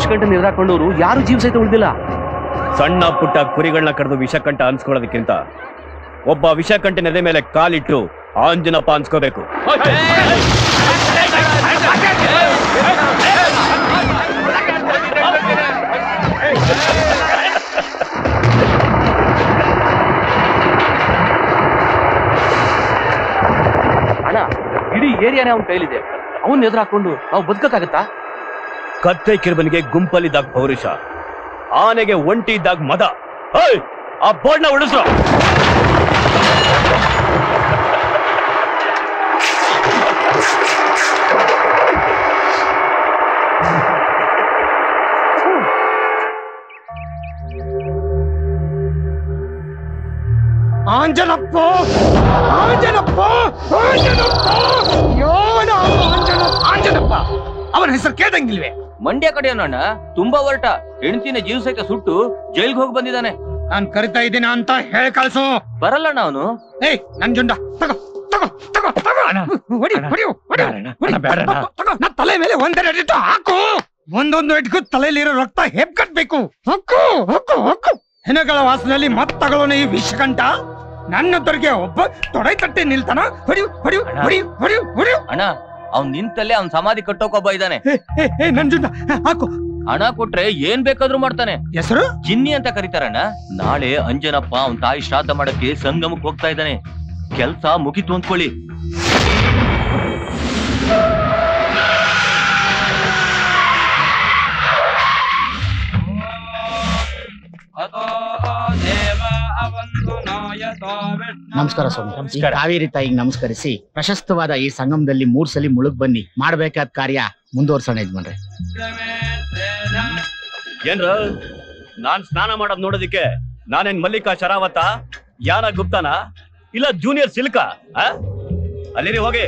ವಿಷಕಂಠನ ಎದುರಾಕೊಂಡವ್ರು ಯಾರು ಜೀವ ಸಹಿತ ಉಳಿದಿಲ್ಲ ಸಣ್ಣ ಪುಟ್ಟ ಕುರಿಗಳನ್ನ ಕಡ್ದು ವಿಷಕಂಠ ಅನ್ಸ್ಕೊಳ್ಳೋದಕ್ಕಿಂತ ಒಬ್ಬ ವಿಷಕಂಠನ ಎದೆ ಮೇಲೆ ಕಾಲಿಟ್ಟು ಆಂಜನಪ್ಪ ಅನ್ಸ್ಕೋಬೇಕು ಅಣ್ಣ ಇಡೀ ಏರಿಯಾನೇ ಅವನ ಕೈಲಿದೆ ಅವನ್ ಎದುರಾಕೊಂಡು ನಾವು ಬದುಕಕ್ಕಾಗತ್ತಾ ಕತ್ತೆ ಕಿರುಬನಿಗೆ ಗುಂಪಲ್ಲಿದ್ದಾಗ ಪೌರುಷ ಆನೆಗೆ ಒಂಟಿ ಇದ್ದಾಗ ಮದ ಏಯ್! ಆ ಬೋರ್ಡ್ನ ಉಳಿಸ್ರು ಆಂಜನಪ್ಪ ಆಂಜನಪ್ಪ ಆಂಜನಪ್ಪ ಯೋನ ಆಂಜನಪ್ಪ ಆಂಜನಪ್ಪ ಅವನ ಹೆಸರು ಕೇಳಂಗಿಲ್ವೇ ಮಂಡ್ಯ ಕಡೆಯವನಣ್ಣ ತುಂಬಾ ಹೊರಟ ಹೆಂಡತಿನ ಜೀವ ಸಹಿತ ಸುಟ್ಟು ಜೈಲ್ಗೆ ಹೋಗಿ ಬಂದಿದ್ದಾನೆ ನಾನ್ ಕರಿತಾ ಇದ್ದೀನ ಅಂತ ಹೇಳಿ ಕಳ್ಸು ಬರಲ್ಲಣ್ಣ ಅವನು ಏಯ್ ನನ್ ಜುಂಡ ತಗೋ ತಗೋ ತಗೋ ತಗೋ ಹೊಡಿ ಹೊಡಿ ಹೊಡಿ ಹೊಡಿ. ತಗೋ, ತಗೋ ನಾ ತಲೆ ಮೇಲೆ ಒಂದೆರಡು ಇಟ್ಟು ಹಾಕು ಒಂದೊಂದು ಇಟ್ಕು ತಲೆಯಲ್ಲಿರೋ ರಕ್ತ ಹೆಪ್ಕಟ್ಬೇಕು ಹಕ್ಕು ಹಕ್ಕು ಹಕ್ಕು ಹೆಣಗಳ ವಾಸನೆಯಲ್ಲಿ ಮತ್ ತಗೊಳ್ಳೋಣ ಈ ವಿಷಕಂಠ ನನ್ನ ತೊರೆಗೆ ಒಬ್ಬ ತೊಡೆ ತಟ್ಟೆ ನಿಲ್ತಾನ ಹೊಡಿಯು ಹೊಡಿಯು ಹೊಡಿಯು ಹೊಡಿಯು ಹೊಡಿಯು ಅಣ್ಣ ಅವ್ನ್ ನಿಂತಲ್ಲೇ ಅವ್ನ್ ಸಮಾಧಿ ಕಟ್ಟೋಕೊಬ್ಬ ಇದ್ದಾನೆ ಏ, ಏ, ಏ, ನನ್ ಜುಂಡ ಹಾಕು ಹಣ ಕೊಟ್ರೆ ಏನ್ ಬೇಕಾದ್ರೂ ಮಾಡ್ತಾನೆ ಹೆಸರು ಚಿನ್ನಿ ಅಂತ ಕರೀತಾರಣ್ಣ ನಾಳೆ ಅಂಜನಪ್ಪ ಅವನ್ ತಾಯಿ ಶ್ರಾದ್ದ ಮಾಡಕ್ಕೆ ಸಂಗಮಕ್ಕೆ ಹೋಗ್ತಾ ಇದ್ದಾನೆ ಕೆಲ್ಸ ಮುಗಿತು ಅಂದ್ಕೊಳ್ಳಿ ನಮಸ್ಕಾರ ಸ್ವಾಮಿ ಈ ಕಾವೇರಿ ತಾಯಿಗೆ ನಮಸ್ಕರಿಸಿ ಪ್ರಶಸ್ತವಾದ ಈ ಸಂಗಮದಲ್ಲಿ ಮೂರ್ ಸಲಿ ಮುಳುಗ್ ಬನ್ನಿ ಮಾಡ್ಬೇಕಾದ ಕಾರ್ಯ ಮುಂದುವರ್ಸೋಣ ಯಜಮಾನ್ರೆ ಏನ್ರ ನಾನ್ ಸ್ನಾನ ಮಾಡೋದ್ ನೋಡೋದಿಕ್ಕೆ ನಾನೇನ್ ಮಲ್ಲಿಕಾ ಶರಾವತ ಯಾನ ಗುಪ್ತಾನ ಇಲ್ಲ ಜೂನಿಯರ್ ಸಿಲ್ಕ ಅಲ್ಲಿ ಹೋಗಿ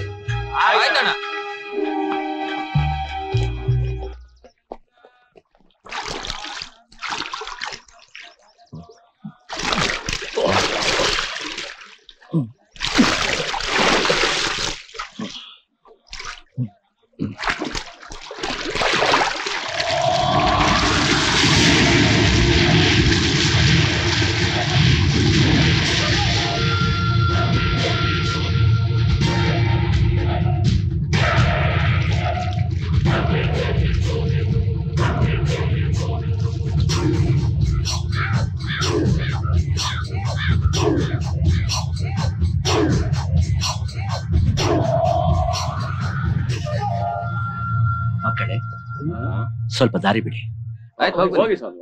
ಮಕ್ಕಳೇ ಸ್ವಲ್ಪ ದಾರಿ ಬಿಡಿ ಹೋಗಿ ಸ್ವಾಮಿ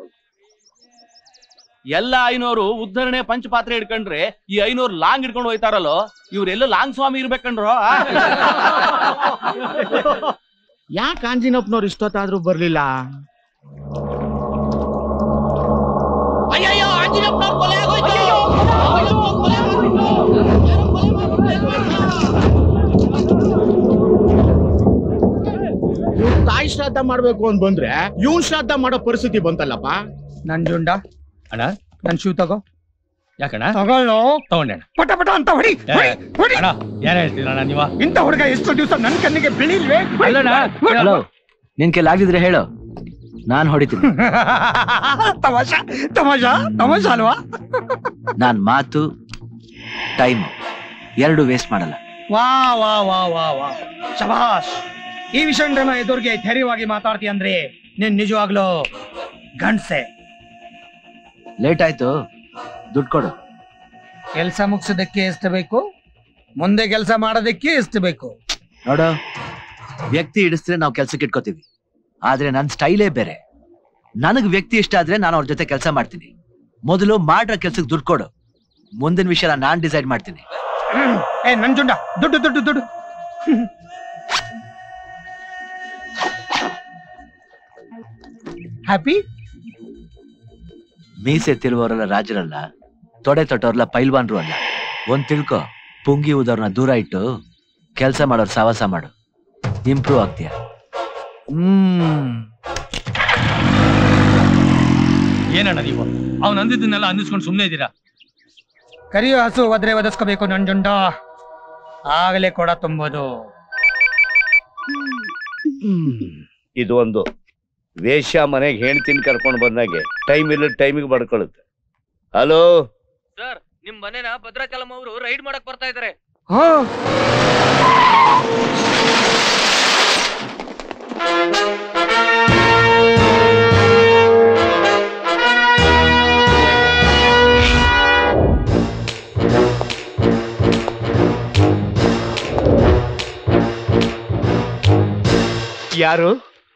ಎಲ್ಲ ಐನೋರು ಉದ್ಧರಣೆ ಪಂಚಪಾತ್ರೆ ಹಿಡ್ಕೊಂಡ್ರೆ ಈ ಐನೋರು ಲಾಂಗ್ ಹಿಡ್ಕೊಂಡು ಹೋಯ್ತಾರಲ್ಲೋ ಇವ್ರೆಲ್ಲ ಲಾಂಗ್ ಸ್ವಾಮಿ ಇರ್ಬೇಕಂಡ್ರೋ ಆ? ಯಾಕೆ ಆಂಜಿನಪ್ಪನವ್ರು ಇಷ್ಟೊತ್ತಾದ್ರೂ ಬರ್ಲಿಲ್ಲ ಅಯ್ಯಯ್ಯೋ ಆಂಜನಪ್ಪನವ್ರ ಕೊಲೆ ಆಗೋಯ್ತು ಇವ್ರು ತಾಯಿ ಶ್ರಾದ್ದ ಮಾಡ್ಬೇಕು ಅಂತ ಬಂದ್ರೆ ಇವನ್ ಶ್ರಾದ್ದ ಮಾಡೋ ಪರಿಸ್ಥಿತಿ ಬಂತಲ್ಲಪ್ಪ ನನ್ ಜುಂಡ ಅಣ್ಣ ನನ್ ಶೂ ತಗೋ ಯಾಕಣ್ಣ ತಗೊಳ್ಳೋ ತಗೊಂಡೆ ಪಟ ಪಟ ಅಂತ ಹೊಡಿ ಹೊಡಿ, ಹೊಡಿ ಅಣ್ಣ ಏನ್ ಹೇಳ್ತೀರಣ್ಣ ನೀವ ಇಂಥ ಹುಡುಗ ಎಷ್ಟು ದಿವಸ ನನ್ ಕಣ್ಣಿಗೆ ಬಿಳಿಲ್ವೇ ಹಲೋ ನಿನ್ ಕೈಲಿ ಆಗಿದ್ರೆ ಹೇಳು ನಾನ್ ಹೊಡಿತೀನಿ ತಮಾಷಾ ತಮಾಷಾ ತಮಾಷಾ ಅಲ್ವಾ ನಾನ್ ಮಾತು ಟೈಮ್ ಎರಡು ವೇಸ್ಟ್ ಮಾಡಲ್ಲ ವಾ ವಾ ವಾ ವಾ ವಾ ಶಬಾಷ್ ಈ ವಿಷಯನ ಎದುರಿಗೆ ಧೈರ್ಯವಾಗಿ ಮಾತಾಡ್ತೀಯ ಅಂದ್ರೆ ನೀನ್ ನಿಜವಾಗ್ಲೂ ಗಂಡ್ಸೆ ಲೇಟ್ ಆಯ್ತು ದುಡ್ಡು ಕೊಡು ಕೆಲಸ ಮುಗಿಸೋದಕ್ಕೆ ಎಷ್ಟು ಬೇಕು ಮುಂದೆ ಕೆಲಸ ಮಾಡೋದಕ್ಕೆ ಎಷ್ಟು ಬೇಕು ನೋಡು ವ್ಯಕ್ತಿ ಹಿಡಿಸಿದ್ರೆ ನಾವು ಕೆಲ್ಸಕ್ಕೆ ಇಟ್ಕೋತೀವಿ ಆದ್ರೆ ನನ್ನ ಸ್ಟೈಲೇ ಬೇರೆ ನನಗ್ ವ್ಯಕ್ತಿ ಇಷ್ಟ ಆದ್ರೆ ನಾನು ಅವ್ರ ಜೊತೆ ಕೆಲಸ ಮಾಡ್ತೀನಿ ಮೊದಲು ಮಾಡ್ರ ಕೆಲ್ಸಕ್ಕೆ ದುಡ್ಡು ಕೊಡು ಮುಂದಿನ ವಿಷಯ ನಾನ್ ಡಿಸೈಡ್ ಮಾಡ್ತೀನಿ ಹ್ಮ್. ಏ ನನ್ ಜುಂಡ ದುಡ್ಡು ದುಡ್ಡು ದುಡ್ಡು ಹ್ಯಾಪಿ ಮೀಸೆ ತಿರುವವರೆಲ್ಲ ರಾಜರಲ್ಲ ತೊಡೆ ತೊಟ್ಟವ್ರೆಲ್ಲ ಪೈಲ್ವಾನ್ರು ಅಲ್ಲ ಒಂದ್ ತಿಳ್ಕೊ ಪುಂಗಿ ಊದವ್ರನ್ನ ದೂರ ಇಟ್ಟು ಕೆಲಸ ಮಾಡೋರ್ ಸಾವಾಸ ಮಾಡು ಇಂಪ್ರೂವ್ ಆಗ್ತೀಯ ಹ್ಮ್ ಏನಣ್ಣ ನೀವು ಅವ್ನು ಅಂದಿದ್ದನ್ನೆಲ್ಲ ಅಂದಿಸ್ಕೊಂಡು ಸುಮ್ಮನೆ ಇದ್ದೀರಾ ಕರಿಯೋ ಹಸು ಒದ್ರೆ ಒದಸ್ಕೋಬೇಕು ನನ್ ಜುಂಡ ಆಗಲೇ ಕೊಡ ತುಂಬೋದು ಇದು ಒಂದು ವೇಶ್ಯ ಮನೆಗೆ ಹೆಣ್ತಿನ ಕರ್ಕೊಂಡು ಬಂದಾಗೆ ಟೈಮ್ ಇಲ್ಲ ಟೈಮಿಗೆ ಬಡ್ಕೊಳ್ಳುತ್ತೆ ಹಲೋ ಸರ್ ನಿಮ್ ಮನೆನ ಭದ್ರಾಚಲಂ ಅವರು ರೈಡ್ ಮಾಡಕ್ ಬರ್ತಾ ಇದಾರೆ ಯಾರು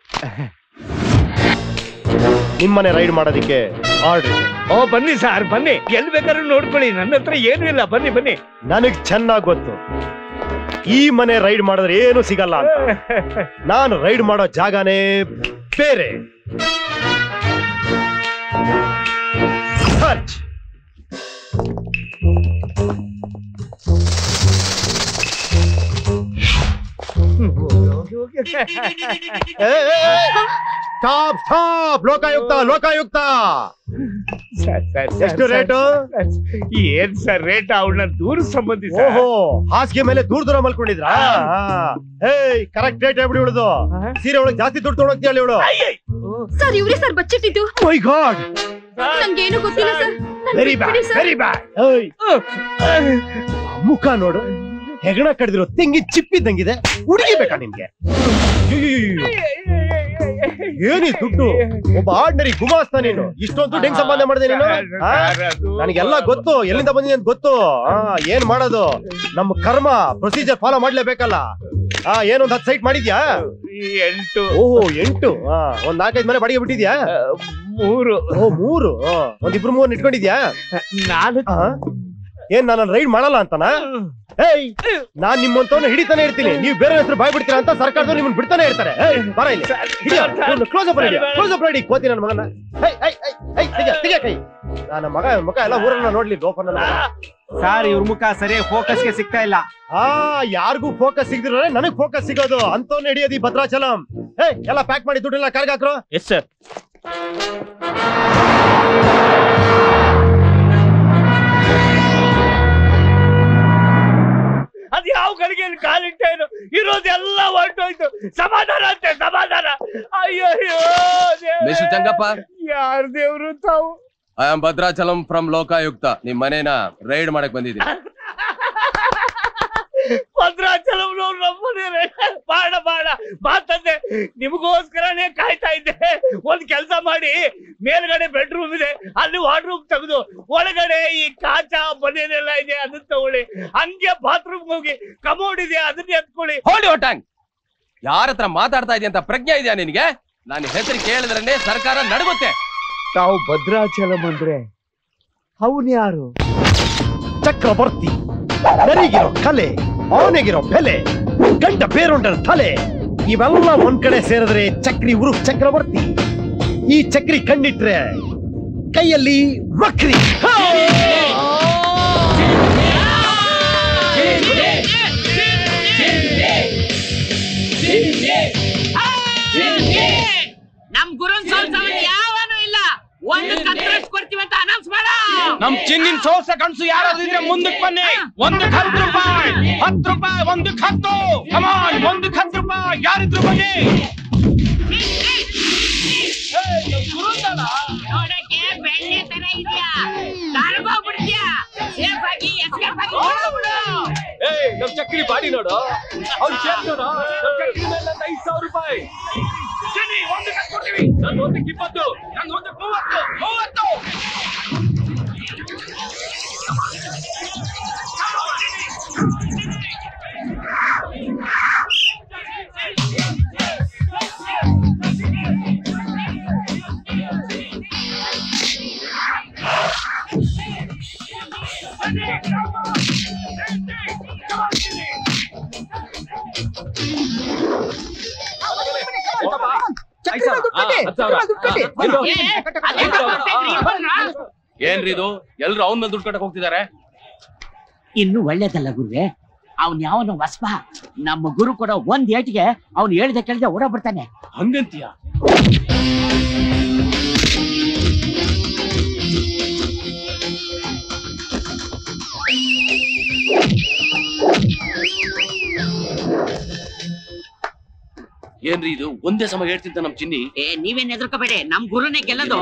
ನಿಮ್ಮನೆ ರೈಡ್ ಮಾಡೋದಿಕ್ಕೆ ಆರ್ಡರ್ ಓ ಬನ್ನಿ ಸರ್ ಬನ್ನಿ ಎಲ್ಲಿ ಬೇಕಾದ್ರೂ ನೋಡ್ಕೊಳ್ಳಿ ನನ್ನ ಹತ್ರ ಏನೂ ಇಲ್ಲ ಬನ್ನಿ ಬನ್ನಿ ನನಗ್ ಚೆನ್ನಾಗ್ ಗೊತ್ತು ಈ ಮನೆ ರೈಡ್ ಮಾಡಿದ್ರೆ ಏನು ಸಿಗಲ್ಲ ಅಂತ ನಾನು ರೈಡ್ ಮಾಡೋ ಜಾಗನೇ ಬೇರೆ search stop stop Lokayukta Lokayukta ಎಷ್ಟು ರೇಟು ಏನ್ ಸರ್ ರೇಟ್ ಅವಳನ್ನ ದೂರ ಸಂಬಂಧಿ ಓಹೋ ಹಾಸಿಗೆ ಮೇಲೆ ದೂರ ದೂರ ಮಲ್ಕೊಂಡಿದ್ರಾ ಏಯ್ ಕರೆಕ್ಟ್ ರೇಟ್ ಹೇಳ್ಬಿಡಿ ಇವಳದು ಸೀರೆ ಒಳಗೆ ಜಾಸ್ತಿ ದುಡ್ಡು ತೊಗೊಳಕ್ತಿಯಲ್ಲ ಇವಳು ಸರ್ ಇವ್ರೇ ಸರ್ ಬಚ್ಚಿಟ್ಟಿದ್ದು ಮೈ ಗಾಡ್ ನಂಗೇನು ಗೊತ್ತಿಲ್ಲ ಸರ್ ನನ್ ವೆರಿ ಬಿಟ್ಬಿಡಿ ಬ್ಯಾಡ್ ಸರ್. ವೆರಿ ಬ್ಯಾಡ್ ಮುಖ ನೋಡು ಹೆಗಣ ಕಡ್ದಿರೋ ತೆಂಗಿ ಚಿಪ್ಪಿದ್ದಂಗಿದೆ ಹುಡುಗಿ ಬೇಕಾ ನಿಮ್ಗೆ ಅಯ್ಯಯ್ಯಯ್ಯೋ. ಏನಿ ದುಡ್ಡು ಒಬ್ಬ ಆರ್ಡಿನರಿ ಗುಮಾಸ್ತ ನೀನು ಇಷ್ಟೊಂದು ದುಡ್ಡು ಹೆಂಗ್ ಸಂಪಾದನೆ ಮಾಡಿದೆ ನೀನು ಆ? ನನಗೆಲ್ಲ ಗೊತ್ತು ಎಲ್ಲಿಂದ ಬಂದಿದೆ ಅಂತ ಗೊತ್ತು ಆ, ಏನ್ ಮಾಡೋದು ನಮ್ಮ ಕರ್ಮ ಪ್ರೊಸೀಜರ್ ಫಾಲೋ ಮಾಡ್ಲೇಬೇಕಲ್ಲ ಆ ಏನೊಂದ್ ಹತ್ತು ಸೈಟ್ ಮಾಡಿದ್ಯಾ ಎಂಟು ಓಹೋ ಎಂಟು ಆ, ಒಂದ್ ನಾಲ್ಕೈದು ಮನೆ ಬಾಡಿಗೆ ಬಿಟ್ಟಿದ್ಯಾ ಮೂರು ಓ ಮೂರು ಆ, ಒಂದ್ ಇಬ್ರು ಮೂರ್ ಇಟ್ಕೊಂಡಿದ್ಯಾ ನಾನು ಆ? ಏನ್ ನಾನು ರೈಡ್ ಮಾಡಲ್ಲ ಅಂತನಾ ಏಯ್ ನಾನ್ ನಿಮ್ಮಂತವನ್ನ ಹಿಡಿತಾನೆ ಇರ್ತೀನಿ ನೀವು ಬೇರೆ ಹೆಸರು ಬಾಯ್ ಬಿಡ್ತೀರಾ ಅಂತ ಸರ್ಕಾರದವ್ರು ನಿಮ್ಮನ್ನ ಬಿಡ್ತಾನೆ ಇರ್ತಾರೆ ಏಯ್, ಬರ ಇಲ್ಲಿ close up ready close up ready ಕೋತಿ ನನ್ನ ಮಗನ ಏಯ್, ಏಯ್, ಏಯ್, ಏಯ್, ತೆಗೆ, ತೆಗೆ ಕೈ ನನ್ನ ಮಗ ಮುಖ ಎಲ್ಲ ಊರನ್ನ ನೋಡ್ಲಿ ಲೋಫರ್ ನನ್ನ ಮಗ. ಸರ್ ಇವ್ರ ಮುಖ ಸರಿಯಾಗಿ ಫೋಕಸ್ಗೆ ಸಿಗ್ತಾ ಇಲ್ಲ ಆ ಯಾರಿಗೂ ಫೋಕಸ್ ಸಿಗದಿರೋರೆ ನನಗ್ ಫೋಕಸ್ ಸಿಗೋದು ಅಂತವ್ನ ಹಿಡಿಯೋದು ಈ ಭದ್ರಾಚಲಂ ಏಯ್ ಎಲ್ಲ ಪ್ಯಾಕ್ ಮಾಡಿ ದುಡ್ಡೆಲ್ಲ ಕಾರ್ಗ್ ಹಾಕ್ರು ಎಸ್ ಸರ್ ಅದ್ ಯಾವ ಗಳಿಗೆ ಕಾಲಿಟ್ಟೇನು ಇರೋದೆಲ್ಲ ಹೊರಟೋಯ್ತು ಸಮಾಧಾನ ಅಂತೆ ಸಮಾಧಾನ ಅಯ್ಯೋ ಮಿಸ್ಟರ್ ಚಂಗಪ್ಪ ಯಾರ ದೇವ್ರು ತಾವು I am Bhadrachalam from Lokayukta ನಿಮ್ ಮನೇನ ರೈಡ್ ಮಾಡಕ್ ಬಂದಿದ್ದೀನಿ ಭದ್ರಾಚಲಂನವ್ರು ನಮ್ಮನೇನೆ ಬಾಡ ಬಾಡ ಮಾತಂದೆ ನಿಮಗೋಸ್ಕರನೇ ಕಾಯ್ತಾ ಇದ್ದೆ ಒಂದ್ ಕೆಲಸ ಮಾಡಿ ಮೇಲ್ಗಡೆ ಬೆಡ್ರೂಮ್ ಇದೆ ಅಲ್ಲಿ ವಾರ್ಡ್ರೂಮ್ ತೆಗೆದು ಒಳಗಡೆ ಈ ಕಾಚ ಬನೇನೆಲ್ಲ ಇದೆ ಅದನ್ನ ತಗೊಳ್ಳಿ ಹಂಗೆ ಬಾತ್ರೂಮ್ ಹೋಗಿ ಕಮೋಡ್ ಇದೆ ಅದನ್ನ ಎತ್ಕೊಳ್ಳಿ ಹೋಲ್ಡ್ ಯುವರ್ ಟ್ಯಾಂಕ್ ಯಾರ ಹತ್ರ ಮಾತಾಡ್ತಾ ಇದೆಯಾ ಅಂತ ಪ್ರಜ್ಞೆ ಇದೆಯಾ ನಿನಗೆ ನನ್ನ ಹೆಸರು ಕೇಳಿದ್ರೇ ಸರ್ಕಾರ ನಡುಗುತ್ತೆ ತಾವು ಭದ್ರಾಚಲಂ ಅಂದ್ರೆ ಅವನ್ ಯಾರು ಚಕ್ರವರ್ತಿ ನರಿಗಿರೋ ಕಲೆ ಅವನಿಗಿರೋ ಬೆಲೆ ಗಂಡ ಬೇರೊಂಡರ ತಲೆ ಇವೆಲ್ಲ ಒಂದ್ ಕಡೆ ಸೇರಿದ್ರೆ ಚಕ್ರಿ ಉರುಫ್ ಚಕ್ರವರ್ತಿ ಈ ಚಕ್ರಿ ಕಣ್ಣಿಟ್ರೆ ಕೈಯಲ್ಲಿ ವಕ್ರಿ ಹಾ! ನಮ್ ಗುರುನ್ ಸೋಲ್ಸವನ್ ಯಾವನು ಇಲ್ಲ ಒಂದು ಕಂತ್ರೆಸ್ಟ್ ಕೊಡ್ತೀವಿ ಅಂತ ಅನೌನ್ಸ್ ಮಾಡ ನಮ್ ಚಿನ್ನಿನ ಸೋಸ ಕಣಸು ಯಾರಾದ್ರೂ ಇದ್ರೆ ಮುಂದಕ್ಕೆ ಬನ್ನಿ ಒಂದಕ್ಕೆ ಹತ್ತು ರೂಪಾಯಿ ಹತ್ತು ರೂಪಾಯಿ ಒಂದಕ್ಕೆ ಹತ್ತು ಕಮಾನ್ ಒಂದಕ್ಕೆ ಹತ್ತು ರೂಪಾಯಿ ಯಾರಿದ್ರು ಬನ್ನಿ ನೋಡಕ್ಕೆ ಬೆಣ್ಣೆ ತರ ಇದೆಯಾ ಕರ್ಗೋಗ್ಬಿಡ್ತೀಯಾ ಸೇಫ್ ಆಗಿ ಎಸ್ಕೇಪ್ ಆಗಿ ಓಡೋಗ್ಬಿಡು ಏಯ್ ನಮ್ ಚಕ್ರಿ ಬಾಡಿ ನೋಡು ಅವ್ನ ಶೇಪ್ ನೋಡು ನಮ್ ಚಕ್ರಿ ಮೇಲೆ ಐದ್ ಸಾವಿರ ರೂಪಾಯಿ ಚಿನ್ನಿ ಒಂದಕ್ಕೆ ಹತ್ತು ಕೊಡ್ತೀವಿ ನನ್ ಒಂದಕ್ಕೆ ಇಪ್ಪತ್ತು ನನ್ ಒಂದಕ್ಕೆ ಮೂವತ್ತು ಮೂವತ್ತು ಏ, ಅದೇನ್ ಬರ್ತಾ ಇದ್ರಿ ಇಬ್ಬರ್ನ? ಏನ್ರಿ ಇದು ಎಲ್ರು ಅವನ್ ಮೇಲೆ ದುಡ್ಡು ಕಟ್ಟಕ್ ಹೋಗ್ತಿದ್ದಾರೆ ಇನ್ನು ಒಳ್ಳೇದಲ್ಲ ಗುರುವೆ ಅವ್ನ್ ಯಾವನ ವಸ್ಪ ನಮ್ಮ ಗುರು ಕೂಡ ಒಂದ್ ಏಟಿಗೆ ಅವ್ನು ಹೇಳ್ದೆ ಕೇಳ್ದೆ ಓಡ ಬಿಡ್ತಾನೆ ಹಂಗಂತೀಯ ಏನ್ರಿ ಇದು ಒಂದೇ ಸಮ ಹೇಳ್ತಿದ್ದ ನಮ್ ಚಿನ್ನಿ ಏ ನೀವೇನ್ ಹೆದರ್ಕೋಬೇಡಿ ನಮ್ ಗುರುನೇ ಗೆಲ್ಲದು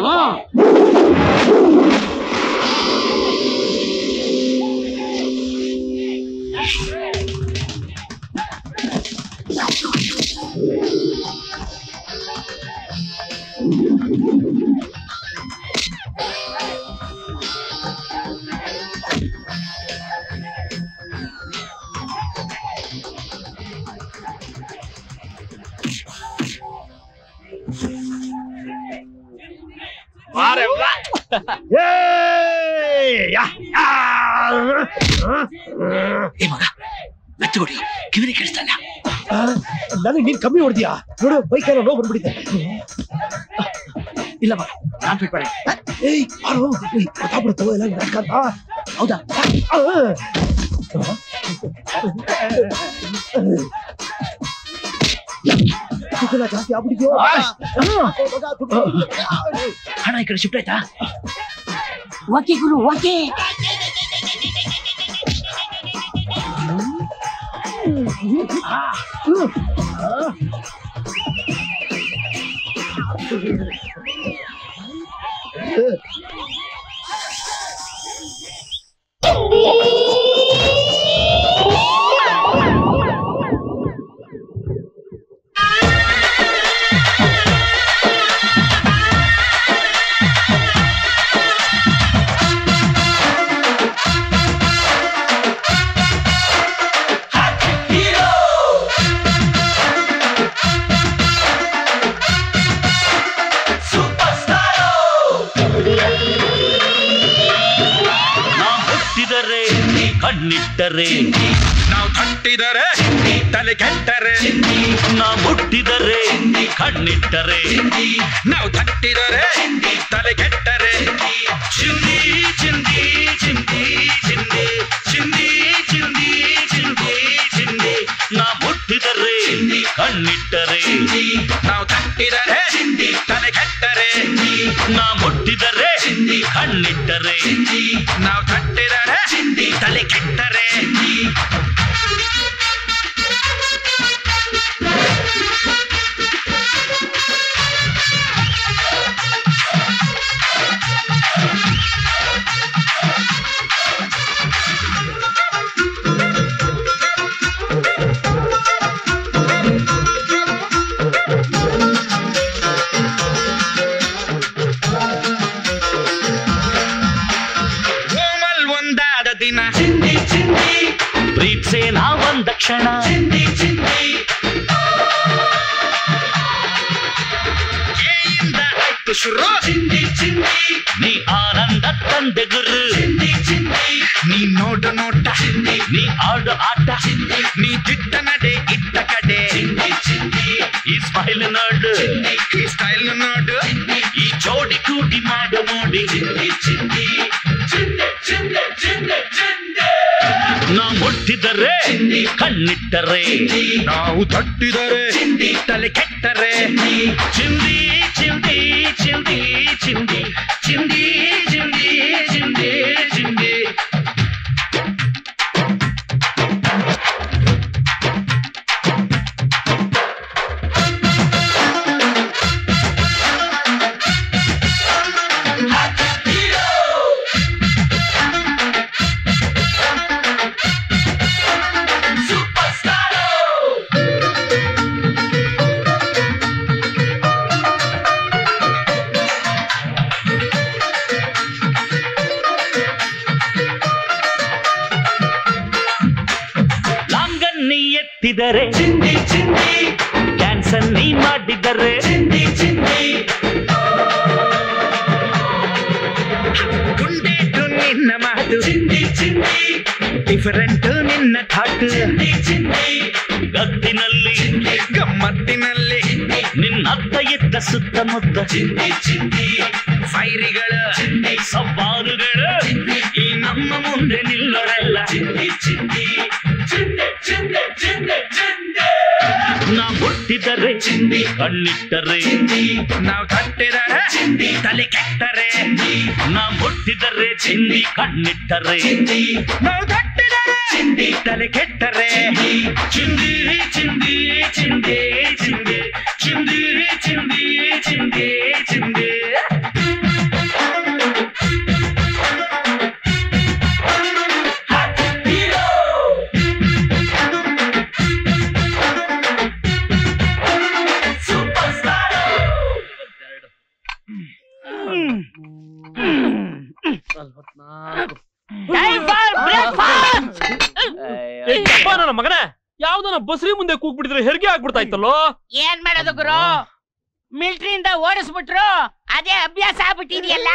ಏ ಮಗ ಮೆತ್ತಗೊಡಿ ಕಿವಿನಿ ಕೇಳಿಸ್ತಲ್ಲ ನನಗೆ ನೀನ್ ಕಮ್ಮಿ ಹೊಡ್ದಿಯಾ ನೋಡು ಬೈಕ್ ಎಲ್ಲ ನೋವು ಬಂದ್ಬಿಟ್ಟಿದೆ ಇಲ್ಲ ಮಗ ನಾನ್ ಫಿಟ್ ಮಾಡಿ ಏಯ್ ಬಾರೋ ಏಯ್, ಗೊತ್ತಾಗ್ಬಿಡುತ್ತೋ ಎಲ್ಲ ನಾಟಕ ಅಂತ ಹೌದಾ ಆ. ಸುಖನ ಜಾಸ್ತಿ ಆಗ್ಬಿಟ್ಟಿದ್ಯೋ ಹಣ ಈ ಕಡೆ ಶಿಫ್ಟ್ ಆಯ್ತಾ ಓಕೆ ಗುರು ಓಕೆ ನಾ ಹುಟ್ಟಿದರೆ ಕಣ್ಣಿಟ್ಟರೆ ನಾವು ತಟ್ಟಿದರೆ ತಲೆ ಕೆಟ್ಟರೆ ನಾ ಮುಟ್ಟಿದರೆ ಕಣ್ಣಿಟ್ಟರೆ ನಾವು ತಟ್ಟಿದರೆ ತಲೆ ಕೆಟ್ಟರೆ ಚಿಂದಿ ಚಿಂದಿ ಚಿಂದಿ ಚಿಂದಿ ಚಿಂದಿ ಚಿಂದಿ ಚಿಂದಿ ಚಿಂದಿ ನಾ ಮುಟ್ಟಿದರೆ ಕಣ್ಣಿಟ್ಟರೆ ನಾವು ತಟ್ಟಿದರೆ ತಲೆ ಕೆಟ್ಟರೆ ನಾ ಮುಟ್ಟಿದರೆ ಕಣ್ಣಿಟ್ಟರೆ ನಾವು ತಟ್ಟಿದರೆ ತಲೆ ಕೆಟ್ಟರೆ ಕೋಮಲ್ ಒಂದಾದ ದಿನ ಚಿಂದಿ ಚಿಂದಿ ಪ್ರೀತ್ಸೆ ನಾ ಒಂದ ಕ್ಷಣ ಚಿಂದಿ ಚಿಂದಿ ಏಯಿಂದ ಆಯ್ತು ಶುರು ಚಿಂದಿ ಚಿಂದಿ ನೀ ಆನಂದ ತಂದೆ ಗುರು ಚಿಂದಿ ಚಿಂದಿ ನೀ ನೋಡು ನೋಟ ಚಿಂದಿ ನೀ ಆಡು ಆಟ ನೀ ದಿಟ್ಟ ನಡೆ ಇಟ್ಟ ಕಡೆ ಚಿಂದಿ ಚಿಂದಿ ಈ ಸ್ಮೈಲ್ ನೋಡು ಈ ಸ್ಟೈಲ್ ನೋಡು ಈ ಜೋಡಿ ಕೂಡಿ ಮಾಡು ನೋಡಿ ಚಿಂದಿ ಚಿಂದಿ ಚಿಂದಿ ಚಿಂದಿ ಚಿಂದಿ ಚಿಂದಿ ನಾ ಮುಟ್ಟಿದರೆ ಕಣ್ಣಿಟ್ಟರೆ ನಾವು ತಟ್ಟಿದರೆ ತಲೆ ಕೆಟ್ಟರೆ ಚಿಂದಿ ಚಿಂದಿ ಚಿಂದಿ ಚಿಂದಿ ಚಿಂದಿ ಚಿಂದಿ ಚಿಂದಿ ಚಿಂದಿ ಲಾಂಗನ್ನಿ ಎತ್ತಿದರೆ ಚಿಂದಿ ಚಿಂದಿ ಕ್ಯಾನ್ಸರ್ ನೀ ಮಾಡಿದರೆ ಚಿಂದಿ ಚಿಂದಿ ಗುಂಡೇಟು ನಿನ್ನ ಮಾತು ಚಿಂದಿ ಚಿಂದಿ ಡಿಫರೆಂಟ್ ನಿನ್ನ ಥಾಟ್ ಚಿಂದಿ ಚಿಂದಿ ಗದ್ದಿನಲ್ಲಿ ಗಮ್ಮತ್ತಿನಲ್ಲಿ ನಿನ್ನತ್ತ ಇದ್ದ ಸುತ್ತಮುತ್ತ ಚಿಂದಿ ಚಿಂದಿ ಫೈರಿಗಳ ಸವಾಲುಗಳು ಈ ನಮ್ಮ ಮುಂದೆ ನಿಲ್ಲೋರಲ್ಲ ಚಿಂದಿ ಚಿಂದಿ ಚಿಂದಿ ಚಿಂದಿ ಚಿಂದಿ ಚಿಂದಿ ನಾ ಮುಟ್ಟಿದರೆ ಚಿಂದಿ ಕಣ್ಣಿಟ್ಟರೆ ನಾವು ತಟ್ಟಿದರೆ ಚಿಂದಿ ತಲೆ ಕೆಟ್ಟರೆ ನಾ ಮುಟ್ಟಿದರೆ ಚಿಂದಿ ಕಣ್ಣಿಟ್ಟರೆ ನಾವು ತಟ್ಟಿದರೆ ಚಿಂದಿ ತಲೆ ಕೆಟ್ಟರೆ ಚಿಂದಿ ಚಿಂದಿ ಚಿಂದಿ ಚಿಂದಿ ಚಿಂದಿ ಚಿಂದಿ ಚಿಂದಿ ಚಿಂದಿ ನನ್ನ ಮಗನೇ ಯಾವ್ದನ ಬಸ್ರಿ ಮುಂದೆ ಕೂಗ್ಬಿಟ್ಟಿದ್ರೆ ಹೆರಿಗೆ ಆಗ್ಬಿಡ್ತಾ ಇತ್ತಲ್ಲೋ ಏನ್ ಮಾಡೋದು ಗುರು ಮಿಲ್ಟ್ರಿಯಿಂದ ಓಡಿಸ್ಬಿಟ್ರು ಅದೇ ಅಭ್ಯಾಸ ಆಗ್ಬಿಟ್ಟಿದೆಯಲ್ಲ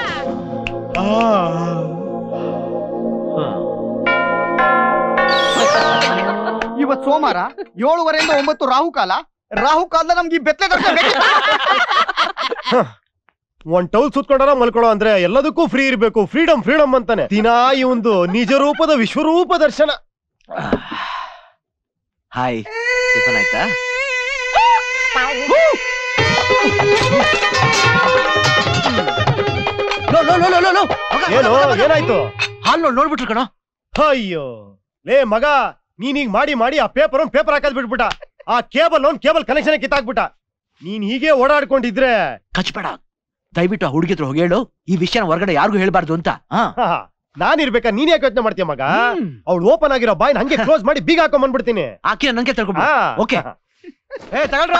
ಇವತ್ ಸೋಮವಾರ ಏಳುವರೆಯಿಂದ ಒಂಬತ್ತು ರಾಹುಕಾಲ ರಾಹುಕಾಲ ನಮ್ಗೆ ಈ ಬೆತ್ತಲೆ ದರ್ಶನ ಬೇಕಿತ್ತಾ? ಒಂದ್ ಟೌಲ್ ಸುತ್ಕೊಂಡಾರ ಮಲ್ಕೊಳ್ಳೋ ಅಂದ್ರೆ ಎಲ್ಲದಕ್ಕೂ ಫ್ರೀ ಇರ್ಬೇಕು ಫ್ರೀಡಮ್ ಫ್ರೀಡಮ್ ಅಂತಾನೆ ದಿನಾ ಈ ಒಂದು ನಿಜ ರೂಪದ ವಿಶ್ವರೂಪ ದರ್ಶನ ಹಾಯ್ ಟಿಫನ್ ಆಯ್ತಾ ಲೋ, ಲೋ, ಲೋ, ಲೋ, ಲೋ, ಲೋ. ಮಗ, ಏನು ಮಗ, ಮಗ, ಏನಾಯ್ತು ಹಾಲ್ ನೋಡ್ ನೋಡ್ಬಿಟ್ರು ಕಣೋ ಅಯ್ಯೋ ಲೇ ಮಗ ನೀನ್ ಈಗ ಮಾಡಿ ಮಾಡಿ ಆ ಪೇಪರ್ ಒಂದ್ ಪೇಪರ್ ಹಾಕದ್ ಬಿಟ್ಬಿಟ್ಟ ಆ ಕೇಬಲ್ ಒಂದ್ ಕೇಬಲ್ ಕನೆಕ್ಷನ್ ಕಿತ್ತಾಕ್ಬಿಟ್ಟ ನೀನ್ ಹೀಗೆ ಓಡಾಡ್ಕೊಂಡಿದ್ರೆ ಕಚ್ಬೇಡ ದಯವಿಟ್ಟು ಆ ಹುಡುಗಿ ಹತ್ರ ಹೋಗಿ ಹೇಳು ಈ ವಿಷಯನ ಹೊರಗಡೆ ಯಾರಿಗೂ ಹೇಳ್ಬಾರ್ದು ಅಂತ ಹಾ ನಾನ್ ಇರ್ಬೇಕಾ ನೀನ್ ಯಾಕೆ ಯೋಚನೆ ಮಾಡ್ತೀಯ ಮಗ ಅವ್ಳು ಓಪನ್ ಆಗಿರೋ ಬಾಯ್ನ ಹಂಗೆ ಕ್ಲೋಸ್ ಮಾಡಿ ಬೀಗ ಹಾಕೊಂಡ್ ಬಂದ್ಬಿಡ್ತೀನಿ ಆಕೆ ನನ್ಗೆ ತಳ್ಕೊಬಿಡು ಹಾ. ಓಕೆ ಏ ತಗೊಳ್ರ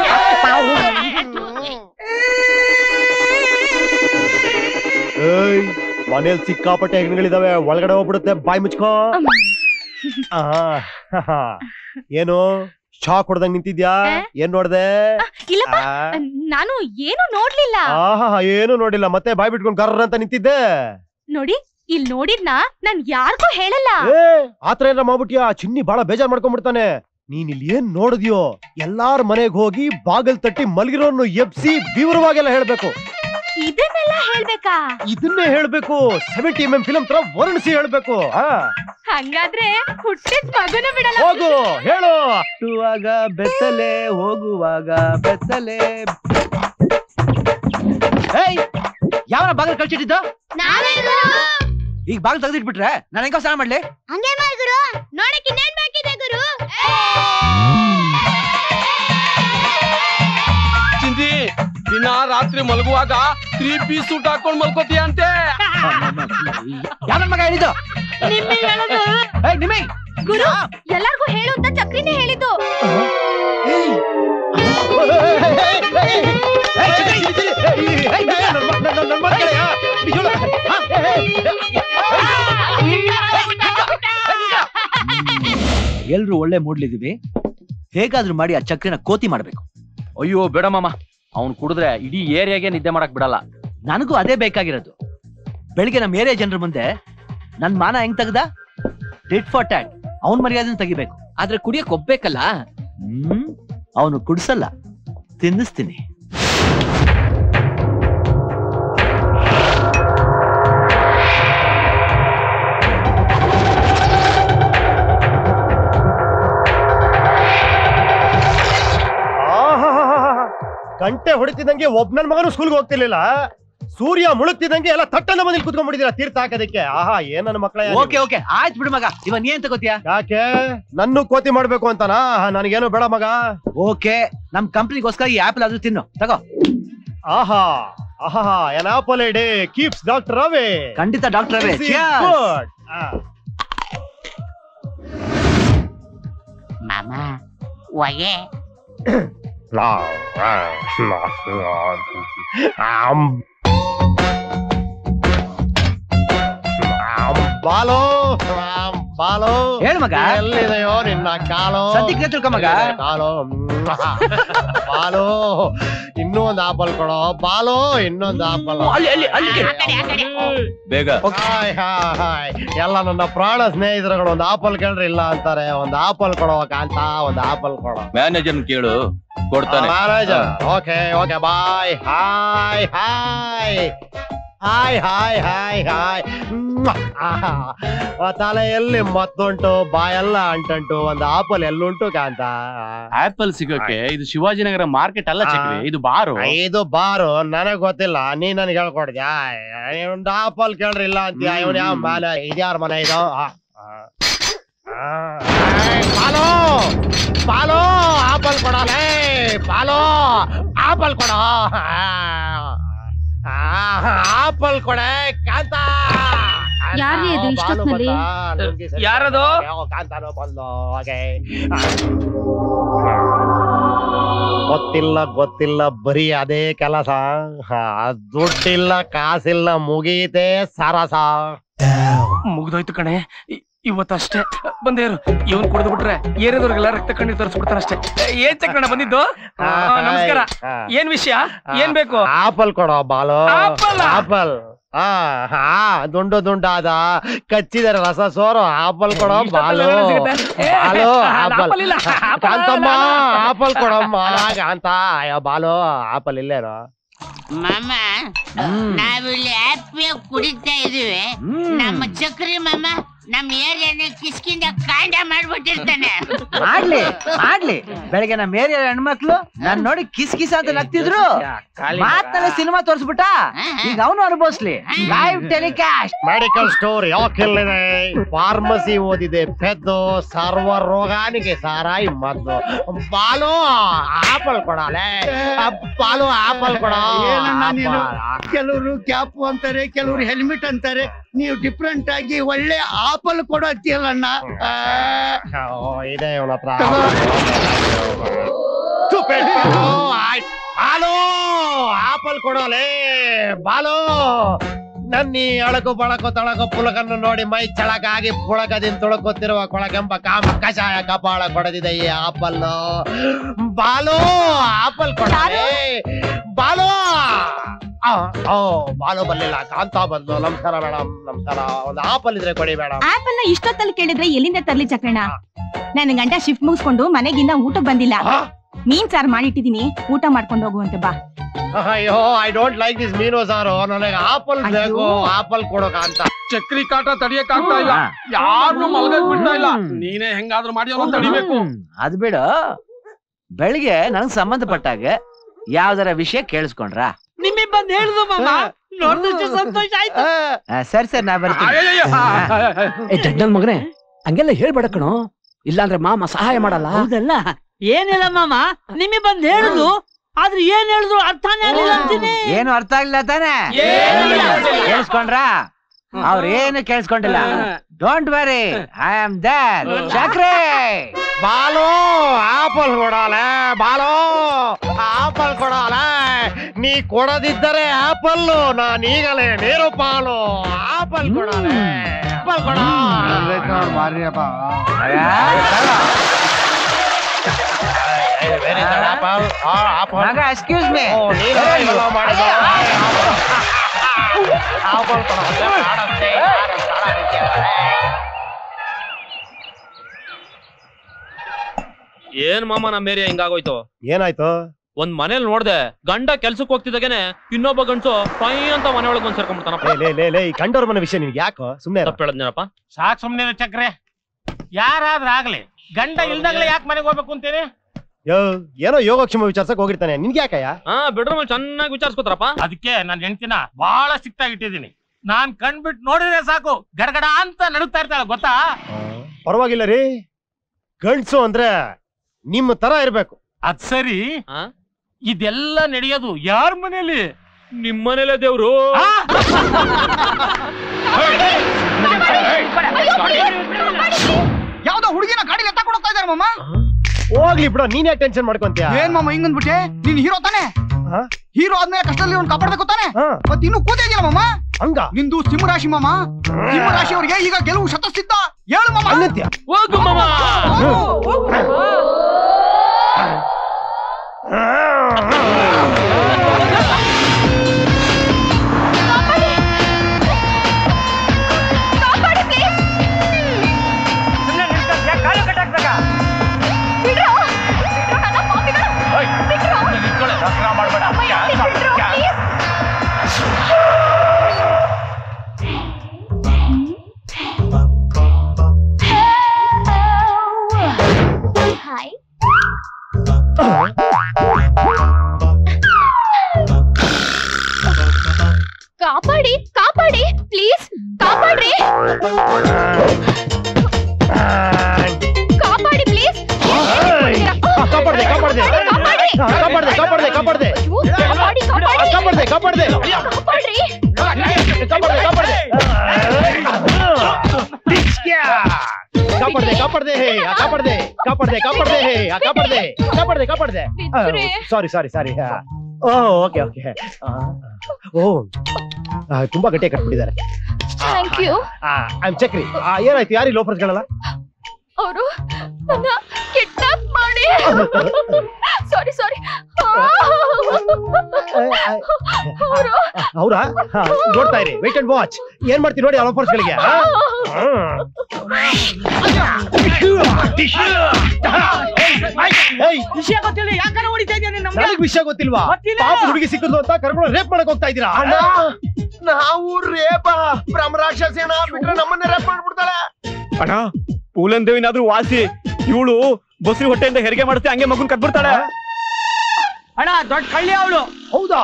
ಏಯ್ ಮನೇಲಿ ಸಿಕ್ಕಾಪಟ್ಟೆ ಹೆಗ್ಗಳಿದಾವೆ ಒಳಗಡೆ ಹೋಗ್ಬಿಡುತ್ತೆ ಬಾಯ್ ಮುಚ್ಕೋ ಆಹಾ. ಏನು ಶಾಕ್ ಹೊಡ್ದಂಗ್ ನಿಂತಿದ್ಯಾ ಏನ್ ನೋಡ್ದೆ ಇಲ್ಲಪ್ಪ ಆ. ನಾನು ಏನು ನೋಡ್ಲಿಲ್ಲ ಆಹಾ ಏನು ನೋಡಿಲ್ಲ ಮತ್ತೆ ಬಾಯ್ ಬಿಟ್ಕೊಂಡ್ ಕರ್ರ ಅಂತ ನಿಂತಿದ್ದೆ ನೋಡಿ ಇಲ್ ನೋಡಿದ್ನ ನಾನ್ ಯಾರಿಗೂ ಹೇಳಲ್ಲ ಏ ಆತರ ಏನಾರ ಮಾಡ್ಬಿಟ್ಯಾ ಚಿನ್ನಿ ಬಹಳ ಬೇಜಾರ್ ಮಾಡ್ಕೊಂಡ್ಬಿಡ್ತಾನೆ ನೀನ್ ಇಲ್ಲಿ ಏನ್ ನೋಡಿದ್ಯೋ ಎಲ್ಲಾರ್ ಮನೆಗ್ ಹೋಗಿ ಬಾಗಲ್ ತಟ್ಟಿ ಮಲಗಿರೋನು ಎಬ್ಸಿ ವಿವರವಾಗೆಲ್ಲ ಹೇಳ್ಬೇಕು ಇದನ್ನೆಲ್ಲ ಹೇಳ್ಬೇಕಾ ಇದನ್ನೇ ಹೇಳ್ಬೇಕು ಸೆವೆಂಟಿ ಎಂ ಎಂ ಫಿಲಂ ತರ ವರ್ಣಿಸಿ ಹೇಳ್ಬೇಕು ಆ ಹಂಗಾದ್ರೆ ಹುಟ್ಟಿದ ಮಗನ ಬಿಡಲ್ಲ ಹೋಗು ಹೇಳು ಹುಟ್ಟುವಾಗ ಬೆತ್ತಲೆ ಹೋಗುವಾಗ ಬೆತ್ತಲೆ ಏಯ್ ಯಾವನ ಬಾಗಿಲು ಕಳ್ಸಿಟ್ಟಿದ್ದು ಈಗ ಬಾಗಿಲು ತೆಗೆದಿಟ್ಬಿಟ್ರೆ ನಾನು ಹೆಂಗ ಸ್ನಾನ ಮಾಡ್ಲಿ ಹಂಗೆ ಮಾಡ್ ಗುರು ನೋಡಕ್ ಇನ್ನೇನ್ ಬೇಕಿದೆ ಗುರು ಚಿಂದಿ ದಿನ ರಾತ್ರಿ ಮಲಗುವಾಗ ತ್ರೀ ಪೀಸ್ ಸೂಟ್ ಹಾಕೊಂಡ್ ಮಲ್ಕೋತೀಯ ಅಂತೆ ಯಾವ ಮಗ ಹೇಳಿದ್ದು ನಿಮ್ಮೆ ಹೇಳೋದು ಏಯ್ ನಿಮ್ಮೆ ಗುರು ಎಲ್ಲಾರ್ಗೂ ಹೇಳು ಅಂತ ಚಕ್ರಿನೇ ಹೇಳಿದ್ದು ಎಲ್ರು ಒಳ್ಳೆ ಮೂಡ್ಲಿದೀವಿ ಹೇಗಾದ್ರೂ ಮಾಡಿ ಆ ಚಕ್ರಿನ ಕೋತಿ ಮಾಡ್ಬೇಕು ಅಯ್ಯೋ ಬೇಡ ಮಾಮ ಅವ್ನ್ ಕುಡಿದ್ರೆ ಇಡೀ ಏರಿಯಾಗೆ ನಿದ್ದೆ ಮಾಡಕ್ ಬಿಡಲ್ಲ ನನಗೂ ಅದೇ ಬೇಕಾಗಿರೋದು ಬೆಳಿಗ್ಗೆ ನಮ್ಮ ಏರಿಯಾ ಜನರ ಮುಂದೆ ನನ್ ಮಾನ ಹೆಂಗ್ ತೆಗ್ದ ಟಿಟ್ ಫಾರ್ ಟ್ಯಾಟ್ ಅವನ್ ಮರ್ಯಾದೆನ ತೆಗಿಬೇಕು ಆದ್ರೆ ಕುಡಿಯಕ್ ಒಬ್ಬೇಕಲ್ಲ ಹ್ಮ್ ಅವನು ಕುಡ್ಸಲ್ಲ ತಿನ್ನಿಸ್ತೀನಿ ಆಹಾಹಾಹಾ. ಗಂಟೆ ಹೊಡಿತಿದ್ದಂಗೆ ಒಬ್ಬ ನನ್ ಮಗನು ಸ್ಕೂಲ್ಗೆ ಹೋಗ್ತಿರ್ಲಿಲ್ಲ ಸೂರ್ಯ ಮುಳುಗ್ತಿದ್ದಂಗೆ ಎಲ್ಲ ತಟ್ಟನ ಮನೇಲಿ ಕುತ್ಕೊಂಡ್ಬಿಟ್ಟಿದ್ದೀರಾ ತೀರ್ಥ ಹಾಕೋದಕ್ಕೆ ಆಹಾ ಏನ್ ನನ್ನ ಮಕ್ಕಳ ಓಕೆ ಓಕೆ ಆಯ್ತು ಬಿಡು ಮಗ ಇವ ನೀ ಏನ್ ತಗೋತೀಯ ಯಾಕೆ ನನ್ನು ಕೋತಿ ಮಾಡ್ಬೇಕು ಅಂತನಾ ನನಗೇನು ಬೇಡ ಮಗ ಓಕೆ ನಮ್ ಕಂಪ್ನಿಗೋಸ್ಕರ ಈ ಆಪಲ್ ಆದ್ರೂ ತಿನ್ನು ತಗೋ ಆಹಾ ಆಹಾ an apple day keeps doctor away ಖಂಡಿತ ಡಾಕ್ಟರ್ ಅವೇ ಗುಡ್ ಮಾಮ ಒಯೆ ಬಾಲೋ ಬಾಲೋ ಹೇಳ್ ಮಗ. ಎಲ್ಲಿದೆಯೋ ನಿನ್ನ ಕಾಲು ಸದ್ಯಕ್ಕೆ ತಿಳ್ಕೊ ಮಗ. ಎಲ್ಲಿದೆ ಕಾಲು ಬಾಲು ಇನ್ನೂ ಒಂದ್ ಆಪಲ್ ಕೊಡೋ ಬಾಲು ಇನ್ನೊಂದ್ ಆಪಲ್ ಅಲ್ಲಿ, ಅಲ್ಲಿ, ಅಲ್ಲಿ ಕೇಳು. ಬೇಗ ಹಾಯ್ ಹಾಯ್ ಹಾಯ್ ಎಲ್ಲ ನನ್ನ ಪ್ರಾಣ ಸ್ನೇಹಿತರುಗಳು ಒಂದ್ ಆಪಲ್ ಕೇಳ್ರಿ ಇಲ್ಲ ಅಂತಾರೆ ಒಂದ್ ಆಪಲ್ ಕೊಡೋ ಕಾಂತ ಒಂದ್ ಆಪಲ್ ಕೊಡೋ ಮ್ಯಾನೇಜರ್ ಕೇಳು ಕೊಡ್ತಾನೆ manager okay okay bye hi hi hi hi hi hi ತಲೆಯಲ್ಲಿ ಮತ್ತುಂಟು ಬಾಯೆಲ್ಲ ಅಂಟುಂಟು ಒಂದು ಆಪಲ್ ಎಲ್ಲುಂಟು ಕಾಂತ ಆಪಲ್ ಸಿಗೋಕೆ ಇದು ಶಿವಾಜಿನಗರ ಮಾರ್ಕೆಟ್ ಅಲ್ಲ ಚಕ್ರಿ ಇದು ಬಾರು ಇದು ಬಾರು ನನಗ್ ಗೊತ್ತಿಲ್ಲ ನೀ ನನಗೆ ಹೇಳ್ಕೊಡ್ದ್ಯಾ ಒಂದು ಆಪಲ್ ಕೇಳ್ರಿ ಇಲ್ಲ ಅಂತೀಯ ಇವನ್ ಯಾವ ಮನೆ ಇದ್ಯಾರ ಮನೆ ಇದು ಆ, ಆ. ಆ, ಏಯ್, ಬಾಲು ಬಾಲು ಆಪಲ್ ಕೊಡಲೇ ಬಾಲು ಆಪಲ್ ಕೊಡ ಆಪಲ್ ಕೊಡೆ ಕಾಂತ ಯಾರ್ರೀ ಇದು ಇಷ್ಟೊತ್ನಲ್ಲಿ? ಯಾರದು? ಕಾಂತಾನೋ ಬಂದು ಹಾಗೆ ಗೊತ್ತಿಲ್ಲ ಗೊತ್ತಿಲ್ಲ ಬರೀ ಅದೇ ಕೆಲಸ ಹಾ, ದುಡ್ಡಿಲ್ಲ ಕಾಸಿಲ್ಲ ಮುಗೀತೆ ಸರಸ ಮುಗ್ದೋಯ್ತು ಕಣೆ ಇ- ಇವತ್ತಷ್ಟೇ ಬಂದೇರು ಇವನ್ ಕುಡಿದು ಬಿಟ್ರೆ ಏರಿದವ್ರಿಗೆಲ್ಲ ರಕ್ತ ಕಣ್ಣೀರ್ ತರಿಸ್ಬಿಡ್ತಾರೆ ಅಷ್ಟೇ ಏನ್ ಚಕ್ರಣ ಬಂದಿದ್ದು ಆ, ನಮಸ್ಕಾರ ಏನ್ ವಿಷಯ ಏನ್ ಬೇಕು ಆಪಲ್ ಕೊಡೋ ಬಾಲು ಆಪಲ್ ಆ? ಆಪಲ್ ಹಾ ಹಾ ದುಂಡು ದುಂಡಾದ ಕಚ್ಚಿದರೆ ರಸ ಸೋರು ಆಪಲ್ ಕೊಡೋ ಬಾಲು ಇಷ್ಟೊತ್ತಲ್ಲಿ ಸಿಗುತ್ತೆ? ಏ, ಬಾಲು ಅದು ಆಪಲ್ ಆಪಲ್ ಇಲ್ಲ. ಆಪಲ್ ಕಾಂತಮ್ಮ ಅಲ್ಲ. ಆಪಲ್ ಕೊಡಮ್ಮ ಕಾಂತ ಅಯ್ಯೋ ಬಾಲು ಆಪಲ್ ಇಲ್ಲೇನೋ ಮಾಮ ನಾವಿಲ್ಲಿ ಹ್ಯಾಪಿಯಾಗಿ ಕುಡಿತಾ ಇದೀವಿ ನಮ್ಮ ಚಕ್ರಿ ಮಾಮ ನಮ್ಮ ಏರಿಯಾನ ಕಿಸ್ಕಿಂದ ಕಾಂಡ ಮಾಡ್ಬಿಟ್ಟಿರ್ತಾನೆ ಮಾಡ್ಲಿ ಮಾಡ್ಲಿ ಬೆಳಗ್ಗೆ ನಮ್ಮ ಏರಿಯಾ ಹೆಣ್ಮಕ್ಳು ನಾನ್ ನೋಡಿ ಕಿಸ್ ಕಿಸ್ ಅಂತ ನಗ್ತಿದ್ರು ಮಾತ್ನಲ್ಲೇ ಸಿನಿಮಾ ತೋರ್ಸ್ಬಿಟ್ಟ ಈಗ ಅವನು ಅನುಭವಿಸ್ಲಿ ಲೈವ್ ಟೆಲಿಕಾಸ್ಟ್ ಮೆಡಿಕಲ್ ಸ್ಟೋರ್ ಯಾಕಿಲ್ಲಿದೆ ಫಾರ್ಮಸಿ ಓದಿದೆ ಪೆದ್ದು ಸರ್ವ ರೋಗಾನಿಗೆ ಸಾರಾಯಿ ಮದ್ದು ಬಾಲು ಆಪಲ್ ಕೊಡಲೆ ಬಾಲು ಆಪಲ್ ಕೊಡ ಏನಣ್ಣ ನೀನು ಕೆಲವರು ಕ್ಯಾಪು ಅಂತಾರೆ ಕೆಲವರು ಹೆಲ್ಮೆಟ್ ಅಂತಾರೆ ನೀವು ಡಿಫ್ರೆಂಟ್ ಆಗಿ ಒಳ್ಳೆ ಆಪಲ್ ಕೊಡತ್ತೀಯಲ್ಲಣ್ಣ ಇದೆ ಇವನ ಹತ್ರ Stupid fellow. ಆಯ್- ಬಾಲು ಆಪಲ್ ಕೊಡೋಲೆ ಬಾಲು ನನ್ನಿ ಅಳಕು ಬಳಕು ತಳಕು ಪುಳಕನ್ನು ನೋಡಿ ಮೈ ಚಳಕಾಗಿ ಪುಳಕದಿಂದ ತುಳುಕುತ್ತಿರುವ ಕೊಳಕೆಂಬ ಕಾಮ ಕಷಾಯ ಕಪಾಳ ಕೊಡದಿದೆ ಈ ಆಪಲ್ ಬಾಲು ಆಪಲ್ ಕೊಡಲೆ ಬಾಲು ಆ, ಓ ಬಾಲು ಬರ್ಲಿಲ್ಲ ಕಾಂತ ಬಂದು ನಮಸ್ಕಾರ ಮೇಡಮ್ ನಮಸ್ಕಾರ ಒಂದು ಆಪಲ್ ಇದ್ರೆ ಕೊಡಿ ಮೇಡಮ್ ಆಪಲ್ ನ ಇಷ್ಟೊತ್ತಲ್ಲಿ ಕೇಳಿದ್ರೆ ಎಲ್ಲಿಂದ ತರ್ಲಿ ಚಕ್ರಣ್ಣ ನನ್ನ ಗಂಡ ಶಿಫ್ಟ್ ಮುಗಿಸ್ಕೊಂಡು ಮನೆಗಿನ್ನ ಊಟಕ್ಕೆ ಬಂದಿಲ್ಲ ಮೀನ್ ಸಾರ್ ಮಾಡಿಟ್ಟಿದೀನಿ ಊಟ ಮಾಡ್ಕೊಂಡು ಹೋಗುವಂತೆ ಬಾ ಅಯ್ಯೋ ಐ ಡೋಂಟ್ ಲೈಕ್ ದಿಸ್ ಮೀನು ಸಾರು ನನಗೆ ಆಪಲ್ ಬೇಕು ಆಪಲ್ ಕೊಡೋಕ ಅಂತ ಚಕ್ರಿ ಕಾಟ ತಡಿಯಕ್ ಆಗ್ತಾ ಇಲ್ಲ ಯಾರನ್ನು ಮಲಗಕ್ ಬಿಡ್ತಾ ಇಲ್ಲ ನೀನೇ ಹೆಂಗಾದ್ರೂ ಮಾಡಿ ಅವ್ರನ್ನ ತಡಿಬೇಕು ಅದ್ ಬಿಡು ಬೆಳಿಗ್ಗೆ ನನಗ್ ಸಂಬಂಧಪಟ್ಟಾಗ ಯಾವ್ದಾರ ವಿಷಯ ಕೇಳಿಸ್ಕೊಂಡ್ರಾ ನಿಮಗೆ ಬಂದ್ ಹೇಳುದು ಮಾಮ ನೋಡಿದಷ್ಟು ಸಂತೋಷ ಆಯ್ತು ಆ, ಸರಿ ಸರಿ ನಾ ಬರ್ತೀನಿ ಏ ದಡ್ಡನ್ ಮಗನೇ ಹಂಗೆಲ್ಲ ಹೇಳ್ಬೇಡ ಕಣೋ ಇಲ್ಲಾಂದ್ರೆ ಮಾಮ ಸಹಾಯ ಮಾಡಲ್ಲ ಹೌದಲ್ಲ ಏನಿಲ್ಲ ಮಾಮ ನಿಮಗೆ ಬಂದ್ ಹೇಳುದು ಆದ್ರೆ ಏನ್ ಹೇಳಿದ್ರು ಅರ್ಥನೇ ಆಗ್ಲಿಲ್ಲ ಅಂತೀನಿ ಏನು ಅರ್ಥ ಆಗಿಲ್ಲ ತಾನೆ ಏನಿಲ್ಲ. ಕೇಳಿಸ್ಕೊಂಡ್ರಾ ಅವ್ರ ಏನು ಕೇಳಿಸ್ಕೊಂಡಿಲ್ಲ don't worry I am there Chakri Balu apple ಕೊಡಾಲೆ ಬಾಲು ಆಪಲ್ ಕೊಡಾಲೆ ನೀ ಕೊಡದಿದ್ದರೆ ಆಪಲ್ ನಾನು ಈಗಲೇ ನೀರು ಪಾಲು ಆಪಲ್ ಕೊಡಾಲೆ ಆಪಲ್ ಕೊಡ ಮಗ ಎಕ್ಸ್ಕ್ಯೂಸ್ ಮೀ ಆಪಲ್ ಕೊಡ ಏನ್ ಮಾಮ ನಮ್ ಏರಿಯಾ ಹಿಂಗಾಗೋಯ್ತು ಏನಾಯ್ತು ಒಂದ್ ಮನೇಲಿ ನೋಡ್ದೆ ಗಂಡ ಕೆಲ್ಸಕ್ಕೆ ಹೋಗ್ತಿದ್ದಾಗೇನೆ ಇನ್ನೊಬ್ಬ ಗಂಡ್ಸು ಪೈ ಅಂತ ಮನೆ ಒಳಗ್ ಬಂದ್ ಸೇರ್ಕೊಂಡ್ಬಿಡ್ತಾನಪ್ಪ ಲೇ ಲೇ ಲೇ ಈ ಕಂಡವ್ರ ಮನೆ ವಿಷಯ ನಿನ್ಗೆ ಯಾಕೋ ಸುಮ್ನೆ ಇರು. ತಪ್ಪ ಹೇಳದ್ನೇನಪ್ಪ ಸಾಕ್ ಸುಮ್ನೆ ಚಕ್ರೆ ಯಾರಾದ್ರೂ ಆಗ್ಲಿ ಗಂಡ ಇಲ್ದಾಗ್ಲೇ ಯಾಕೆ ಮನೆಗೆ ಹೋಗ್ಬೇಕು ಅಂತೀನಿ ಯೋ ಏನೋ ಯೋಗಕ್ಷೇಮ ವಿಚಾರ್ಸಕ್ ಹೋಗಿರ್ತಾನೆ ನಿನ್ಗೆ ಯಾಕಯ್ಯ ಹಾ ಬೆಡ್ರೂಮ್ ಅಲ್ಲಿ ಚೆನ್ನಾಗಿ ವಿಚಾರಿಸ್ಕೊತಾರಪ್ಪ ಅದಕ್ಕೆ ನನ್ನ ಹೆಂಡತಿನ ಬಹಳ ಸಿಕ್ತಾಗಿ ಇಟ್ಟಿದ್ದೀನಿ ನಾನ್ ಕಣ್ಬಿಟ್ಟು ನೋಡಿದ್ರೆ ಸಾಕು ಗಡಗಡ ಅಂತ ನಡುತ್ತಾ ಇರ್ತಾಳೆ ಗೊತ್ತಾ ಪರವಾಗಿಲ್ಲ ರೀ ಗಂಡ್ಸು ಅಂದ್ರೆ ನಿಮ್ಮ ತರ ಇರ್ಬೇಕು ಅದ್ ಸರಿ ಇದೆಲ್ಲ ನಡೆಯೋದು ಯಾರ ಮನೇಲಿ ನಿಮ್ ಮನೇಲೆ ದೇವ್ರು ಯಾವ್ದೋ ಹುಡುಗಿನ ಗಾಡಿ ಎತ್ತ ಕೊಡ್ತಾ ಇದಾರೆ ಮಾಮ ಹೋಗ್ಲಿ ಬಿಡ ನೀನ್ ಯಾಕೆ ಟೆನ್ಷನ್ ಮಾಡ್ಕೊಂತೀಯ ಏನ್ ಮಾಮ ಹಿಂಗಂದ್ಬಿಟ್ಟೆ ನೀನ್ ಹೀರೋ ತಾನೆ ಹೀರೋ ಆದ್ಮೇಲೆ ಕಷ್ಟದಲ್ಲಿ ಅವ್ನು ಕಾಪಾಡ್ಬೇಕು ತಾನೆ ಮತ್ ಇನ್ನು ಕೂತ ಇದೆಯಲ್ಲ ಮಾಮ ಹಂಗ ನಿಂದು ಸಿಂಹ ರಾಶಿ ಮಾಮ ಸಿಂಹ ರಾಶಿ ಅವರಿಗೆ ಈಗ ಗೆಲುವು ಶತಸಿದ್ಧ ಹೇಳು ಮಾಮ ಹೋಗು ಮಾಮ ಹಾಯ್ ಕಾಪಾಡಿ ಕಾಪಾಡಿ ಪ್ಲೀಸ್ ಕಾಪಾಡ್ರಿ ಕಾಪಾಡಿ ಪ್ಲೀಸ್ ಕಾಪಾಡ್ದೆ ಕಾಪಾಡ್ದೆ ಕಾಪಾಡಿ ಕಾಪಾಡ್ದೆ ಕಾಪಾಡ್ದೆ ಕಾಪಾಡ್ದೆ ಕಾಪಾಡಿ ಕಾಪಾಡ್ದೆ ಕಾಪಾಡ್ದೆ ಕಾಪಾಡ್ರಿ ಕಾಪಾಡ್ದೆ ಕಾಪಾಡ್ದೆ ಕಾಪಾಡ್ದೆ ಕಾಪಾಡ್ದೆ ಹೇ ಆ, ಕಾಪಾಡ್ದೆ ಕಾಪಾಡ್ದೆ ಕಾಪಾಡ್ದೆ ಹೇ ಆ, ಕಾಪಾಡ್ದೆ ಕಾಪಾಡ್ದೆ ಕಾಪಾಡ್ದೆ ಬಿದ್ರಿ. ಸಾರಿ ಸಾರಿ ಸಾರಿ ಓ ಓಕೆ ಓಕೆ ಓ ಆ, ತುಂಬಾ ಗಟ್ಟಿಯಾಗಿ ಕಟ್ಬಿಟ್ಟಿದ್ದಾರೆ thank you I am Chakri ಆ, ಏನಾಯ್ತು ಯಾರಿ ಲೋಫರ್ಸ್ಗಳಲ್ಲ ಅವರು ನನ್ನ ಕಿಡ್ನಾಪ್ ಮಾಡಿ ಸಾರಿ ಸಾರಿ ಅವರು ಹೌದಾ ಹಾ, ನೋಡ್ತಾ ಇರಿ ವೇಟ್ ಅಂಡ್ ವಾಚ್ ಏನ್ ಮಾಡ್ತೀವಿ ನೋಡಿ ಆ ಲೋಫರ್ಸ್ಗಳಿಗೆ ಆ? ಏಯ್, ವಿಷಯ ಗೊತ್ತಿಲ್ಲ ಯಾಕಂದ್ರೆ ಹೊಡಿತಾ ಇದ್ಯಾ ನೀನ್ ನಮ್ಗೆ ನನಗ್ ವಿಷಯ ಗೊತ್ತಿಲ್ವಾ ಗೊತ್ತಿಲ್ಲ. ಪಾಪ ಹುಡುಗಿ ಸಿಕ್ಕಿದ್ಲು ಅಂತ ಕರ್ಕೊಂಡು ರೇಪ್ ಮಾಡಕ್ ಹೋಗ್ತಾ ಇದ್ದೀರಾ ನಾವು ರೇಪ ಬ್ರಹ್ಮರಾಕ್ಷಸೇನ ಬಿಟ್ರೆ ನಮ್ಮನ್ನ ರೇಪ್ ಮಾಡ್ಬಿಡ್ತಾಳೆ ಅಣ್ಣ ಪೂಲನ್ ದೇವಿನಾದ್ರೂ ವಾಸಿ ಇವಳು ಬಸ್ರಿ ಹೊಟ್ಟೆಯಿಂದ ಹೆರಿಗೆ ಮಾಡುತ್ತೆ ಹಂಗೆ ಮಗುನ್ ಕಟ್ಬಿಡ್ತಾಳೆ ಅಣ್ಣ ದೊಡ್ಡ ಕಳ್ಳಿ ಅವಳು ಹೌದಾ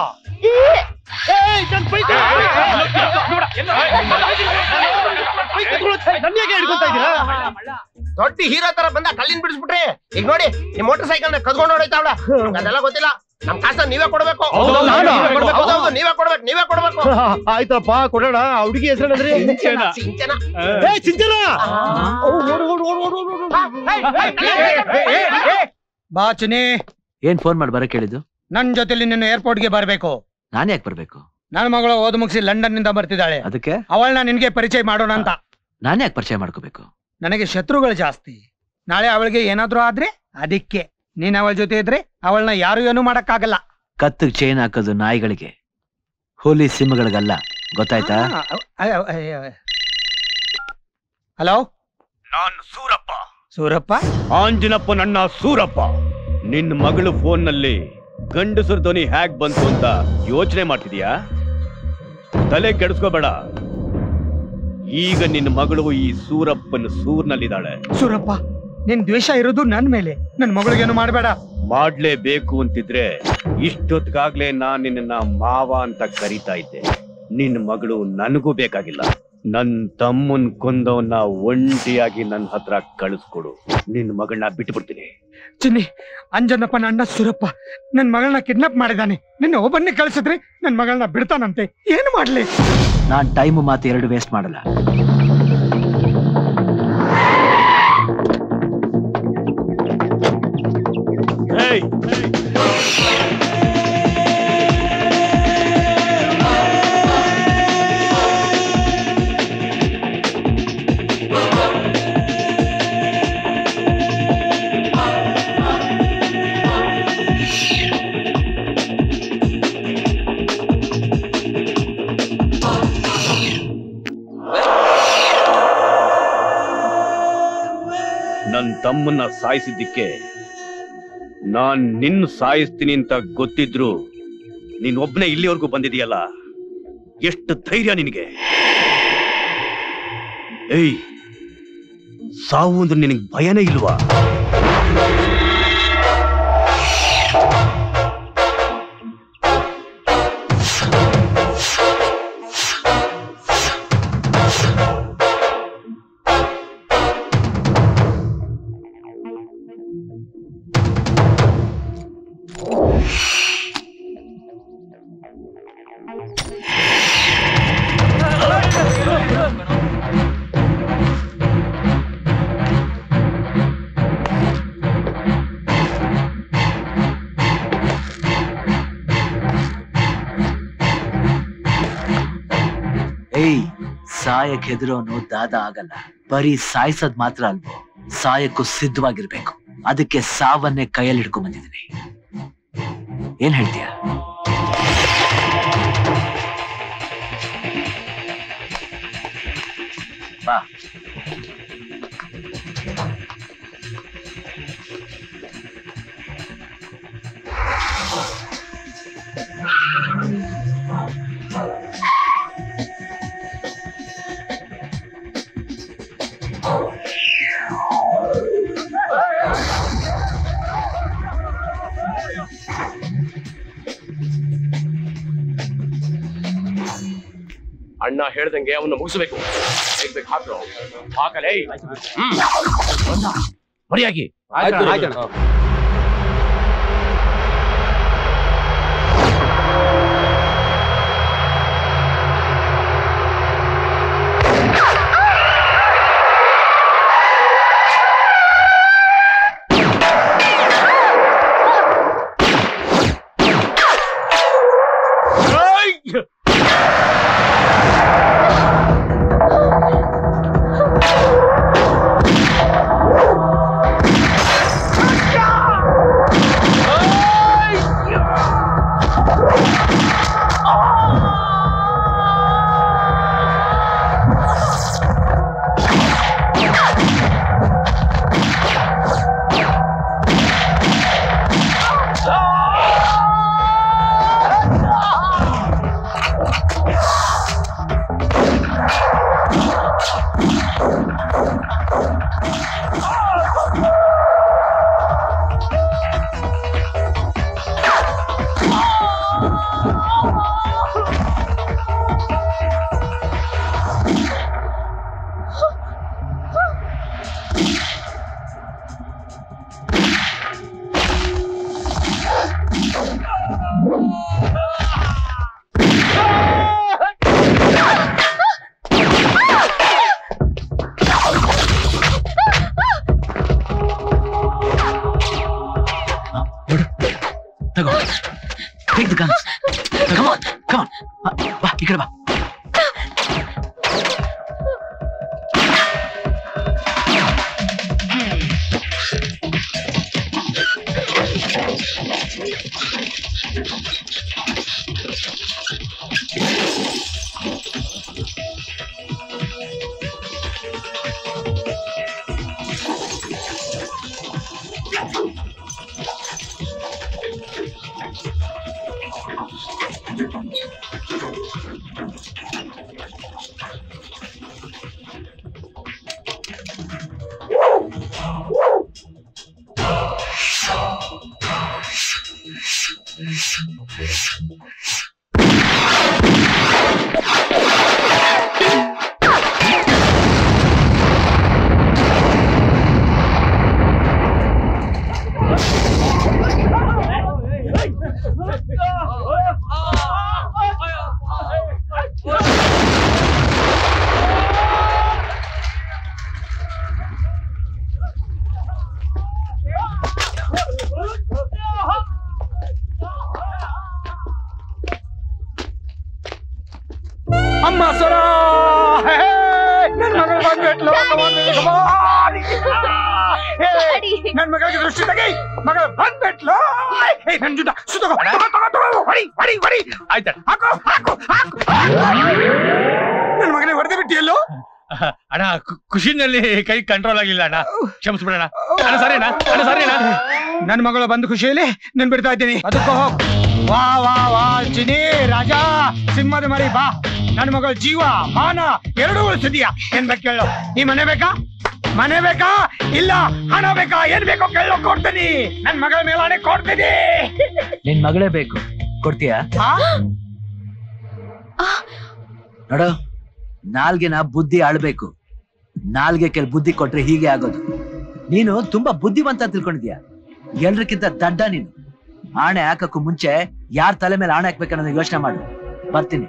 ಹಿಡ್ಕೊತಾ ಇದ್ದೀರಾ ದೊಡ್ಡ ಹೀರೋ ತರ ಬಂದ ಕಲ್ಲಿನ ಬಿಡಿಸ್ಬಿಟ್ರಿ ಈಗ ನೋಡಿ ನಿಮ್ ಮೋಟರ್ ಸೈಕಲ್ ನ ಕದ್ಕೊಂಡು ಹೊಡೈತಾವಳ ಅದೆಲ್ಲ ಗೊತ್ತಿಲ್ಲ ನಮ್ ಕಾಸನ್ನ ನೀವೇ ಕೊಡ್ಬೇಕು ಹೌದಾ? ನಾನಾ? ಹೌದೌದು, ನೀವೇ ಕೊಡ್ಬೇಕು ನೀವೇ ಕೊಡ್ಬೇಕು ಆಯ್ತಪ್ಪ ಕೊಡೋಣ ಆ ಹುಡುಗಿ ಹೆಸರೇನಂದ್ರಿ ಸಿಂಚನ ಏ ಚಿಂಚನ ಬಾ ಚುನಿ ಏನ್ ಫೋನ್ ಮಾಡಿ ಬರಕ್ ಹೇಳಿದ್ದು ನನ್ ಜೊತೆಲಿ ನಿನ್ನ ಏರ್ಪೋರ್ಟ್ ಗೆ ಬರ್ಬೇಕು ನಾನ್ ಯಾಕೆ ಬರ್ಬೇಕು ನನ್ನ ಮಗಳು ಓದು ಮುಗಿಸಿ ಲಂಡನ್ ನಿಂದ ಬರ್ತಿದ್ದಾಳೆ ಅದಕ್ಕೆ ಅವಳನ್ನ ನಿನ್ಗೆ ಪರಿಚಯ ಮಾಡೋಣ ಅಂತ ನಾನ್ ಯಾಕೆ ಪರಿಚಯ ಮಾಡ್ಕೋಬೇಕು ನನಗೆ ಶತ್ರುಗಳು ಜಾಸ್ತಿ ನಾಳೆ ಅವಳಿಗೆ ಏನಾದ್ರೂ ಆದ್ರೆ ಅದಕ್ಕೆ ನೀನ್ ಅವಳ ಜೊತೆ ಇದ್ರೆ ಅವಳನ್ನ ಯಾರು ಏನು ಮಾಡಕ್ಕಾಗಲ್ಲ ಕತ್ತಿಗೆ ಚೈನ್ ಹಾಕೋದು ನಾಯಿಗಳಿಗೆ ಹುಲಿ ಸಿಂಹಗಳಿಗಲ್ಲ ಗೊತ್ತಾಯ್ತಾ ಹಲೋ ನಾನ್ ಸೂರಪ್ಪ ಸೂರಪ್ಪ ಆಂಜನಪ್ಪ ನನ್ನ ಸೂರಪ್ಪ ನಿನ್ನ ಮಗಳು ಫೋನ್ ನಲ್ಲಿ ಗಂಡಸರ ಧ್ವನಿ ಹ್ಯಾಕ್ ಬಂತು ಅಂತ ಯೋಚನೆ ಮಾಡ್ತಿದ್ಯಾ ತಲೆ ಕೆಡಿಸ್ಕೋಬೇಡ ಈಗ ನಿನ್ನ ಮಗಳು ಈ ಸೂರಪ್ಪನ ಸೂರ್ನಲ್ಲಿದ್ದಾಳೆ ಸೂರಪ್ಪ ನಿನ್ ದ್ವೇಷ ಇರೋದು ನನ್ ಮೇಲೆ ನನ್ ಮಗಳಿಗೇನು ಮಾಡಬೇಡ ಮಾಡ್ಲೇಬೇಕು ಅಂತಿದ್ರೆ ಇಷ್ಟೊತ್ತಿಗಾಗ್ಲೇ ನಾನ್ ನಿನ್ನ ಮಾವ ಅಂತ ಕರಿತಾ ಇದ್ದೆ ನಿನ್ನ ಮಗಳು ನನಗೂ ಬೇಕಾಗಿಲ್ಲ ನನ್ ತಮ್ಮನ್ ಕೊಂದವನ್ನ ಒಂಟಿಯಾಗಿ ನನ್ನ ಹತ್ರ ಕಳಿಸ್ಕೊಡು ನಿನ್ನ ಮಗಳನ್ನ ಬಿಟ್ಬಿಡ್ತೀನಿ ಚಿನ್ನಿ ಅಂಜನಪ್ಪನ ಅಣ್ಣ ಸೂರಪ್ಪ ನನ್ ಮಗಳನ್ನ ಕಿಡ್ನಾಪ್ ಮಾಡಿದಾನೆ ನಿನ್ನ ಒಬ್ಬನ್ನೇ ಕಳ್ಸಿದ್ರೆ ನನ್ ಮಗಳನ್ನ ಬಿಡ್ತಾನಂತೆ ಏನು ಮಾಡ್ಲಿ ನಾನ್ ಟೈಮ್ ಮಾತು ಎರಡು ವೇಸ್ಟ್ ಮಾಡಲ್ಲ ನನ್ ತಮ್ಮನ್ನ ಸಾಯಿಸಿದ್ದಕ್ಕೆ ನಾನ್ ನಿನ್ನ ಸಾಯಿಸ್ತೀನಿ ಅಂತ ಗೊತ್ತಿದ್ರು ನೀನ್ ಒಬ್ನೇ ಇಲ್ಲಿವರೆಗೂ ಬಂದಿದೀಯಲ್ಲ ಎಷ್ಟು ಧೈರ್ಯ ನಿನಗೆ ಏಯ್ ಸಾವು ಅಂದ್ರೆ ನಿನಗೆ ಭಯನೇ ಇಲ್ವಾ ಏಯ್ ಸಾಯಕ್ ಹೆದರೋನು ದಾದ ಆಗಲ್ಲ ಬರೀ ಸಾಯಿಸೋದ್ ಮಾತ್ರ ಅಲ್ವೋ ಸಾಯಕ್ಕೂ ಸಿದ್ಧವಾಗಿರ್ಬೇಕು ಅದಕ್ಕೆ ಸಾವನ್ನೇ ಕೈಯಲ್ಲಿ ಹಿಡ್ಕೊಂಡ್ ಬಂದಿದ್ದೀನಿ ಏನ್ ಹೇಳ್ತೀಯ ಬಾ ಅಣ್ಣ ಹೇಳ್ದಂಗೆ ಅವನ್ನ ಮುಗಿಸ್ಬೇಕು ಹೇಳ್ಬೇಕು ಹಾಕ್ರು ಹಾಕಲೇ ಹ್ಮ್ ಮರಿಯಾಗಿ ಆಯ್ತು, ಆಯ್ತು. ತಗೋ take the guns come on come on ಬಾ ಈ ಕಡೆ ಬಾ ಅಮ್ಮ ಸರ ನನ್ ಮಗಳು ಬಂದ್ಬಿಟ್ಲು ನನ್ ಮಗಳಿಗೆ ದೃಷ್ಟಿ ತೆಗಿ ಮಗಳು ಬಂದ್ಬಿಟ್ಲು ಏ, ನನ್ ಜುಟ್ಟ ಸುತ್ತಗೋ ತಗೋ, ತಗೋ, ತಗೋ, ಹೊಡಿ ಹೊಡಿ ಹೊಡಿ ಆಯ್ತ ಹಾಕು ಹಾಕು ಹಾಕು ನನ್ ಮಗನೇ ಹೊಡೆದೇ ಬಿಟ್ಟಿಯಲ್ಲೋ ಅಣ್ಣ ಖು- ಖುಷಿನಲ್ಲಿ ಕೈ ಕಂಟ್ರೋಲ್ ಆಗಿಲ್ಲ ಅಣ್ಣ ಕ್ಷಮಿಸ್ಬಿಡಣ ಅಣ್ಣ ಸರಿ ಅಣ್ಣ ಅಣ್ಣ ಸರಿ ಅಣ್ಣ ನನ್ ಮಗಳು ಬಂದ ಖುಷಿಯಲ್ಲಿ ನನ್ ಬಿಡ್ತಾ ಇದ್ದೀನಿ ಅದಕ್ಕೂ ಹೋಗ್ ವಾ ವಾ ವಾ ಚಿನಿ ರಾಜ ಸಿಂಹದ ಮರಿ ಬಾ ನನ್ ಮಗಳ ಜೀವ ಮಾನ ಎರಡೂ ಉಳಿಸಿದ್ಯಾ ಏನ್ ಬೇಕು ಕೇಳು ಈ ಮನೆ ಬೇಕಾ ಮನೆ ಬೇಕಾ ಇಲ್ಲ ಹಣ ಬೇಕಾ ಏನ್ ಬೇಕೋ ಕೇಳೋ ಕೊಡ್ತೀನಿ ನನ್ ಮಗಳ ಮೇಲಾನೆ ಕೊಡ್ತೀನಿ ನಿನ್ ಮಗಳೇ ಬೇಕು ಕೊಡ್ತೀಯಾ ನೋಡು ನಾಲ್ಗೆನ ಬುದ್ಧಿ ಆಳ್ಬೇಕು ನಾಲ್ಗೆ ಕೆಲ ಬುದ್ಧಿ ಕೊಟ್ರೆ ಹೀಗೆ ಆಗೋದು ನೀನು ತುಂಬಾ ಬುದ್ಧಿವಂತ ಅಂತ ತಿಳ್ಕೊಂಡಿದ್ಯಾ ಎಲ್ರಿಗಿಂತ ದಡ್ಡ ನೀನು ಆಣೆ ಹಾಕಕ್ಕೂ ಮುಂಚೆ ಯಾರ್ ತಲೆ ಮೇಲೆ ಆಣೆ ಹಾಕ್ಬೇಕನ್ನೋದು ಯೋಚನೆ ಮಾಡು ಬರ್ತೀನಿ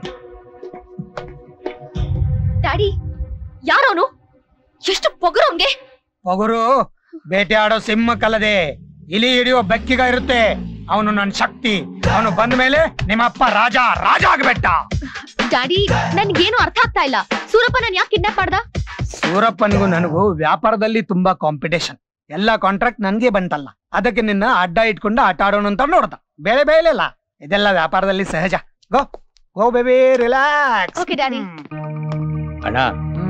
ಡ್ಯಾಡಿ ಯಾರವನು ಎಷ್ಟು ಪೊಗರೋನ್ಗೆ ಪೊಗರು ಬೇಟೆ ಆಡೋ ಸಿಂಹಕ್ಕಲ್ಲದೆ ಇಲಿ ಹಿಡಿಯೋ ಬೆಕ್ಕಿಗ ಇರುತ್ತೆ ಅವನು ನನ್ನ ಶಕ್ತಿ ಅವನು ಬಂದ ಮೇಲೆ ನಿಮ್ಮಪ್ಪ ರಾಜ ರಾಜ ಆಗ್ಬಿಟ್ಟ ಡ್ಯಾಡಿ ನನ್ಗೇನು ಅರ್ಥ ಆಗ್ತಾ ಇಲ್ಲ ಸೂರಪ್ಪ ನನ್ ಯಾಕೆ ಕಿಡ್ನಾಪ್ ಮಾಡ್ದ ಸೂರಪ್ಪನಿಗೂ ನನಗೂ ವ್ಯಾಪಾರದಲ್ಲಿ ತುಂಬಾ ಕಾಂಪಿಟೇಷನ್ ಎಲ್ಲಾ ಕಾಂಟ್ರಾಕ್ಟ್ ನನ್ಗೆ ಬಂತಲ್ಲ ಅದಕ್ಕೆ ನಿನ್ನ ಅಡ್ಡ ಇಟ್ಕೊಂಡು ಆಟ ಆಡೋಣ ಅಂತ ನೋಡ್ದ ಬೇರೆ ಬೇರೆ ಇಲ್ಲ ಇದೆಲ್ಲ ವ್ಯಾಪಾರದಲ್ಲಿ ಸಹಜ go go baby relax okay daddy ಅಣ್ಣ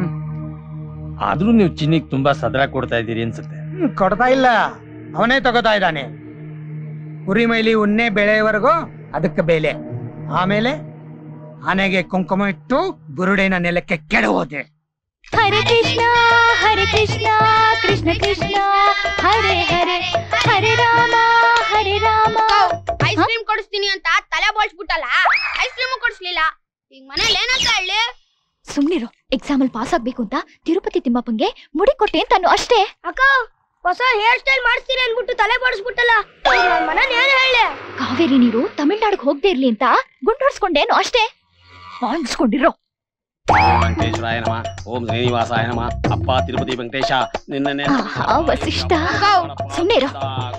ಆದ್ರೂ ನೀವು ಚಿನ್ನಿಗ್ ತುಂಬಾ ಸದರ ಕೊಡ್ತಾ ಇದ್ದೀರಿ ಅನ್ಸುತ್ತೆ ಕೊಡ್ತಾ ಇಲ್ಲ ಅವನೇ ತಗೋತಾ ಇದ್ದಾನೆ ಕುರಿ ಮೈಲಿ ಉನ್ನೆ ಬೆಳೆಯವರೆಗೂ ಅದಕ್ಕೆ ಬೆಲೆ ಆಮೇಲೆ ಆನೆಗೆ ಕುಂಕುಮ ಇಟ್ಟು ಬುರುಡೆನ ನೆಲಕ್ಕೆ ಕೆಡವೋದೆ ಹರೇ ಕೃಷ್ಣ ಹರೇ ಕೃಷ್ಣ ಕೃಷ್ಣ ಕೃಷ್ಣ ಹರೇ ಹರೇ ಹರೇ ರಾಮ ಹರೇ ರಾಮ ಐಸ್ ಕ್ರೀಮ್ ಕೊಡಿಸ್ತೀನಿ ಅಂತ ತಲೆ ಬೋಳ್ಸ್ಬಿಟ್ಟಲ್ಲ ಐಸ್ ಕ್ರೀಮ್ ಕೊಡಿಸ್ಲಿಲ್ಲ ಈಗ ಮನೇಲಿ ಏನಂತ ಹೇಳಿ ಸುಮ್ನಿರು ಎಕ್ಸಾಮ್ ಅಲ್ಲಿ ಪಾಸ್ ಆಗ್ಬೇಕು ಅಂತ ತಿರುಪತಿ ತಿಮ್ಮಪ್ಪಂಗೆ ಮುಡಿ ಕೊಟ್ಟೆ ಅಂತಾನು ಅಷ್ಟೇ ಅಕ್ಕ ಹೊಸ ಹೇರ್ ಸ್ಟೈಲ್ ಮಾಡಿಸ್ತೀನಿ ಅನ್ಬಿಟ್ಟು ತಲೆ ಬೋಳ್ಸ್ಬಿಟ್ಟಲ್ಲ ಮನೇಲಿ ಏನ್ ಹೇಳಿ ಕಾವೇರಿ ನೀರು ತಮಿಳ್ನಾಡಿಗೆ ಹೋಗದೆ ಇರ್ಲಿ ಅಂತ ಗುಂಡೋಡ್ಸ್ಕೊಂಡೇನು ಅಷ್ಟೇ ಮಾಡಿಸ್ಕೊಂಡಿರೋ ವೆಂಕಟೇಶ್ವರಾಯ ನಮ ಓಂ ಶ್ರೀನಿವಾಸಾಯ ನಮ ಅಪ್ಪ ತಿರುಪತಿ ವೆಂಕಟೇಶ ನಿನ್ನೆ ಆಹಾ ವಸಿಷ್ಠ ಸುಮ್ನಿರು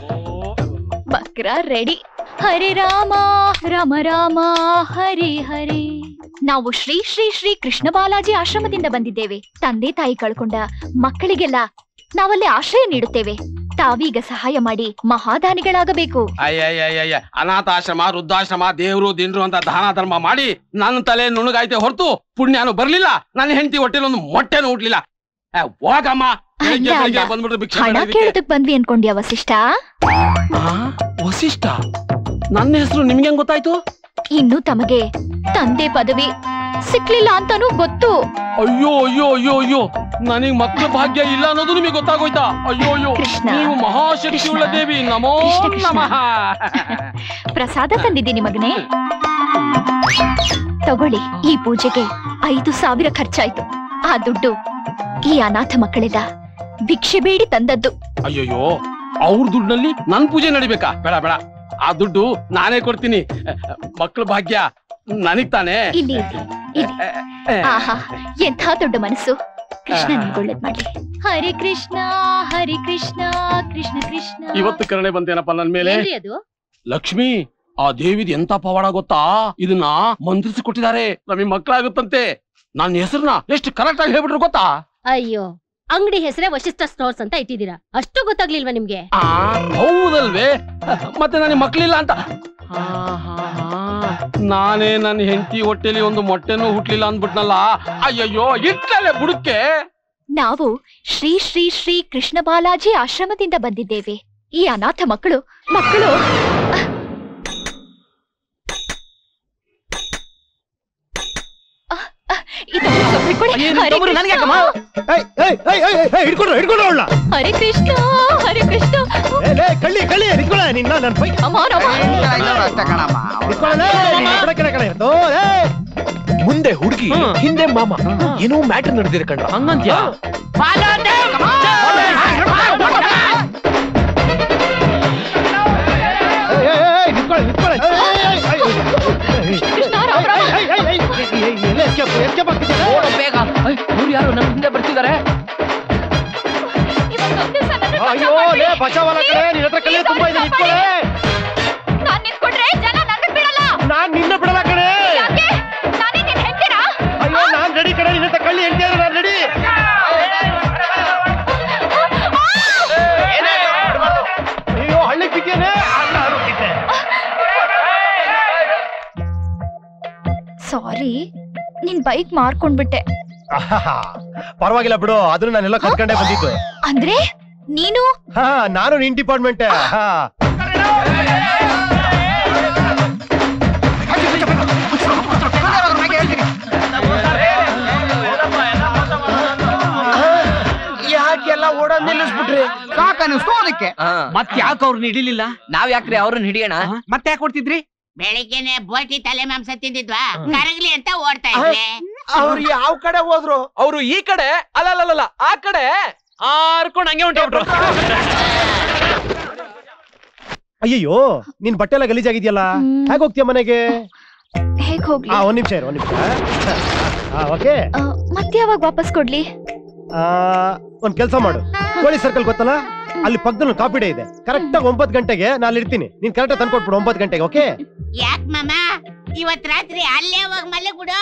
ಬಕ್ರ ರೆಡಿ ಹರೇ ರಾಮ ರಾಮ ರಾಮ ಹರಿ ಹರಿ ನಾವು ಶ್ರೀ ಶ್ರೀ ಶ್ರೀ ಕೃಷ್ಣ ಬಾಲಾಜಿ ಆಶ್ರಮದಿಂದ ಬಂದಿದ್ದೇವೆ ತಂದೆ ತಾಯಿ ಕಳ್ಕೊಂಡ ಮಕ್ಕಳಿಗೆಲ್ಲ ನಾವಲ್ಲಿ ಆಶ್ರಯ ನೀಡುತ್ತೇವೆ ತಾವೀಗ ಸಹಾಯ ಮಾಡಿ ಮಹಾದಾನಿಗಳಾಗಬೇಕು ಅಯ್ಯಯ್ಯಯ್ಯ ಅನಾಥಾಶ್ರಮ ವೃದ್ಧಾಶ್ರಮ ದೇವ್ರು ದಿನ್ರು ಅಂತ ದಾನ ಧರ್ಮ ಮಾಡಿ ನನ್ನ ತಲೆ ನುಣಗಾಯ್ತೆ ಹೊರತು ಪುಣ್ಯನು ಬರ್ಲಿಲ್ಲ ನನ್ನ ಹೆಂಡತಿ ಹೊಟ್ಟೆಲಿ ಒಂದು ಮೊಟ್ಟೆನೂ ಹುಟ್ಲಿಲ್ಲ ಏ, ಹೋಗಮ್ಮ ಬೆಳಿಗ್ಗೆ ಅಲ್ಲ, ಬೆಳಿಗ್ಗೆ ಅಲ್ಲ. ಬಂದ್ಬಿಟ್ಟು ಭಿಕ್ಷೆ ಹಣ ಬೇಡೋದಕ್ಕೆ. ಕೇಳೋದಕ್ ಬಂದ್ವಿ ಅನ್ಕೊಂಡ್ಯಾ ವಸಿಷ್ಠ ವಸಿಷ್ಠ ನನ್ನ ಹೆಸರು ನಿಮ್ಗೆ ಹೆಂಗ್ ಗೊತ್ತಾಯ್ತು ಇನ್ನು ತಮಗೆ ತಂದೆ ಪದವಿ ಸಿಕ್ಲಿಲ್ಲ ಅಂತಾನೂ ಗೊತ್ತು ಅಯ್ಯೋ ಅಯ್ಯೋ ಅಯ್ಯೋ ಅಯ್ಯೋ ನನಗ್ ಮಕ್ಕಳ ಭಾಗ್ಯ ಇಲ್ಲ ಅನ್ನೋದು ನಿಮಗೆ ಗೊತ್ತಾಗೋಯ್ತಾ ಅಯ್ಯೋ ಅಯ್ಯೋ ನೀವು ಮಹಾಶಕ್ತಿಯುಳ್ಳ ದೇವಿ ನಮೋ ನಮಃ ಪ್ರಸಾದ ತಂದಿದ್ದೀನಿ ಮಗನೇ ತಗೊಳ್ಳಿ ಈ ಪೂಜೆಗೆ ಐದು ಸಾವಿರ ಖರ್ಚಾಯ್ತು ಆ ದುಡ್ಡು ಈ ಅನಾಥ ಮಕ್ಕಳಿಂದ ಭಿಕ್ಷೆ ಬೇಡಿ ತಂದದ್ದು ಅಯ್ಯೋಯ್ಯೋ ಅವ್ರ ದುಡ್ಡಲ್ಲಿ ನನ್ ಪೂಜೆ ನಡಿಬೇಕಾ ಬೇಡ ಬೇಡ ಆ ದುಡ್ಡು ನಾನೇ ಕೊಡ್ತೀನಿ ಮಕ್ಕಳ ಭಾಗ್ಯ ನನಗ್ ತಾನೇ ಇಲ್ಲಿ ಇಲ್ಲಿ ಆಹಾ ಎಂಥ ದೊಡ್ಡ ಮನಸ್ಸು ಕೃಷ್ಣ ನಿಮ್ಗೆ ಒಳ್ಳೇದ್ ಮಾಡ್ಲಿ ಹರೇ ಕೃಷ್ಣ ಹರೇ ಕೃಷ್ಣ ಕೃಷ್ಣ ಕೃಷ್ಣ ಇವತ್ತು ಕರುಣೆ ಬಂತೇನಪ್ಪ ನನ್ ಮೇಲೆ ಏನ್ರಿ ಅದು ಲಕ್ಷ್ಮಿ ಆ ದೇವಿದ್ ಎಂತ ಪವಾಡ ಗೊತ್ತಾ ಇದನ್ನ ಮಂತ್ರಿಸಿ ಕೊಟ್ಟಿದ್ದಾರೆ ನಮಗೆ ಮಕ್ಕಳಾಗುತ್ತಂತೆ ನನ್ನ ಹೆಸರನ್ನ ಎಷ್ಟು ಕರೆಕ್ಟ್ ಆಗಿ ಹೇಳ್ಬಿಟ್ರು ಗೊತ್ತಾ ಅಯ್ಯೋ ಅಂಗಡಿ ಹೆಸರೇ ವಶಿಷ್ಠ ಸ್ಟೋರ್ಸ್ ಅಂತ ಇಟ್ಟಿದ್ದೀರಾ ಅಷ್ಟು ಗೊತ್ತಾಗ್ಲಿಲ್ವಾ ನಿಮ್ಗೆ ಆ, ಹೌದಲ್ವೇ ಮತ್ತೆ ನನಗೆ ಮಕ್ಳಿಲ್ಲ ಅಂತ ಆ, ಹಾ, ಹಾ. ನಾನೇ ನನ್ನ ಹೆಂಡತಿ ಹೊಟ್ಟೆಲಿ ಒಂದು ಮೊಟ್ಟೆನೂ ಹುಟ್ಲಿಲ್ಲ ಅಂದ್ಬಿಟ್ನಲ್ಲ ಅಯ್ಯಯ್ಯೋ ಇಟ್ಟಲೆ ಬುಡಕ್ಕೆ ನಾವು ಶ್ರೀ ಶ್ರೀ ಶ್ರೀ ಕೃಷ್ಣ ಬಾಲಾಜಿ ಆಶ್ರಮದಿಂದ ಬಂದಿದ್ದೇವೆ ಈ ಅನಾಥ ಮಕ್ಕಳು ಮಕ್ಕಳು ಇದು ಸ್ವಲ್ಪ ಕೊಡಿ. ಹರೇ ಕೃಷ್ಣ. ಹಿಡ್ಕೊಂಡು ಹಿಡ್ಕೊಂಡು ಅವಳ ಹರೇ ಕೃಷ್ಣ ಹರೇ ಕೃಷ್ಣ ಕಳ್ಳಿ ಕಳ್ಳಿ ಹಿಡ್ಕೊಳ್ಳ ನಿನ್ನ ನನ್ನ ಪೈ ಅಮ್ಮ ರಾಮ. ಮುಂದೆ ಹುಡುಗಿ ಹಿಂದೆ ಮಾಮ ಏನೋ ಮ್ಯಾಟರ್ ನಡೆದಿದೆ ಕಣ್ರ ಹಂಗಂತ್ಯ ಬೇಗ ಇವ್ರು ಯಾರು ನಮ್ಮ ಹಿಂದೆ ಬರ್ತಿದ್ದಾರೆ ಅಯ್ಯೋ ಲೇ ಬಚಾವಲ್ಲ ಕಡೆ ನಿನ್ನ ಹತ್ರ ಕಲೆ ತುಂಬಾ ಇದೆ ನಿಂತ್ಕೊಳ್ಳೆ ನಾನ್ ನಿಂತ್ಕೊಂಡ್ರೆ ಜನ ನನ್ನ ಬಿಡಲ್ಲ ನಾನ್ ನಿನ್ನ ಬಿಡಲ್ಲ ಕಡೆ ಯಾಕೆ ನಾನೇ ನಿನ್ ಹೆಂಡ್ತಿನಾ? ಅಯ್ಯೋ ನಾನ್ ರೆಡಿ ಕಡೆ ನಿನ್ನ ಹತ್ರ ಕಳ್ಳಿ ಹೇಳ್ತಾ ನಾನು ರೆಡಿ ಅಯ್ಯೋ ಹಳ್ಳಿ ಬಿದ್ದೇನೆ ಸಾರಿ ನಿನ್ ಬೈಕ್ ಮಾರ್ಕೊಂಡ್ಬಿಟ್ಟೆ ಪರವಾಗಿಲ್ಲ ಬಿಡು ಅದನ್ನ ನಾನೆಲ್ಲ ಕಲ್ತ್ಕೊಂಡೇ ಬಂದಿದ್ದು ಅಂದ್ರೆ ನೀನು ಹಾ ನಾನು ನಿನ್ ಡಿಪಾರ್ಟ್ಮೆಂಟ್ ಹಾ ಯಾಕೆಲ್ಲ ಓಡೋದ್ ನಿಲ್ಲಿಸ್ಬಿಟ್ರಿ ಸಾಕನ್ನಿಸ್ತು ಅದಕ್ಕೆ ಮತ್ ಯಾಕೆ ಅವ್ರನ್ನ ಹಿಡಿಲಿಲ್ಲ ನಾವ್ ಯಾಕ್ರಿ ಅವ್ರನ್ನ ಹಿಡಿಯೋಣ ಮತ್ತೆ ಯಾಕೆ ಕೊಡ್ತಿದ್ರಿ ಬೆಳಿಗ್ಗೆನೆ ಬೋಟಿ ತಲೆ ಮಾಂಸ ತಿಂದಿದ್ವಾ ಕರಗ್ಲಿ ಅಂತ ಓಡ್ತಾ ಇದ್ವಿ ಅವ್ರು ಯಾವ ಕಡೆ ಹೋದ್ರು ಅವರು ಈ ಕಡೆ ಅಲ್ಲಲ್ಲ ಆ ಕಡೆ ಆರ್ಕೊಂಡು ಹಂಗೆ ಹೊಂಟೋಗ್ಬಿಟ್ರು ಅಯ್ಯಯ್ಯೋ ನಿನ್ ಬಟ್ಟೆ ಎಲ್ಲ ಗಲೀಜಾಗಿದ್ಯಲ್ಲ ಹೇಗ್ ಹೋಗ್ತೀಯ ಮನೆಗೆ ಹೇಗ್ ಹೋಗ್ಲಿ ಆ ಒಂದ್ ನಿಮಿಷ ಇರು ಒಂದ್ ನಿಮಿಷ ಹಾ ಓಕೆ ಆ, ಮತ್ತೆ ಯಾವಾಗ ವಾಪಸ್ ಕೊಡ್ಲಿ ಆ, ಒಂದ್ ಕೆಲ್ಸ ಮಾಡು ಕೋಳಿ ಸರ್ಕಲ್ ಗೊತ್ತಲ್ಲ ಅಲ್ಲಿ ಪಕ್ಕದಲ್ಲಿ ಒಂದು ಕಾಫಿ ಡೇ ಇದೆ ಕರೆಕ್ಟ್ ಆಗಿ ಒಂಬತ್ ಗಂಟೆಗೆ ನಾನು ಇರ್ತೀನಿ ನೀನ್ ಕರೆಕ್ಟ್ ತಂದ್ಕೊಟ್ಬಿಡು ಒಂಬತ್ ಗಂಟೆಗೆ ಓಕೆ ಯಾಕ್ ಮಾಮ ಇವತ್ ರಾತ್ರಿ ಅಲ್ಲೇ ಹೋಗ್ ಮಲಗ್ಬಿಡು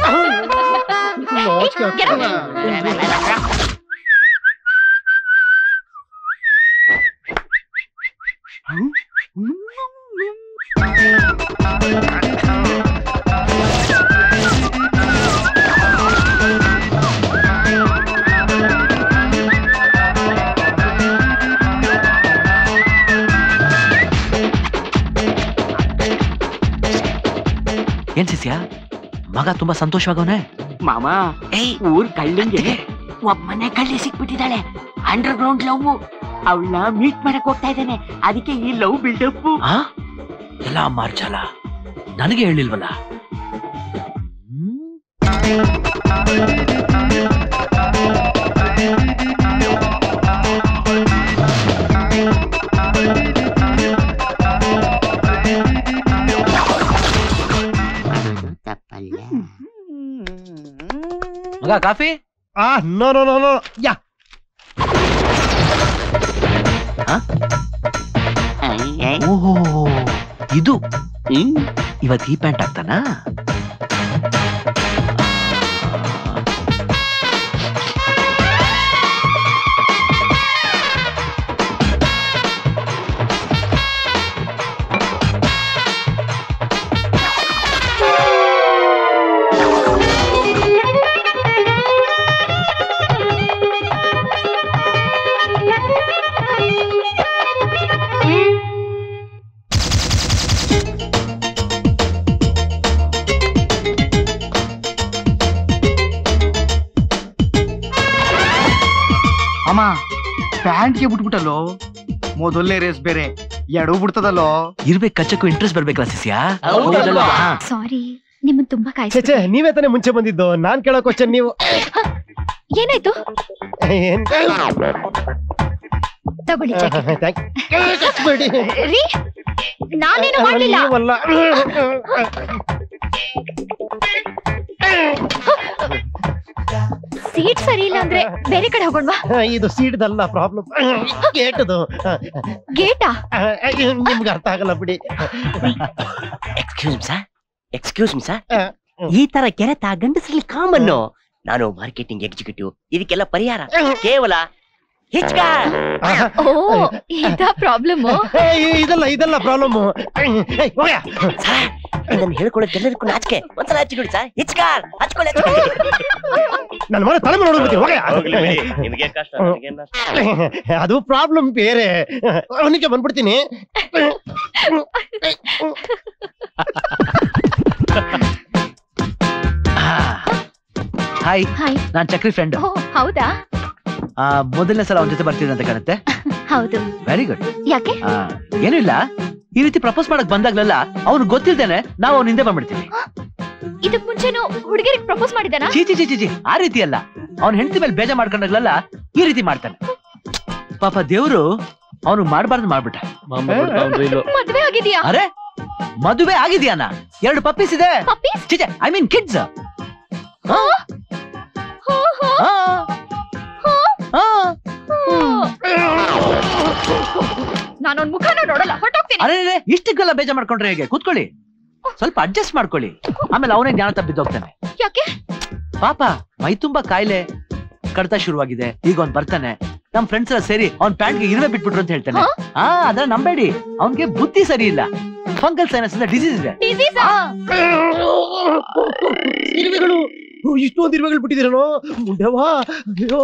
ಏನ್ ಶಿಷ್ಯ ಮಗ ತುಂಬಾ ಸಂತೋಷವಾಗವನೆ ಮಾಮ ಊರ್ ಕಳ್ಳಿಂಗೆ ಒಬ್ಬ ಮನೆ ಕಳ್ಳಿ ಸಿಕ್ಬಿಟ್ಟಿದ್ದಾಳೆ ಅಂಡರ್ ಗ್ರೌಂಡ್ ಲವ್ ಅವಳನ್ನ ಮೀಟ್ ಮಾಡಕ್ ಹೋಗ್ತಾ ಇದ್ದೇನೆ ಅದಕ್ಕೆ ಈ ಲವ್ ಬಿಲ್ಡಪ್ ಆ ಎಲ್ಲ ಮಾರ್ಜಾಲ ನನಗೆ ಹೇಳಿಲ್ವಲ್ಲ ಮಗ ಕಾಫಿ ಆ no no no no yeah ಓಹೋ ಇದು ಇವತ್ ಈ ಪ್ಯಾಂಟ್ ಆಗ್ತಾನಾ ಅಮ್ಮ ಪ್ಯಾಂಟ್ಗೆ ಬಿಟ್ಬಿಟ್ಟಲ್ಲೋ ಮೊದಲನೇ ರೇಸ್ ಬೇರೆ ಎಡವು ಬಿಡ್ತದಲ್ಲೋ ಇರ್ಬೇಕು ಕಚ್ಚಕ್ಕೂ ಇಂಟ್ರೆಸ್ಟ್ ಬರ್ಬೇಕಲ್ಲ ಶಿಷ್ಯ ಹೌದಲ್ವಾ? ಹೌದಲ್ವಾ? ಹಾ. ಸಾರಿ ನಿಮ್ಮನ್ ತುಂಬಾ ಛೇ ಕಾಯಿಸಿ ಛೇ ನೀವೇ ತಾನೇ ಮುಂಚೆ ಬಂದಿದ್ದು ನಾನ್ ಕೇಳೋ ಕ್ವಶನ್ ನೀವು ಏನಾಯ್ತು ಏನ್ ತಗೊಳ್ಳಿ jacket. Thank you. ಬಿಡಿ. ರೀ ನಾನೇನು ಮಾಡ್ಲಿಲ್ಲ ನೀವಲ್ಲ. ಸೀಟ್ ಸರಿ ಇಲ್ಲ ಅಂದ್ರೆ ಬೇರೆ ಕಡೆ ಹೋಗೋಣವಾ ಇದು ಸೀಡ್ದಲ್ಲ ಪ್ರಾಬ್ಲಮ್ ಗೇಟದು ಗೇಟಾ ನಿಮ್ಗೆ ಅರ್ಥ ಆಗಲ್ಲ ಬಿಡಿ excuse me sir excuse me sir ಈ ತರ ಕೆರೆತ ಗಂಡಸರಲ್ಲಿ ಕಾಮನ್ನು ನಾನು ಮಾರ್ಕೆಟಿಂಗ್ ಎಕ್ಸಿಕ್ಯೂಟಿವ್ ಇದಕ್ಕೆಲ್ಲ ಪರಿಹಾರ ಕೇವಲ ಹಿಚ್ಕ ಓ ಇದಾ ಪ್ರಾಬ್ಲಮ್ ಇದಲ್ಲ ಇದಲ್ಲ ಪ್ರಾಬ್ಲಮ್ ಸರ್ ಇದನ್ನ ಹೇಳ್ಕೊಳ್ಳೋಕೆ ಎಲ್ಲರಿಗೂ ನಾಚಿಕೆ ಒಂದ್ಸಲ ಹಚ್ಚಿಕೊಡಿ ಸರ್ ಹಿಚ್ಕಾರ್ ಹಚ್ಕೊಳ್ಳಿ ಹಚ್ಕೊಳ್ಳಿ ನನ್ನ ಮನೆ ತಲೆ ಮೇಲೆ ನೋಡ್ಬಿಡ್ತೀನಿ ಹೋಗ್ಲಿ ಬಿಡಿ, ಹೋಗಿ ನಿಮ್ಗೆ ಕಷ್ಟ ನನಗೇನ್ ನಷ್ಟ? ಅದು ಪ್ರಾಬ್ಲಮ್ ಬೇರೆ ಅವನಿಗೆ ಬಂದ್ಬಿಡ್ತೀನಿ ಹಾಯ್ ಹಾಯ್ ನಾನ್ ಚಕ್ರಿ ಫ್ರೆಂಡ್ ಓ ಹೌದಾ ಮೊದಲನೇ ಸಲ ಅವನ ಜೊತೆ ಬರ್ತೀನಿ ಅಂತ ಕಾಣುತ್ತೆ ಹೌದು ವೆರಿ ಗುಡ್ ಯಾಕೆ ಏನೂ ಇಲ್ಲ ಈ ರೀತಿ ಪ್ರಪೋಸ್ ಮಾಡಕ್ ಬಂದಾಗ್ಲೆಲ್ಲ ಅವ್ನು ಗೊತ್ತಿಲ್ದೇನೆ ನಾವು ಅವ್ನ ಹಿಂದೆ ಬಂದ್ಬಿಡ್ತೀವಿ ಇದಕ್ ಮುಂಚೆನು ಹುಡುಗಿರಿಗೆ ಪ್ರಪೋಸ್ ಮಾಡಿದಾನ ಚೀ ಚಿ ಚಿ ಚಿ ಚಿ ಆ ರೀತಿ ಅಲ್ಲ ಅವ್ನ ಹೆಂಡತಿ ಮೇಲೆ ಬೇಜ ಮಾಡ್ಕೊಂಡಾಗ್ಲೆಲ್ಲ ಈ ರೀತಿ ಮಾಡ್ತಾನೆ ಪಾಪ ದೇವ್ರು ಅವನು ಮಾಡಬಾರ್ದು ಮಾಡ್ಬಿಟ್ಟ ಮದ್ವೆ ಆಗಿದ್ಯಾ ಅರೆ ಮದುವೆ ಆಗಿದ್ಯಾನ ಎರಡು ಪಪ್ಪೀಸ್ ಇದೆ ಚಿಚೆ ಐ ಮೀನ್ ಕಿಡ್ಸ್ ನಾನೊಂದ್ ಮುಖನೂ ನೋಡಲ್ಲ ಹೊಟ್ಟೋಗ್ತೀನಿ ಅರೆ ಅರೆ, ಇಷ್ಟಕ್ಕೆಲ್ಲ ಬೇಜ ಮಾಡ್ಕೊಂಡ್ರೆ ಹೇಗೆ ಕೂತ್ಕೊಳ್ಳಿ ಸ್ವಲ್ಪ ಅಡ್ಜಸ್ಟ್ ಮಾಡ್ಕೊಳ್ಳಿ ಆಮೇಲೆ ಅವನೇ ಜ್ಞಾನ ತಪ್ಪಿದ್ದೋಗ್ತಾನೆ ಯಾಕೆ ಪಾಪ ಮೈ ತುಂಬಾ ಕಾಯಿಲೆ ಕಡ್ತ ಶುರುವಾಗಿದೆ ಈಗ ಅವ್ನ್ ಬರ್ತಾನೆ ನಮ್ ಫ್ರೆಂಡ್ಸ್ ಎಲ್ಲ ಸೇರಿ ಅವ್ನ್ ಪ್ಯಾಂಟ್ಗೆ ಇರುವೆ ಬಿಟ್ಬಿಟ್ರು ಅಂತ ಹೇಳ್ತಾನೆ ಹಾ ಅದ್ರ ನಂಬೇಡಿ ಅವ್ನ್ಗೆ ಬುದ್ಧಿ ಸರಿ ಇಲ್ಲ ಫಂಗಲ್ ಸೈನಸ್ ಇಂದ ಡಿಸೀಸ್ ಇದೆ ಇರುವೆಗಳು ಓ, ಇಷ್ಟೊಂದು ಇರುವೆಗಳು ಬಿಟ್ಟಿದ್ದೀರನೋ ಮುಂಡೆವಾ ಅಯ್ಯೋ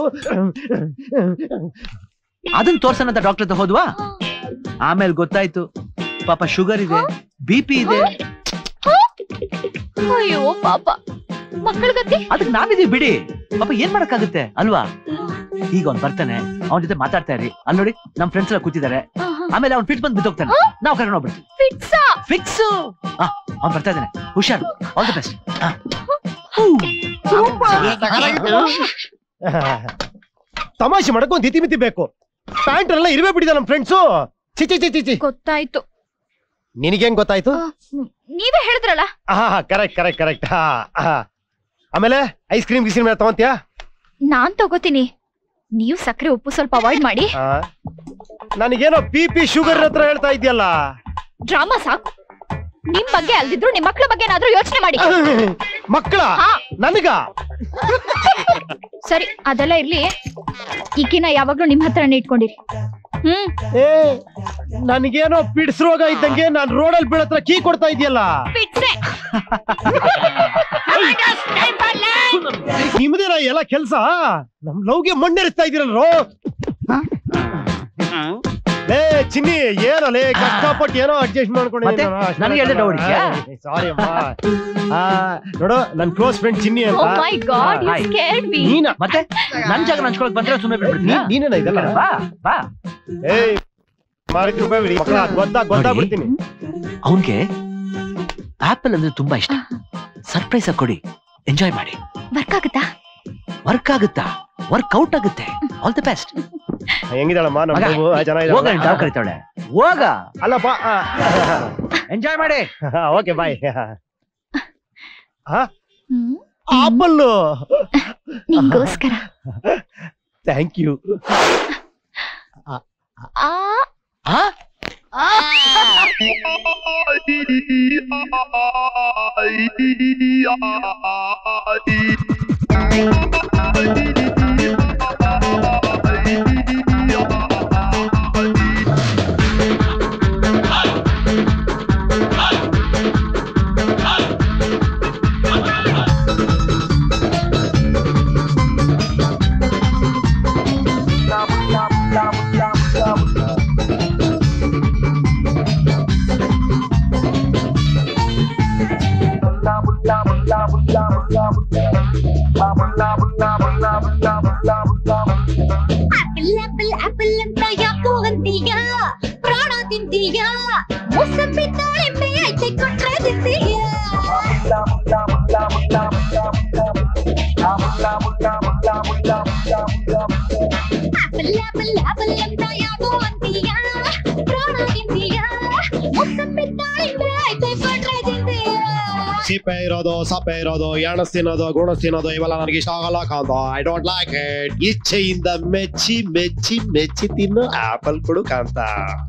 ಅದನ್ನ ತೋರ್ಸೋಣ ಅಂತ ಡಾಕ್ಟರ್ ಹತ್ರ ಹೋದ್ವಾ ಆಮೇಲೆ ಗೊತ್ತಾಯ್ತು ಪಾಪ ಶುಗರ್ ಇದೆ ಬಿ ಪಿ ಇದೆ ಅಯ್ಯೋ ಪಾಪ ಮಕ್ಕಳ ಗತಿ ಅದಕ್ಕೆ ನಾವಿದೀವಿ ಬಿಡಿ ಪಾಪ ಏನ್ ಮಾಡಕ್ಕಾಗುತ್ತೆ ಅಲ್ವಾ ಈಗ ಅವ್ನ್ ಬರ್ತಾನೆ ಅವನ ಜೊತೆ ಮಾತಾಡ್ತಾ ಇರಿ ಅಲ್ಲಿ ನೋಡಿ ನಮ್ ಫ್ರೆಂಡ್ಸ್ ಎಲ್ಲ ಕೂತಿದ್ದಾರೆ ಆಮೇಲೆ ಅವ್ನ್ ಫಿಟ್ ಬಂದ್ ಬಿದ್ದೋಗ್ತಾನೆ ನಾವು ಕರ್ಕೊಂಡು ಹೋಗ್ಬಿಡ್ತೀವಿ ಫಿಟ್ಸಾ ಫಿಕ್ಸ್ ಅವ್ನ್ ಬರ್ತಾ ಇದ್ದಾನೆ ಹುಷಾರ್ ಆಲ್ ದಿ ಬೆಸ್ಟ್ ತಮಾಷೆ ಮಾಡಕ್ ಒಂದ್ ಇತಿ ಮಿತಿ ಬೇಕು ಪ್ಯಾಂಟ್ ಎಲ್ಲ ಇರುವೆ ಬಿಟ್ಟಿದ ನಮ್ ಫ್ರೆಂಡ್ಸು ಚಿಚಿ ಚಿಚಿ ಚಿ ಗೊತ್ತಾಯ್ತು ನಿನಗೇನ್ ಗೊತ್ತಾಯ್ತು ನೀವೇ ಹೇಳಿದ್ರಲ್ಲ ಹಾ ಕರೆಕ್ಟ್ ಕರೆಕ್ಟ್ ಕರೆಕ್ಟ್ ಹಾ ಹಾ ಆಮೇಲೆ ಐಸ್ ಕ್ರೀಮ್ ಗಿಸ್ ಕ್ರೀಮ್ ತಗೊಂತೀಯಾ ನಾನ್ ತಗೋತೀನಿ ನೀವು ಸಕ್ಕರೆ ಉಪ್ಪು ಸ್ವಲ್ಪ ಅವಾಯ್ಡ್ ಮಾಡಿ ಆ, ನನಗೇನೋ ಬಿ ಪಿ ಶುಗರ್ ಹತ್ರ ಹೇಳ್ತಾ ಇದೆಯಲ್ಲ ಡ್ರಾಮಾ ಸಾಕು ನಿಮ್ ಬಗ್ಗೆ ಅಲ್ದಿದ್ರು ನಿಮ್ ಮಕ್ಳ ಬಗ್ಗೆ ಏನಾದ್ರೂ ಯೋಚನೆ ಮಾಡಿ ಮಕ್ಕಳ ನನಗ ಸರಿ ಅದೆಲ್ಲ ಇರ್ಲಿ ಈಗಿನ ಯಾವಾಗ್ಲೂ ನಿಮ್ ಹತ್ರನೇ ಇಟ್ಕೊಂಡಿರಿ ಹ್ಮ್ ಏ ನನಗೇನೋ ಪಿಡ್ಸ್ ರೋಗ ಇದ್ದಂಗೆ ನಾನ್ ರೋಡಲ್ಲಿ ಬೀಳತ್ರ ಕೀ ಕೊಡ್ತಾ ಇದೆಯಲ್ಲ ಪಿಟ್ಸೆ ನಿಮ್ದೇನ ಎಲ್ಲ ಕೆಲ್ಸ ನಮ್ ಲವ್ಗೆ ಮಣ್ಣೆರಿಸ್ತಾ ಇದೀರಲ್ರೋ ಏ ಚಿನ್ನಿ ಏನಲ್ಲೇ ಕಷ್ಟಪಟ್ಟು ಏನೋ ಅಡ್ಜಸ್ಟ್ ಮತ್ತೆ? ನನಗೆ ಹೇಳ್ದೆ doubt ಇದ್ಯಾ? ಸಾರಿ ಅಮ್ಮ ಆ, ನೋಡು ನನ್ ಕ್ಲೋಸ್ ಫ್ರೆಂಡ್ ಚಿನ್ನಿ ಅಂತ Oh my God, you Hi. scared me. ನೀನ ಮತ್ತೆ ನನ್ ಜಾಗ ಹಂಚ್ಕೊಳಕ್ ಬಂದ್ರೆ ಸುಮ್ಮನೆ ಬಿಡ್ಬಿಡ್ತೀರಾ? ನೀನೇನ ಇದೆಲ್ಲ ಬಾ ಬಾ ಏಯ್ ಮಾರಕ್ಕೆ ರೂಪಾಯಿ ಬಿಡಿ ಮಕ್ಕಳ ಗೊತ್ತಾ ಗೊತ್ತಾಗ್ಬಿಡ್ತೀನಿ ಅವನ್ಗೆ ಆಪಲ್ ಅಂದ್ರೆ ತುಂಬಾ ಇಷ್ಟ ಸರ್ಪ್ರೈಸ್ ಆಗಿ ಕೊಡಿ ಎಂಜಾಯ್ ಮಾಡಿ ವರ್ಕ್ ಆಗುತ್ತಾ ವರ್ಕ್ ಆಗುತ್ತಾ ವರ್ಕ್ ಔಟ್ ಆಗುತ್ತೆ ಆಲ್ ದಿ ಬೆಸ್ಟ್ ಹೆಂಗಿದಾಳಮ್ಮ ನಮ್ಮ ಮಗು? ಆ, ಹೋಗ ಚೆನ್ನಾಗಿದ್ದಾಳಲ್ಲ? ಡಾವ್ ಕರಿತಾವಳೆ ಹೋಗ ಅಲ್ಲಪ್ಪ ಎಂಜಾಯ್ ಮಾಡಿ ಓಕೆ ಬಾಯ್ ಆಪಲ್ ನಿಂಗೋಸ್ಕರ ಥ್ಯಾಂಕ್ ಯು ಆ ಆಪಲ್ ಆಪಲ್ ಆಪಲ್ ಅಂತ ಯಾಕೋ ಅಂತೀಯ ಪ್ರಾಣ ತಿಂತೀಯ ಮೊಸಪ್ಪಿ ದಾಳಿಂಬೆ ಐತೆ ಕೊಟ್ರೆ ತಿಂತೀಯ ಆಪಲ್ ಆಪಲ್ ಆಪಲ್ ಅಂತ ಯಾಕೋ ಅಂತೀಯ ಪ್ರಾಣ ತಿಂತೀಯ ಮೊಸಪ್ಪಿ ದಾಳಿಂಬೆ ಐತೆ ಕೊಟ್ರೆ ತಿಂತೀಯ ಸಿಪ್ಪೆ ಇರೋದು ಸಪ್ಪೆ ಇರೋದು ಎಣಸ್ ತಿನ್ನೋದು ಗುಣಸ್ ತಿನ್ನೋದು ಇವೆಲ್ಲ ನನಗೆ ಇಷ್ಟ ಆಗಲ್ಲ Kantha I don't like it ಇಚ್ಛೆಯಿಂದ ಮೆಚ್ಚಿ ಮೆಚ್ಚಿ ಮೆಚ್ಚಿ ತಿನ್ನು ಆಪಲ್ ಕೊಡು ಕಾಂತ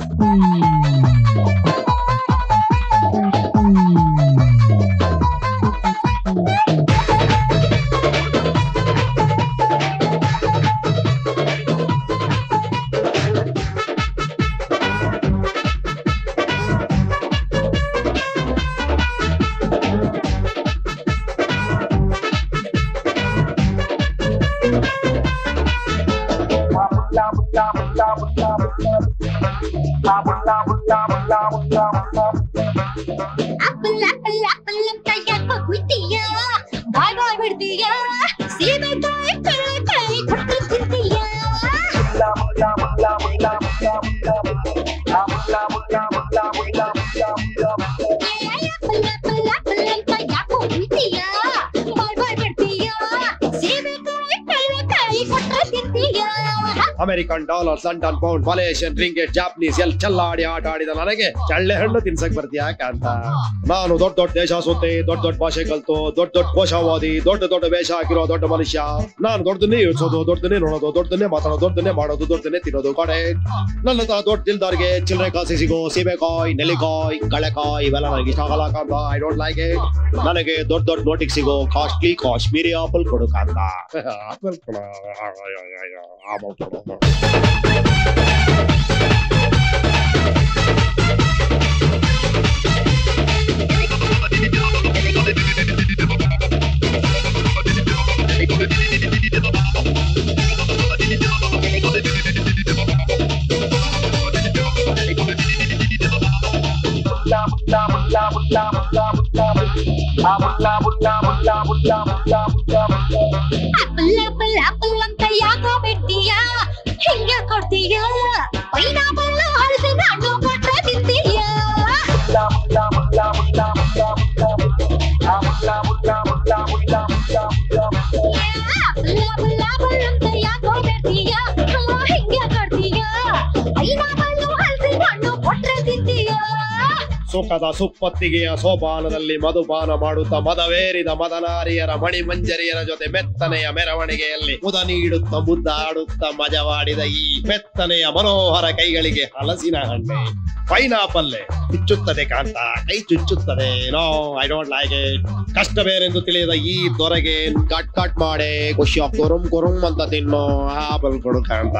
ಆಪಲ್ ಆಪಲ್ ಆಪಲ್ ಅಂತ ಯಾಕೋ ಕುಯ್ತೀಯ ಬಾಯ್ ಬಾಯ್ ಬಿಡ್ತೀಯ ಸೀಬೆಕಾಯಿ ಕಳ್ಳೆಕಾಯಿ ಕೊಟ್ಟು ತಿಂತೀಯ ಆಪಲ್ ಆಪಲ್ ಆಪಲ್ ಅಂತ ಯಾಕೋ ಕುಯ್ತೀಯ ಬಾಯ್ ಬಾಯ್ ಬಿಡ್ತೀಯ ಸೀಬೆಕಾಯಿ ಕಳ್ಳೆಕಾಯಿ ಕೊಟ್ಟು ತಿಂತೀಯ American dollar London pound Malaysian ringgit Japanese ಎಲ್ ಚೆಲ್ಲಾಡಿ ಆಟ ಆಡಿದ ನನಗೆ ಚಳ್ಳೆ ಹಣ್ಣು ತಿನ್ಸಕ್ ಬರ್ತೀಯಾ ಕಾಂತ ನಾನು ದೊಡ್ಡ ದೊಡ್ಡ ದೇಶ ಸುತ್ತಿ ದೊಡ್ಡ ದೊಡ್ಡ ಭಾಷೆ ಕಲ್ತು ದೊಡ್ಡ ದೊಡ್ಡ ಕೋಶ ಓದಿ ದೊಡ್ಡ ದೊಡ್ಡ ವೇಷ ಹಾಕಿರೋ ದೊಡ್ಡ ಮನುಷ್ಯ ನಾನು ದೊಡ್ಡದನ್ನೇ ಯೋಚಿಸೋದು ದೊಡ್ಡದನ್ನೇ ನೋಡೋದು ದೊಡ್ಡದನ್ನೇ ಮಾತಾಡೋದು ದೊಡ್ಡದನ್ನೇ ಮಾಡೋದು ದೊಡ್ಡದನ್ನೇ ತಿನ್ನೋದು ಕಡೆ ನನ್ನ ತರ ದೊಡ್ಡ ದಿಲ್ದಾರ್ಗೆ ಚಿಲ್ಲರೆ ಕಾಸಿ ಸಿಗೋ ಸೀಬೆಕಾಯಿ ನೆಲ್ಲಿಕಾಯಿ ಕಳೆಕಾಯಿ ಇವೆಲ್ಲ ನನಗೆ ಇಷ್ಟ ಆಗಲ್ಲ Kantha I don't like it ನನಗೆ ದೊಡ್ಡ ದೊಡ್ಡ ನೋಟಿಗೆ ಸಿಗೋ ಕಾಸ್ಟ್ಲಿ ಕಾಶ್ಮೀರಿ ಆಪಲ್ ಕೊಡು ಕಾಂತ ಆಪಲ್ ಕೊಡು ಆಪಲ್ ಕೊಡು ಆಪಲ್ ಆಪಲ್ ಆಪಲ್ ಅಂತ ಯಾಕೋ ಬಿಡ್ತೀಯ ಹಿಂಗೆ ಕೊಡ್ತೀಯ ಪೈನಾಪಲ್ ಹಲಸಿನ ಹಣ್ಣು ಕೊಟ್ರೆ ತಿಂತೀಯ ಆಪಲ್ ಆಪಲ್ ಆಪಲ್ ಅಂತ ಯಾಕೋ ಬಿಡ್ತೀಯ ಹಿಂಗೆ ಕೊಡ್ತೀಯ ಪೈನಾಪಲ್ ಹಲಸಿನ ಹಣ್ಣು ಕೊಟ್ರೆ ತಿಂತೀಯ ಸುಖದ ಸುಪ್ಪತ್ತಿಗೆಯ ಸೋಪಾನದಲ್ಲಿ ಮಧುಪಾನ ಮಾಡುತ್ತಾ ಮದವೇರಿದ ಮದನಾರಿಯರ ಮಣಿಮಂಜರಿಯರ ಜೊತೆ ಮೆತ್ತನೆಯ ಮೆರವಣಿಗೆಯಲ್ಲಿ ಮುದ ನೀಡುತ್ತ ಮುದ್ದಾಡುತ್ತ ಮಜವಾಡಿದ ಈ ಮೆತ್ತನೆಯ ಮನೋಹರ ಕೈಗಳಿಗೆ ಹಲಸಿನ ಹಣ್ಣೆ ಪೈನಾಪಲ್ಲೆ ಚುಚ್ಚುತ್ತದೆ ಕಾಂತ ಕೈ ಚುಚ್ಚುತ್ತದೆ no I don't like it ಕಷ್ಟವೇನೆಂದು ತಿಳಿಯದ ಈ ದೊರೆಗೆ ಕಟ್ ಕಟ್ ಮಾಡಿ ಖುಷಿ ಕೊರುಮ್ ಕೊರುಮ್ ಅಂತ ತಿನ್ನೋ ಆಪಲ್ ಕೊಡು ಕಾಂತ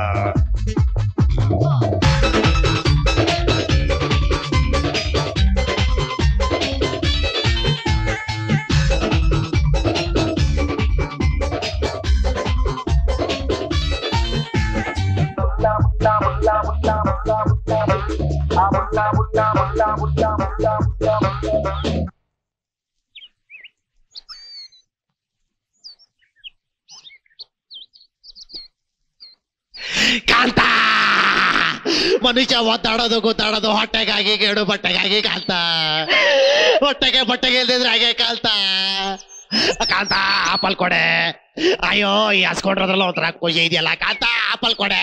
ಕಾಂತ ಮನುಷ್ಯ ಒದ್ದಾಡೋದು ಕೂತಾಡೋದು ಹೊಟ್ಟೆಗಾಗಿ ಗೇಡು ಬಟ್ಟೆಗಾಗಿ ಕಾಂತ ಹೊಟ್ಟೆಗೆ ಬಟ್ಟೆಗೆ ಇಲ್ದಿದ್ರೆ ಹಾಗೆ ಕಾಲ್ತ ಕಾಂತ ಆಪಲ್ ಕೊಡೆ ಅಯ್ಯೋ ಈ ಹಸ್ಕೊಂಡ್ರದ್ರಲ್ಲ ಒಂಥರ ಖುಷಿ ಇದೆಯಲ್ಲ ಕಾಂತ ಆಪಲ್ ಕೊಡೆ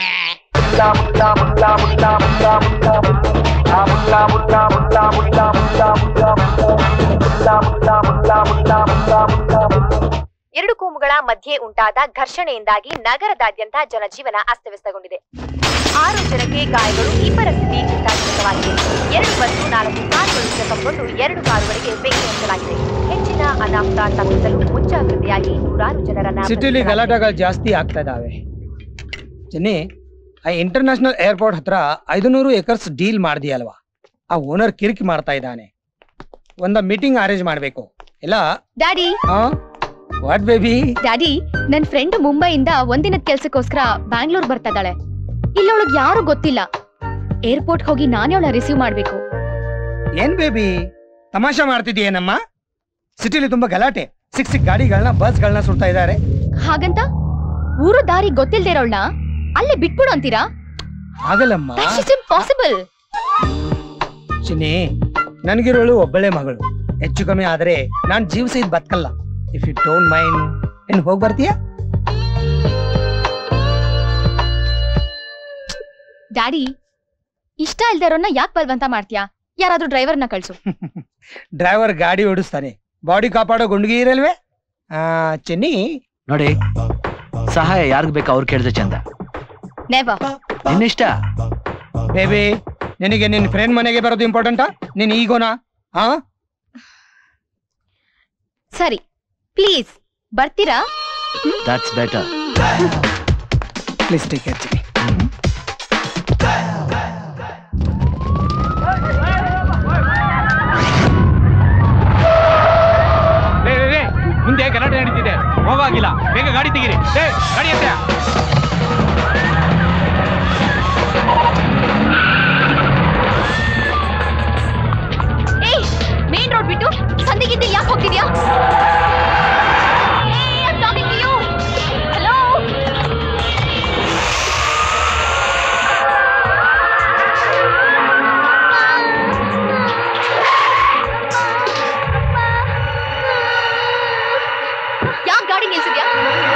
ಎರಡು ಕೋಮುಗಳ ಮಧ್ಯೆ ಉಂಟಾದ ಘರ್ಷಣೆಯಿಂದಾಗಿ ನಗರದಾದ್ಯಂತ ಜನಜೀವನ ಅಸ್ತವ್ಯಸ್ತಗೊಂಡಿದೆ ಆರು ಜನಕ್ಕೆ ಗಾಯಗಳು ಇಬ್ಬರ ಸ್ಥಿತಿ ಚಿಂತಾಜನಕವಾಗಿದೆ ಎರಡು ಬಸ್ಸು ನಾಲ್ಕು ಕಾರುಗಳು ಜಖಂಗೊಂಡು ಎರಡು ಕಾರುಗಳಿಗೆ ಬೆಂಕಿ ಹಚ್ಚಲಾಗಿದೆ ಹೆಚ್ಚಿನ ಅನಾಹುತ ತಪ್ಪಿಸಲು ಮುಂಜಾಗ್ರತೆಯಾಗಿ ನೂರಾರು ಜನರನ್ನ ಸಿಟಿಲಿ ಗಲಾಟೆಗಳು ಜಾಸ್ತಿ ಆಗ್ತಾ ಇದಾವೆ ಚೆನ್ನಿ ಆ ಇಂಟರ್ನ್ಯಾಷನಲ್ ಏರ್ಪೋರ್ಟ್ ಹತ್ರ ಐದುನೂರು ಏಕರ್ಸ್ ಡೀಲ್ ಮಾಡ್ದಿಯಲ್ವಾ ಆ ಓನರ್ ಕಿರಿಕಿ ಮಾಡ್ತಾ ಇದ್ದಾನೆ ಒಂದ ಮೀಟಿಂಗ್ ಅರೇಂಜ್ ಮಾಡ್ಬೇಕು ಇಲ್ಲ ಡ್ಯಾಡಿ ವಾಟ್ ಬೇಬಿ ಡ್ಯಾಡಿ ನನ್ ಫ್ರೆಂಡ್ ಮುಂಬೈಯಿಂದ ಒಂದಿನದ ಕೆಲ್ಸಕ್ಕೋಸ್ಕರ ಬ್ಯಾಂಗ್ಳೂರ್ ಬರ್ತಾ ಇದ್ದಾಳೆ ಇಲ್ಲೊಳಗ್ ಯಾರು ಗೊತ್ತಿಲ್ಲ ಏರ್ಪೋರ್ಟ್ ಹೋಗಿ ನಾನೇ ಅವಳ ರಿಸೀವ್ ಮಾಡ್ಬೇಕು ಏನ್ ಬೇಬಿ ತಮಾಷೆ ಮಾಡ್ತಿದ್ಯೇನಮ್ಮ ಸಿಟಿಲಿ ತುಂಬಾ ಗಲಾಟೆ ಸಿಕ್ ಸಿಕ್ ಗಾಡಿಗಳನ್ನ ಬಸ್ಗಳನ್ನ ಸುಡ್ತಾ ಇದ್ದಾರೆ ಹಾಗಂತ ಊರು ದಾರಿ ಗೊತ್ತಿಲ್ದೇ ಇರೋಳ್ನ ಅಲ್ಲೇ ಬಿಟ್ಬಿಡು ಅಂತೀರಾ ಆಗಲ್ಲಮ್ಮ ಇಂಪಾಸಿಬಲ್ ಚಿನ್ನಿ ನನ್ಗಿರೋಳು ಒಬ್ಬಳೆ ಮಗಳು ಹೆಚ್ಚು ಕಮ್ಮಿ ಆದ್ರೆ ನಾನ್ ಜೀವಿಸಿದ್ ಬದುಕಲ್ಲ ಇಫ್ ಯು ಡೋಂಟ್ ಮೈಂಡ್ ಏನ್ ಹೋಗ್ ಬರ್ತೀಯಾ ಡ್ಯಾಡಿ ಇಷ್ಟ ಇಲ್ದೇ ಇರೋನ್ನ ಯಾಕೆ ಬಲ್ವಂತ ಮಾಡ್ತೀಯಾ ಯಾರಾದ್ರೂ ಡ್ರೈವರ್ನ ಕಳ್ಸು ಡ್ರೈವರ್ ಗಾಡಿ ಓಡಿಸ್ತಾನೆ ಬಾಡಿ ಕಾಪಾಡೋ ಗುಂಡ್ಗಿ ಇರಲ್ವೇ ಆ, ಚೆನ್ನಿ ನೋಡಿ ಸಹಾಯ ಯಾರಿಗ್ ಬೇಕು ಅವ್ರು ಕೇಳಿದ್ರೆ ಚಂದ ನೆವರ್ ನಿನ್ನಿಷ್ಟ ಬೇಬಿ ನಿನಗೆ ನಿನ್ನ ಫ್ರೆಂಡ್ ಮನೆಗೆ ಬರೋದು ಇಂಪಾರ್ಟೆಂಟಾ ನಿನ್ ಈಗೋನಾ ಹಾ ಸರಿ ಪ್ಲೀಸ್ ಬರ್ತೀರಾ that's better please take care Chinni ಲೇ, ಲೇ, ಲೇ, ಮುಂದೆ ಗಲಾಟೆ ನಡೀತಿದೆ ಹೋಗಾಗಿಲ್ಲ ಬೇಗ ಗಾಡಿ ತೆಗೀರಿ ಲೇ, ಗಾಡಿ ಎತ್ತೆ ಏಯ್ ಮೇನ್ ರೋಡ್ ಬಿಟ್ಟು ಸಂದಿಗಿದ್ದೆ ಯಾಕೆ ಹೋಗ್ತಿದ್ಯಾ ಹಲೋ ಯಾಕೆ ಗಾಡಿ ನಿಲ್ಸಿದ್ಯಾ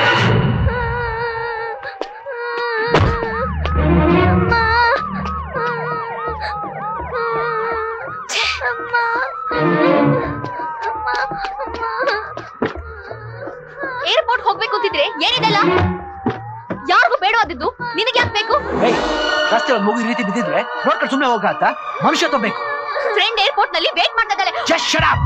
ಏರ್ಪೋರ್ಟ್ ಹೋಗ್ಬೇಕು ಅಂತಿದ್ರೆ ಏನಿದೆಲ್ಲ ಯಾರಿಗೂ ಬೇಡವಾದದ್ದು ನಿನಗೆ ಯಾಕೆ ಬೇಕು ರಸ್ತೆ ಒಂದ್ ಮಗು ಈ ರೀತಿ ಬಿದ್ದಿದ್ರೆ ನೋಡ್ಕೊಂಡು ಸುಮ್ಮನೆ ಹೋಗಾತ ಮನುಷ್ಯ ತಗೋಬೇಕು ಫ್ರೆಂಡ್ ಏರ್ಪೋರ್ಟ್ ನಲ್ಲಿ ವೇಟ್ ಮಾಡ್ತಾ ಇದ್ದಾಳೆ Just shut up!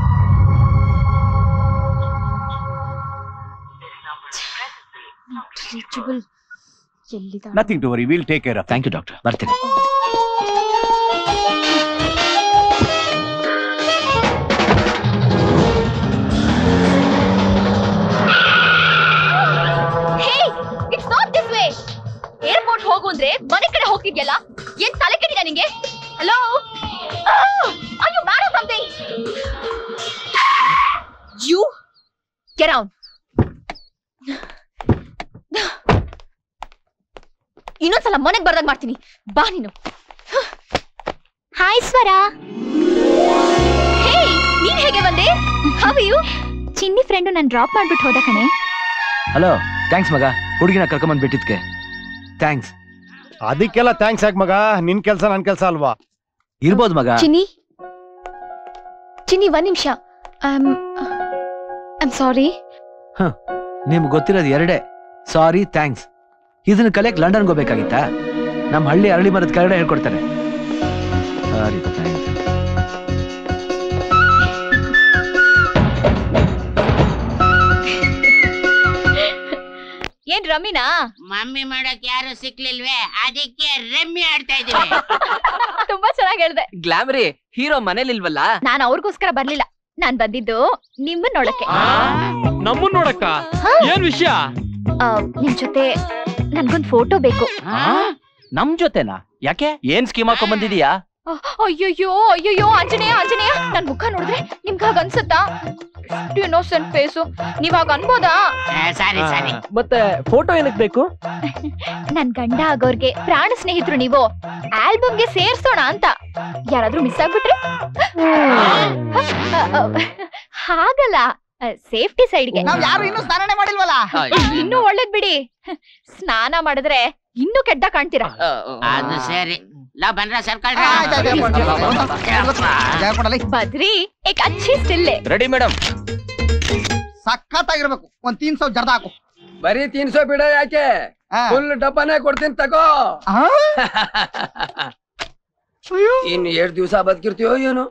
ರೀಚಬಲ್ ಎಲ್ಲಿದ nothing to worry will take care of thank you doctor ಬರ್ತೀನಿ hey it's not this way airport ಹೋಗು ಅಂದ್ರೆ ಮನೆ ಕಡೆ ಹೋಗ್ತಿದ್ಯಲ್ಲ ಏನ್ ತಲೆ ಕೆಟ್ಟಿದ ನಿಂಗೆ hello are you mad or something you get out ಇನ್ನೊಂದ್ಸಲ ಮನೆಗ್ ಬರ್ದಾಗ ಮಾಡ್ತೀನಿ ಬಾ ನೀನು ಹಾಯ್ ಸ್ವರ ಹೇ ನೀನ್ ಹೇಗೆ ಬಂದೆ ಹೌ ಯು ಚಿನ್ನಿ ಫ್ರೆಂಡು ನಾನು ಡ್ರಾಪ್ ಮಾಡ್ಬಿಟ್ಟು ಹೋದ ಕಣೆ ಹಲೋ ಥ್ಯಾಂಕ್ಸ್ ಮಗ ಹುಡುಗಿನ ಕರ್ಕೊಂಬಂದ್ ಬಿಟ್ಟಿದ್ಕೆ ಥ್ಯಾಂಕ್ಸ್ ಅದಕ್ಕೆಲ್ಲ ಥ್ಯಾಂಕ್ಸ್ ಯಾಕೆ ಮಗ ನಿನ್ ಕೆಲ್ಸ ನನ್ ಕೆಲ್ಸ ಅಲ್ವಾ ಇರ್ಬೋದು ಮಗ ಚಿನ್ನಿ ಚಿನ್ನಿ ಒಂದ್ ನಿಮಿಷ ಐಮ್ ಸಾರಿ ನಿಮ್ಗೆ ಗೊತ್ತಿರೋದು ಎರಡೇ ಸಾರಿ ಥ್ಯಾಂಕ್ಸ್ ಇದನ್ನ ಕಲಿಯಕ್ ಲಂಡನ್ಗೆ ಹೋಗ್ಬೇಕಾಗಿತ್ತಾ ನಮ್ಮ ಹಳ್ಳಿ ಅರಳಿ ಮರದ ಕೆಳಗಡೆ ಹೇಳ್ಕೊಡ್ತಾರೆ ಸಾರಿ ಥ್ಯಾಂಕ್ಸ್ ಏನ್ ರಮ್ಮಿನಾ ಮಮ್ಮಿ ಮಾಡಕ್ ಯಾರು ಸಿಕ್ಲಿಲ್ವೇ ಅದಕ್ಕೆ ರಮ್ಮಿ ಆಡ್ತಾ ಇದೀವಿ ತುಂಬಾ ಚೆನ್ನಾಗಿ ಹೇಳ್ದೆ ಗ್ಲಾಮರಿ ಹೀರೋ ಮನೇಲಿಲ್ವಲ್ಲ ನಾನ್ ಅವ್ರಿಗೋಸ್ಕರ ಬರ್ಲಿಲ್ಲ ನಾನ್ ಬಂದಿದ್ದು ನಿಮ್ಮನ್ ನೋಡಕ್ಕೆ ನಮ್ಮನ್ ನೋಡಕ್ಕ ಏನ್ ವಿಷಯ ಆ, ನಿಮ್ ಜೊತೆ ನನ್ಗೊಂದ್ ಫೋಟೋ ಬೇಕು ನಮ್ ಜೊತೆನಾ ಯಾಕೆ ಏನ್ ಸ್ಕೀಮ್ ಹಾಕೊಂಡ್ ಬಂದಿದೀಯಾ ಅಯ್ಯಯ್ಯೋ ಅಯ್ಯಯ್ಯೋ ಆಂಜನೇಯ ಆಂಜನೇಯ ನನ್ ಮುಖ ನೋಡಿದ್ರೆ ನಿಮ್ಗೆ ಹಾಗ ಅನ್ಸುತ್ತಾ ಇನ್ನೋಸೆಂಟ್ ಫೇಸು ನೀವ್ ಹಾಗ ಅನ್ಬೋದಾ ಸಾರಿ ಸಾರಿ ಮತ್ತೆ ಫೋಟೋ ಏನಕ್ ಬೇಕು ನನ್ ಗಂಡ ಆಗೋರ್ಗೆ ಪ್ರಾಣ ಸ್ನೇಹಿತರು ನೀವು ಆಲ್ಬಮ್ಗೆ ಸೇರ್ಸೋಣ ಅಂತ ಯಾರಾದ್ರೂ ಮಿಸ್ ಆಗ್ಬಿಟ್ರೆ ಹಾಗಲ್ಲ ಸೇಫ್ಟಿ ಸೈಡ್ಗೆ ನಾವ್ ಯಾರು ಇನ್ನೂ ಸ್ನಾನನೇ ಮಾಡಿಲ್ವಲ್ಲ ಇನ್ನೂ ಒಳ್ಳೇದ್ ಬಿಡಿ ಸ್ನಾನ ಮಾಡಿದ್ರೆ ಇನ್ನೂ ಕೆಡ್ಡ ಕಾಣ್ತೀರಾ ಅದು ಸರಿ ಲಾ ಬಂದ್ರ ಸರ್ಕಲ್ ಬದ್ರಿ ಏಕ್ ಅಚ್ಚಿ ಸ್ಟಿಲ್ಲೆ ರೆಡಿ ಮೇಡಮ್ ಸಖತ್ತಾಗಿರ್ಬೇಕು ಒಂದ್ ತೀನ್ ಸಾವಿರ ಜರ್ದ ಹಾಕು ಬರೀ ತೀನ್ ಸौ ಬಿಡ ಯಾಕೆ ಫುಲ್ ಡಬ್ಬನೇ ಕೊಡ್ತೀನಿ ತಗೋ ಇನ್ ಎರಡ್ ದಿವಸ ಬದುಕಿರ್ತೀಯೋ ಏನು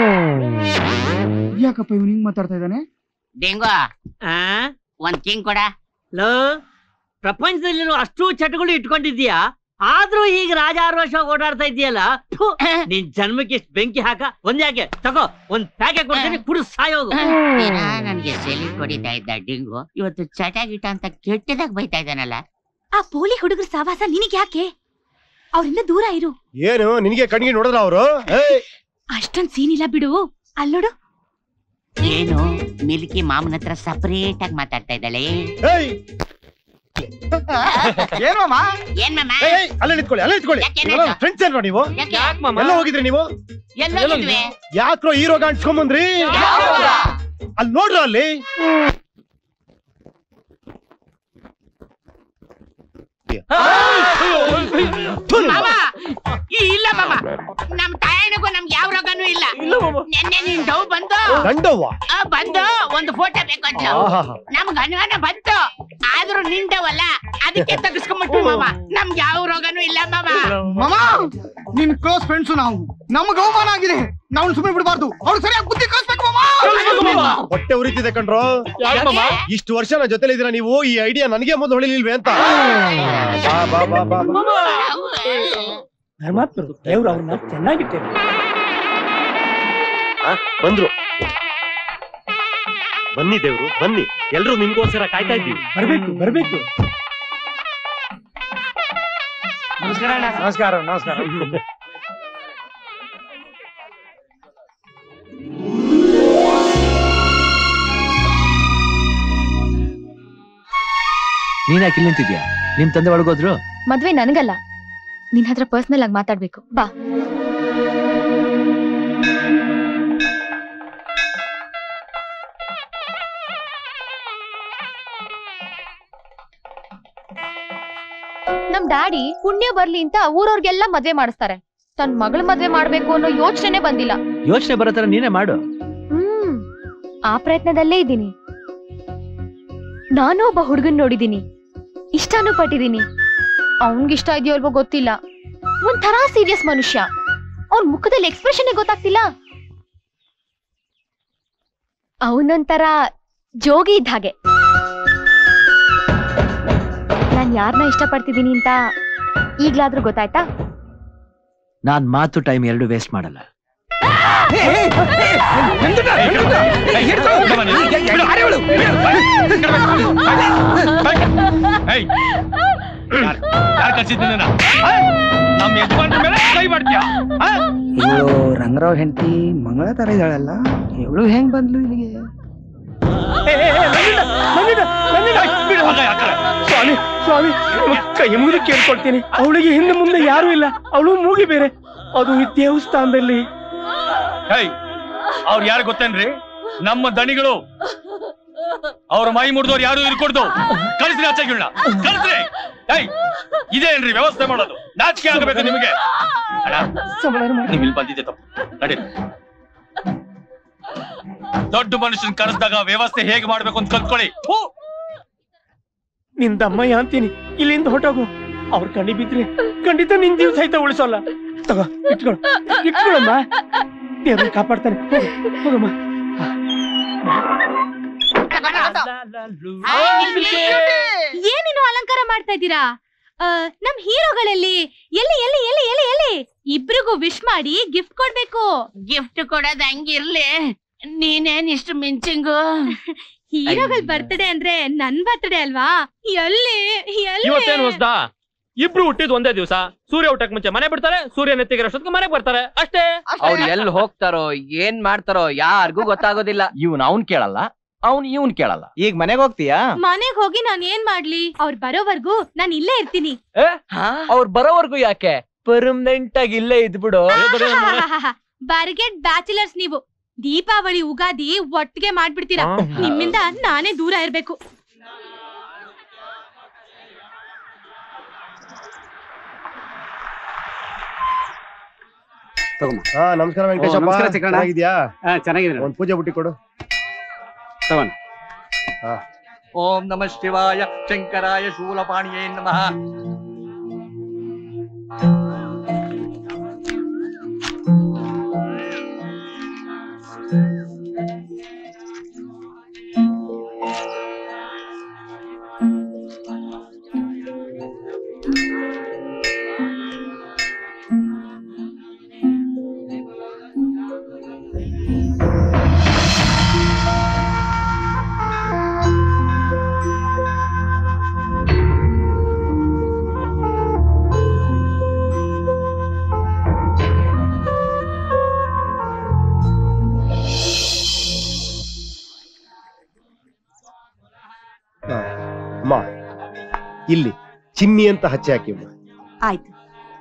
ಯಾಕಪ್ಪ ಇವ್ನು ಹಿಂಗ್ ಮಾತಾಡ್ತಾ ಇದ್ದಾನೆ ಡೆಂಗು ಒಂದ್ ಕಿಂಗ್ ಕೊಡ ಲೋ ಪ್ರಪಂಚದಲ್ಲಿರೋ ಅಷ್ಟು ಚಟಗಳು ಇಟ್ಕೊಂಡಿದ್ಯಾ ಆದ್ರೂ ಈಗ ರಾಜಾರೋಷ ಓಡಾಡ್ತಾ ಇದೆಯಲ್ಲ ನಿನ್ ಜನ್ಮಕ್ಕೆ ಇಷ್ಟ್ ಬೆಂಕಿ ಹಾಕ ಒಂದ್ ಯಾಕೆ ತಗೋ ಒಂದ್ ಪ್ಯಾಕೆ ಕೊಡ್ತೀನಿ ಕುಡಿದು ಸಾಯೋಗು ದಿನ ನನ್ಗೆ ಸೆಲಿ ಕೊಡಿತಾ ಇದ್ದ ಡಿಂಗು ಇವತ್ತು ಚಟ ಗಿಟ ಅಂತ ಕೆಟ್ಟದಾಗ ಬೈತಾ ಇದ್ದಾನಲ್ಲ ಆ ಪೋಲಿ ಹುಡುಗರ ಸಾವಾಸ ನಿನಗೆ ಯಾಕೆ ಅವ್ರಿಂದ ದೂರ ಇರು ಏನು ನಿನಗೆ ಕಣ್ಗಿ ನೋಡಿದ್ರ ಅವರು ಅಷ್ಟೊಂದ್ ಸೀನ್ ಇಲ್ಲ ಬಿಡು ಅಲ್ಲೋಡು ಏನು ಮಿಲ್ಕಿ ಮಾಮನ ಹತ್ರ ಸಪರೇಟ್ ಆಗಿ ಮಾತಾಡ್ತಾ ಇದ್ದಾಳೆ ಏನ್ ಮಾಮ ಏನ್ ಮಾಮ ಅಲ್ಲೇ ನಿಂತ್ಕೊಳ್ಳಿ ಅಲ್ಲೇ ನಿಂತ್ಕೊಳ್ಳಿ ಯಾಕೆ ಏನಾಯ್ತು? ಫ್ರೆಂಡ್ಸ್ ಏನ್ರೋ ನೀವು ಯಾಕೆ? ಎಲ್ಲ ಹೋಗಿದ್ರಿ ನೀವು ಎಲ್ಲೋಗಿದ್ವಿ ಯಾಕ್ರೋ ಹೀರೋ ಕಾಣಿಸ್ಕೊಂಬಂದ್ರಿ ಅಲ್ಲಿ ನೋಡ್ರ ಅಲ್ಲಿ ಮಾಮ ಈ ಇಲ್ಲ ಮಾಮ ನಮ್ ತಾಯನಿಗೂ ನಮ್ಗೆ ಯಾವ ರೋಗನೂ ಇಲ್ಲ ನೆನ್ನೆ ನಿನ್ ಡವ್ ಬಂತು ಗಂಡವ್ವ ಆ, ಬಂದು ಒಂದು ಫೋಟೋ ಬೇಕು ಅಂತ ಆಹಾಹಾ. ನಮ್ಗ್ ಅನುಮಾನ ಬಂತು ಆದ್ರೂ ನಿಂಡವಲ್ಲ ಅದಕ್ಕೆ ತೆಗಿಸ್ಕೊಂಡ್ಬಿಟ್ಟು ಮಾಮ ನಮ್ಗೆ ಯಾವ ರೋಗನೂ ಇಲ್ಲ ಮಾಮ ಮಾಮ ನಿನ್ ಕ್ಲೋಸ್ ಫ್ರೆಂಡ್ಸ್ ನಾವು ನಮ್ಗೆ ಅವಮಾನ ಆಗಿದೆ ನಾವು ಸುಮ್ಮನೆ ಬಿಡಬಾರ್ದು ಅವ್ರು ಸರಿಯಾಗಿ ಬುದ್ಧಿ ಕಳಿಸ್ಬೇಕು ಮಾಮ ಹೊಟ್ಟೆ ಉರಿತಿದೆ ಕಣ್ರೋ ಯಾಕ್ ಮಾಮ? ಇಷ್ಟು ವರ್ಷ ನನ್ನ ಜೊತೆಲಿ ಇದ್ದೀರಾ ನೀವು ಈ ಐಡಿಯಾ ನನಗೆ ಮೊದಲು ಹೊಳಿಲಿಲ್ವೇ ಅಂತ ಬಾ ಬಾ ಬಾ ಬಾ ಬಾ. ಧರ್ಮಾತ್ಮರು ದೇವ್ರು ಅವ್ರನ್ನ ಚೆನ್ನಾಗಿಟ್ಟೇವೆ ಆ, ಬಂದ್ರು ಬನ್ನಿ ದೇವ್ರು ಬನ್ನಿ ಎಲ್ರು ನಿಮ್ಗೋಸ್ಕರ ಕಾಯ್ತಾ ಇದ್ದೀವಿ ಬರ್ಬೇಕು ಬರ್ಬೇಕು ನಮಸ್ಕಾರ ನಮಸ್ಕಾರ ನಮಸ್ಕಾರ ನೀನ್ ಯಾಕೆ ಇಲ್ಲಿ ನಿಂತಿದ್ಯಾ ನಿಮ್ ತಂದೆ ಒಳಗೋದ್ರು ಮದ್ವೆ ನನಗಲ್ಲ ನಿನ್ ಹತ್ರ ಪರ್ಸನಲ್ ಆಗಿ ಮಾತಾಡ್ಬೇಕು ಬಾ ನಮ್ ಡ್ಯಾಡಿ ಪುಣ್ಯ ಬರ್ಲಿ ಅಂತ ಊರವ್ರಿಗೆಲ್ಲ ಮದ್ವೆ ಮಾಡಿಸ್ತಾರೆ ತನ್ ಮಗಳ ಮದ್ವೆ ಮಾಡ್ಬೇಕು ಅನ್ನೋ ಯೋಚನೆ ಬಂದಿಲ್ಲ ಯೋಚನೆ ಬರೋ ತರ ನೀನೇ ಮಾಡು ಹ್ಮ್ ಆ ಪ್ರಯತ್ನದಲ್ಲೇ ಇದ್ದೀನಿ ನಾನು ಒಬ್ಬ ಹುಡುಗನ್ ನೋಡಿದೀನಿ ಇಷ್ಟನೂ ಪಟ್ಟಿದೀನಿ ಅವನ್ಗಿಷ್ಟ ಇದೆಯೋ ಅಲ್ವೋ ಗೊತ್ತಿಲ್ಲ ಒಂಥರ ಸೀರಿಯಸ್ ಮನುಷ್ಯ ಅವ್ನ ಮುಖದಲ್ಲಿ ಎಕ್ಸ್ಪ್ರೆಷನ್ ಗೊತ್ತಾಗ್ತಿಲ್ಲ ಅವನೊಂಥರ ಜೋಗಿ ಇದ್ದ ಹಾಗೆ ನಾನ್ ಯಾರನ್ನ ಇಷ್ಟಪಡ್ತಿದ್ದೀನಿ ಅಂತ ಈಗ್ಲಾದ್ರೂ ಗೊತ್ತಾಯ್ತಾ ನಾನ್ ಮಾತು ಟೈಮ್ ಎರಡು ವೇಸ್ಟ್ ಮಾಡಲ್ಲ ಯಾರು ಕಳ್ಸಿದ್ದು ನಿನ್ನ ಆ? ನಮ್ಮ ಯಜಮಾನ್ರ ಮೇಲೆ ಕೈ ಮಾಡ್ತೀಯಾ ಆ? ಇವಳು ರಂಗರಾವ್ ಹೆಂಡತಿ ಮಂಗಳ ತರ ಇದ್ದಾಳಲ್ಲ ಇವಳು ಹೆಂಗ್ ಬಂದ್ಲು ಇಲ್ಲಿಗೆ ಸ್ವಾಮಿ ಸ್ವಾಮಿ ನಿಮ್ಮ ಕೈ ಮುಗಿದು ಕೇಳ್ಕೊಳ್ತೀನಿ ಅವಳಿಗೆ ಹಿಂದೆ ಮುಂದೆ ಯಾರು ಇಲ್ಲ ಅವಳು ಮೂಗಿ ಬೇರೆ ಅದು ಈ ದೇವಸ್ಥಾನದಲ್ಲಿ ಹೇಯ್ ಅವ್ರು ಯಾರು ಗೊತ್ತೇನ್ರಿ ನಮ್ಮ ದಣಿಗಳು ಅವ್ರ ಮೈ ಮುರಿದವ್ರು ಯಾರು ಇರ್ಕೊಡ್ದು ಕಳಿಸ್ರಿ ಆಚೆಗಳನ್ನ ಕಳಿಸ್ರಿ ಏಯ್ ಇದೇನ್ರಿ ವ್ಯವಸ್ಥೆ ಮಾಡೋದು ನಾಚಿಕೆ ಆಗಬೇಕು ನಿಮಗೆ ಅಣ್ಣ, ನೀವ್ ಇಲ್ಲಿ ಬಂದಿದ್ದೆ ತಪ್ಪು ನಡೀರಿ ದೊಡ್ಡ ಮನುಷ್ಯನ್ ಕರೆಸಿದಾಗ ವ್ಯವಸ್ಥೆ ಹೇಗೆ ಮಾಡ್ಬೇಕು ಅಂತ ಕಲ್ತ್ಕೊಳ್ಳಿ ಹೂ. ನಿನ್ ದಮ್ಮಯ್ಯ ಅಂತೀನಿ ಇಲ್ಲಿಂದ ಹೊಟ್ಟೋಗು ಅವ್ರ ಕಣ್ಣಿ ಬಿದ್ರೆ ಖಂಡಿತ ನಿನ್ ಜೀವ ಸಹಿತ ಉಳಿಸೋಲ್ಲ ತಗೋ ಇಟ್ಕೊಳು ಇಟ್ಕೊಳಮ್ಮ ದೇವ್ರನ್ನ ಕಾಪಾಡ್ತಾನೆ ಹೋಗು, ಹೋಗಮ್ಮ ಏನೇನು ಅಲಂಕಾರ ಮಾಡ್ತಾ ಇದ್ದೀರಾ ಆ, ನಮ್ ಹೀರೋಗಳಲ್ಲಿ ಎಲ್ಲಿ ಎಲ್ಲಿ ಎಲ್ಲಿ ಎಲ್ಲಿ ಎಲ್ಲಿ ಇಬ್ರಿಗೂ ವಿಶ್ ಮಾಡಿ ಗಿಫ್ಟ್ ಕೊಡ್ಬೇಕು ಗಿಫ್ಟ್ ಕೊಡೋದ್ ಹಂಗಿರ್ಲಿ ನೀನೇನ್ ಇಷ್ಟು ಮಿಂಚಿಂಗು ಹೀರೋಗಳ ಬರ್ತ್ಡೇ ಅಂದ್ರೆ ನನ್ ಬರ್ತ್ಡೇ ಅಲ್ವಾ ಎಲ್ಲಿ ಇವತ್ತೇನು ಎಲ್ಲಿ ಹೊಸ್ದಾ ಇಬ್ರು ಹುಟ್ಟಿದ್ ಒಂದೇ ದಿವಸ ಸೂರ್ಯ ಹುಟ್ಟಕ್ ಮುಂಚೆ ಮನೆ ಬಿಡ್ತಾರೆ ಸೂರ್ಯ ನೆತ್ತಿಗಿರೋಷ್ಟೊತ್ತಿಗೆ ಮನೆಗೆ ಬರ್ತಾರೆ ಅಷ್ಟೇ ಅವ್ರು ಎಲ್ಲಿ ಹೋಗ್ತಾರೋ ಏನ್ ಮಾಡ್ತಾರೋ ಯಾರಿಗೂ ಗೊತ್ತಾಗೋದಿಲ್ಲ ಇವ್ನ್ ಅವ್ನ್ ಕೇಳಲ್ಲ ಅವ್ನ್ ಇವ್ನ್ ಕೇಳಲ್ಲ ಈಗ ಮನೆಗೆ ಹೋಗ್ತೀಯಾ ಮನೆಗ್ ಹೋಗಿ ನಾನ್ ಏನ್ ಮಾಡ್ಲಿ ಅವ್ರ್ ಬರೋವರ್ಗೂ ನಾನ್ ಇಲ್ಲೇ ಇರ್ತೀನಿ ಅವ್ರು ಬರೋವರ್ಗು ಯಾಕೆ ಪರ್ಮನೆಂಟ್ ಆಗಿ ಇಲ್ಲೇ ಇದ್ಬಿಡು ಬರ್ಗೆಟ್ ಬ್ಯಾಚುಲರ್ಸ್ ನೀವು ದೀಪಾವಳಿ ಉಗಾದಿ ಒಟ್ಟಿಗೆ ಮಾಡ್ಬಿಡ್ತೀರಾ ಹಾ. ನಿಮ್ಮಿಂದ ನಾನೇ ದೂರ ಇರ್ಬೇಕು ಹಾ ನಮಸ್ಕಾರ ವೆಂಕಟೇಶಪ್ಪ ನಮಸ್ಕಾರ ಚಿಕ್ಕಣ್ಣ. ಚೆನ್ನಾಗಿದ್ಯಾ ಹಾ ಚೆನ್ನಾಗಿದ್ದೀನಿ ಒಂದ್ ಪೂಜೆ ಬುಟ್ಟಿ ಕೊಡು ತಗೊಂಡ್ ಹಾ ಓಂ ನಮ ಶಿವಾಯ ಶಂಕರಾಯ ಶೂಲಪಾಣಿಯೇ ನಮಃ ಹಾ. ಅಮ್ಮ ಇಲ್ಲಿ ಚಿನ್ನಿ ಅಂತ ಹಚ್ಚಿ ಹಾಕಿ ಅಮ್ಮ ಆಯ್ತು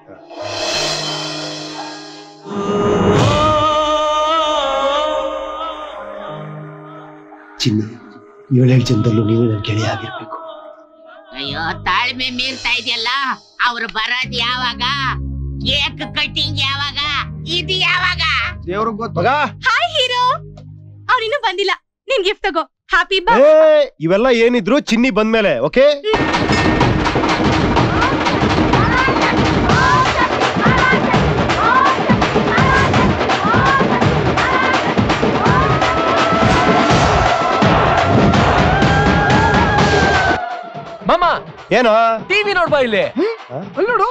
ಚಿನ್ನಿ ಏಳೇಳು ಜನದಲ್ಲೂ ನೀವು ನನ್ನ ಗೆಳೆಯ ಆಗಿರ್ಬೇಕು ಅಯ್ಯೋ ತಾಳ್ಮೆ ಮೀರ್ತಾ ಇದೆಯಲ್ಲ ಅವ್ರು ಬರೋದ್ ಯಾವಾಗ ಕೇಕ್ ಕಟ್ಟಿಂಗ್ ಯಾವಾಗ ಇದು ಯಾವಾಗ ದೇವ್ರಿಗೆ ಗೊತ್ತು ಹಾಯ್ ಹೀರೋ ಅವ್ರಿನ್ನೂ ಬಂದಿಲ್ಲ ನಿನ್ ಗಿಫ್ಟ್ ತಗೋ ಹ್ಯಾಪಿ ಬಾ ಏ ಇವೆಲ್ಲ ಏನಿದ್ರು ಚಿನ್ನಿ ಬಂದ್ಮೇಲೆ ಓಕೆ ಮಾಮ ಏನೋ ಟಿವಿ ನೋಡ್ಬಾ ಇಲ್ಲಿ ಅಲ್ಲಿ ನೋಡು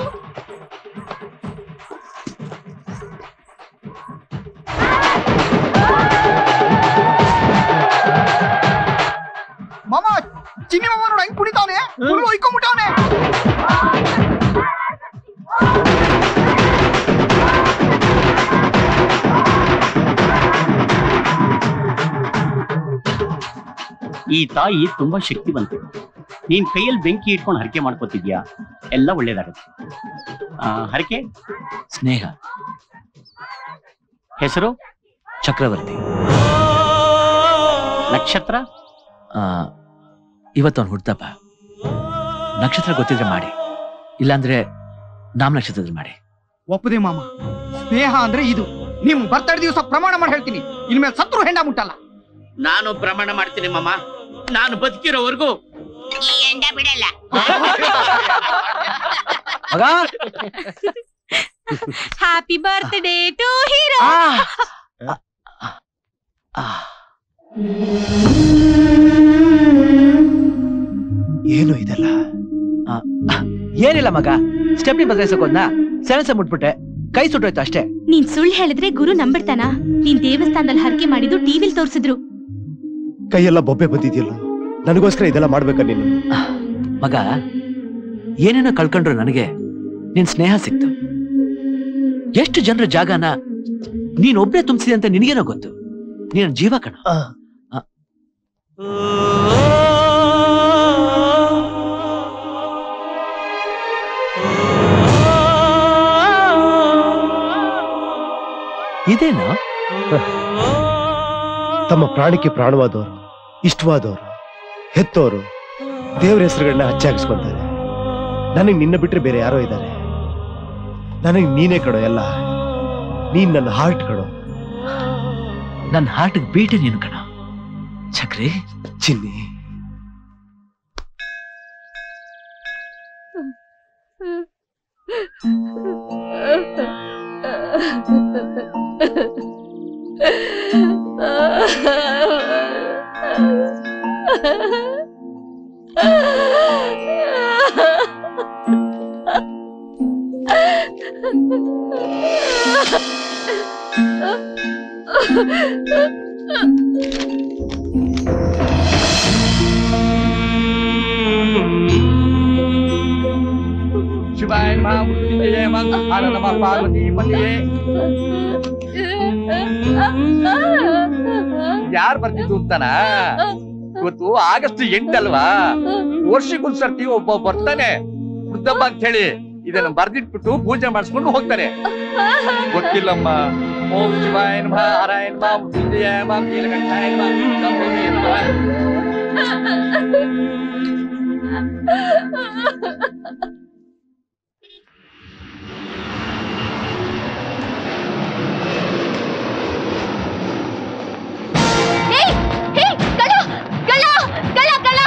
ಮಾಮ ಚಿನ್ನಿ ಮಾಮ ನೋಡು ಹೆಂಗ್ ಕುಣಿತಾವನೆ ಫುಲ್ ಹೊಯ್ಕೊಂಬಿಟ್ಟವನೆ ಈ ತಾಯಿ ತುಂಬಾ ಶಕ್ತಿವಂತ ನೀನ್ ಕೈಯಲ್ಲಿ ಬೆಂಕಿ ಇಟ್ಕೊಂಡು ಹರಕೆ ಮಾಡ್ಕೋತಿದ್ಯಾ ಎಲ್ಲ ಒಳ್ಳೇದಾಗುತ್ತೆ ಆ, ಹರಕೆ ಸ್ನೇಹ ಹೆಸರು ಚಕ್ರವರ್ತಿ ನಕ್ಷತ್ರ ಆ, ಇವತ್ತವನ್ ಹುಡ್ತಪ್ಪ ನಕ್ಷತ್ರ ಗೊತ್ತಿದ್ರೆ ಮಾಡಿ ಇಲ್ಲಾಂದ್ರೆ ನಾಮ ನಕ್ಷತ್ರದಲ್ಲಿ ಮಾಡಿ ಒಪ್ಪದೆ ಮಾಮ ಸ್ನೇಹ ಅಂದ್ರೆ ಇದು ನಿಮ್ ಬರ್ತಡೇ ದಿವಸ ಪ್ರಮಾಣ ಮಾಡಿ ಹೇಳ್ತೀನಿ ಇನ್ಮೇಲೆ ಸತ್ರು ಹೆಂಡ ಮುಟ್ಟಲ್ಲ ನಾನು ಪ್ರಮಾಣ ಮಾಡ್ತೀನಿ ಮಾಮ ನಾನು ಬದುಕಿರೋವರೆಗೂ ಈ ಎಂಡ ಬಿಡಲ್ಲ ಮಗ ಹ್ಯಾಪಿ ಬರ್ತ್ಡೇ ಟು ಹೀರೋ ಏನು ಇದೆಲ್ಲ ಆ, ಏನಿಲ್ಲ ಮಗ ಸ್ಟೆಪ್ನಿ ಬದಲಾಯಿಸಕ್ ಹೋದ್ನಾ ಸೆಣಸ ಮುಟ್ಬಿಟ್ಟೆ ಕೈ ಸುಟ್ಟೋಯ್ತು ಅಷ್ಟೇ ನೀನ್ ಸುಳ್ಳು ಹೇಳಿದ್ರೆ ಗುರು ನಂಬಿಡ್ತಾನ ನೀನ್ ದೇವಸ್ಥಾನದಲ್ಲಿ ಹರಕೆ ಮಾಡಿದ್ದು ಟಿವಿಲ್ ತೋರ್ಸಿದ್ರು ಕೈಯೆಲ್ಲ ಬೊಬ್ಬೆ ಬಂದಿದ್ಯಲ್ಲ ನನಗೋಸ್ಕರ ಇದೆಲ್ಲ ಮಾಡ್ಬೇಕಾ ನೀನು ಮಗ ಏನೇನೋ ಕಳ್ಕೊಂಡ್ರು ನನಗೆ ನಿನ್ ಸ್ನೇಹ ಸಿಕ್ತು ಎಷ್ಟು ಜನರ ಜಾಗನ ನೀನ್ ಒಬ್ನೇ ತುಂಬಿಸಿದೆ ಅಂತ ನಿನಗೇನೋ ಗೊತ್ತು ನೀನ್ ಜೀವ ಕಣ ಆ, ಇದೇನೋ ತಮ್ಮ ಪ್ರಾಣಕ್ಕೆ ಪ್ರಾಣವಾದವರು ಇಷ್ಟವಾದವರು ಹೆತ್ತೋರು ದೇವ್ರ ಹೆಸರುಗಳನ್ನ ಹಚ್ಚಾಗಿಸ್ಕೊಂತಾರೆ ನನಗೆ ನಿನ್ನ ಬಿಟ್ರೆ ಬೇರೆ ಯಾರೋ ಇದ್ದಾರೆ ನನಗೆ ನೀನೇ ಕಣೋ ಎಲ್ಲ ನೀನ್ ನನ್ನ ಹಾರ್ಟ್ ಕಣೋ ನನ್ನ ಹಾರ್ಟ್ ಬೀಟೆ ನೀನು ಕಣ ಚಕ್ರಿ ಚಿನ್ನಿ ಶಿವಾಯ ನಮಃ ಮೃತ್ಯುಂಜಯ ನಮಃ ಹರ ನಮಃ ಪಾರ್ವತಿ ಪತಿಯೇ ಯಾರ್ ಬರ್ತಿದ್ದು ಅಂತಾನ ಇವತ್ತು ಆಗಸ್ಟ್ ಎಂಟಲ್ವಾ ವರ್ಷಕ್ಕೊಂದ್ಸರ್ತಿ ಒಬ್ಬ ಬರ್ತಾನೆ ವೃದ್ಧಪ್ಪ ಅಂತ ಹೇಳಿ ಇದನ್ನ ಬರ್ದಿಟ್ಬಿಟ್ಟು ಪೂಜೆ ಮಾಡಿಸ್ಕೊಂಡು ಹೋಗ್ತಾನೆ ಗೊತ್ತಿಲ್ಲಮ್ಮ ಓಂ ಶಿವಾಯ ನಮಃ ಹರಾಯ ನಮಃ ಮೃತ್ಯುಂಜಯ ನಮಃ ನೀಲಕಂಠಾಯ ನಮಃ ಶಂಭುವೇ ನಮಃ ಏಯ್ ಹೇ ಕಳ್ಳ ಕಳ್ಳ ಕಳ್ಳ ಕಳ್ಳ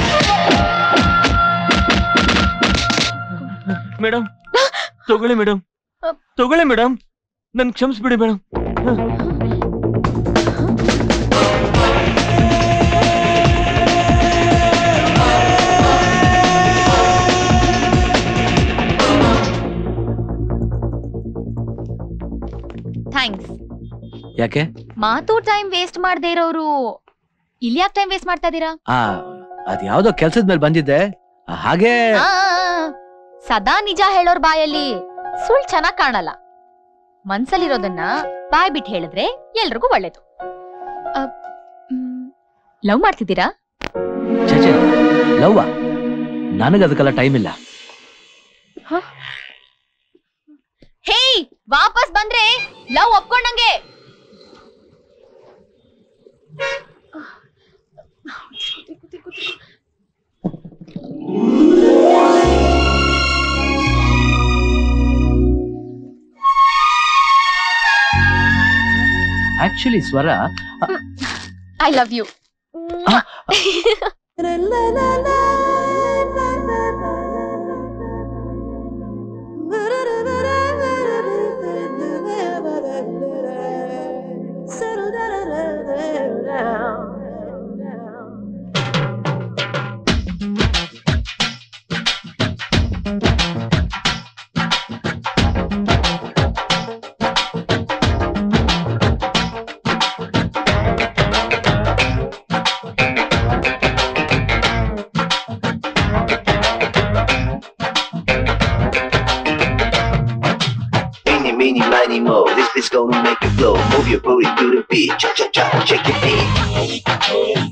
ಮೇಡಮ್ ತಗೊಳ್ಳಿ ಮೇಡಮ್ ತಗೊಳ್ಳಿ ಮೇಡಮ್ ನನ್ ಕ್ಷಮಿಸ್ಬಿಡಿ ಮೇಡಮ್ ಥ್ಯಾಂಕ್ಸ್ ಯಾಕೆ ಮಾತು ಟೈಮ್ ವೇಸ್ಟ್ ಮಾಡದೇ ಇರೋರು ಇಲ್ಲಿ ಯಾಕೆ ಟೈಮ್ ವೇಸ್ಟ್ ಮಾಡ್ತಾ ಇದೀರಾ ಆ ಅದ್ ಯಾವ್ದೋ ಕೆಲ್ಸದ ಮೇಲೆ ಬಂದಿದ್ದೆ ಆ, ಹಾಗೆ ಆ, ಆ, ಆ. ಸದಾ ನಿಜ ಹೇಳೋರ್ ಬಾಯಲ್ಲಿ ಸುಳ್ ಚೆನ್ನಾಗ್ ಕಾಣಲ್ಲ ಮನ್ಸಲ್ಲಿರೋದನ್ನ ಬಾಯ್ ಬಿಟ್ಟು ಹೇಳಿದ್ರೆ ಎಲ್ರಿಗೂ ಒಳ್ಳೇದು ಲವ್ ಮಾಡ್ತಿದ್ದೀರಾ ಛೆ ಲವ್ವ ನನಗೆ ಅದಕ್ಕೆಲ್ಲ ಟೈಮ್ ಇಲ್ಲ ಹೇಯ್ ವಾಪಸ್ ಬಂದ್ರೆ ಲವ್ ಒಪ್ಕೊಂಡಂಗೆ ಆಕ್ಚುಲಿ ಸ್ವರ I love you Eeny, meeny, miny, mo. This bitch gonna make you flow. Move your booty to the beat. Cha cha cha, shake your feet.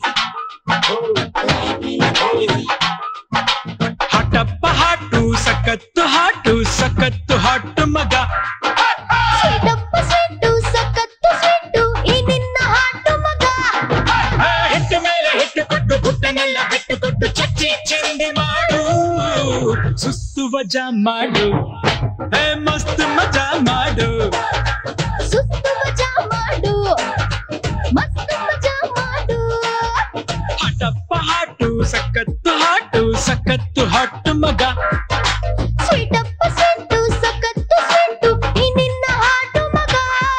ಹಟಪ್ಪ ಹಾಟು ಸಖತ್ತು ಹಾಟು ಸಖತ್ತು ಹಾಟು ಮಗ ಸ್ವೀಟಪ್ಪ sweet ಸಖತ್ತು sweet ಈ ನಿನ್ನ ಹಾಟು ಮಗ ಹೆಟ್ಟು ಮೇಲೆ ಹೆಟ್ಟು ಕೊಟ್ಟು ಪುಟ್ಟನೆಲ್ಲ ಬಿಟ್ಟು ಕೊಟ್ಟು ಚಚ್ಚಿ ಚಿಂದಿ ಮಾಡು ಸುಸ್ತು ವಜಾ ಮಾಡು ಏ ಮಸ್ತ್ ಮಜಾ ಮಾಡು ಸುಸ್ತು ಮಜಾ ಮಾಡು ಮಸ್ತ್ ಮಜಾ ಮಾಡು ಹಟಪ್ಪ ಹಾಟು ಸಖತ್ತು ಹಾಟು ಸಖತ್ತು ಹಾಟು ಮಗ ಸ್ವೀಟಪ್ಪ ಸ್ವೀಟು ಸಖತ್ತು ಸ್ವೀಟು ಈ ನಿನ್ನ ಹಾಟು ಮಗ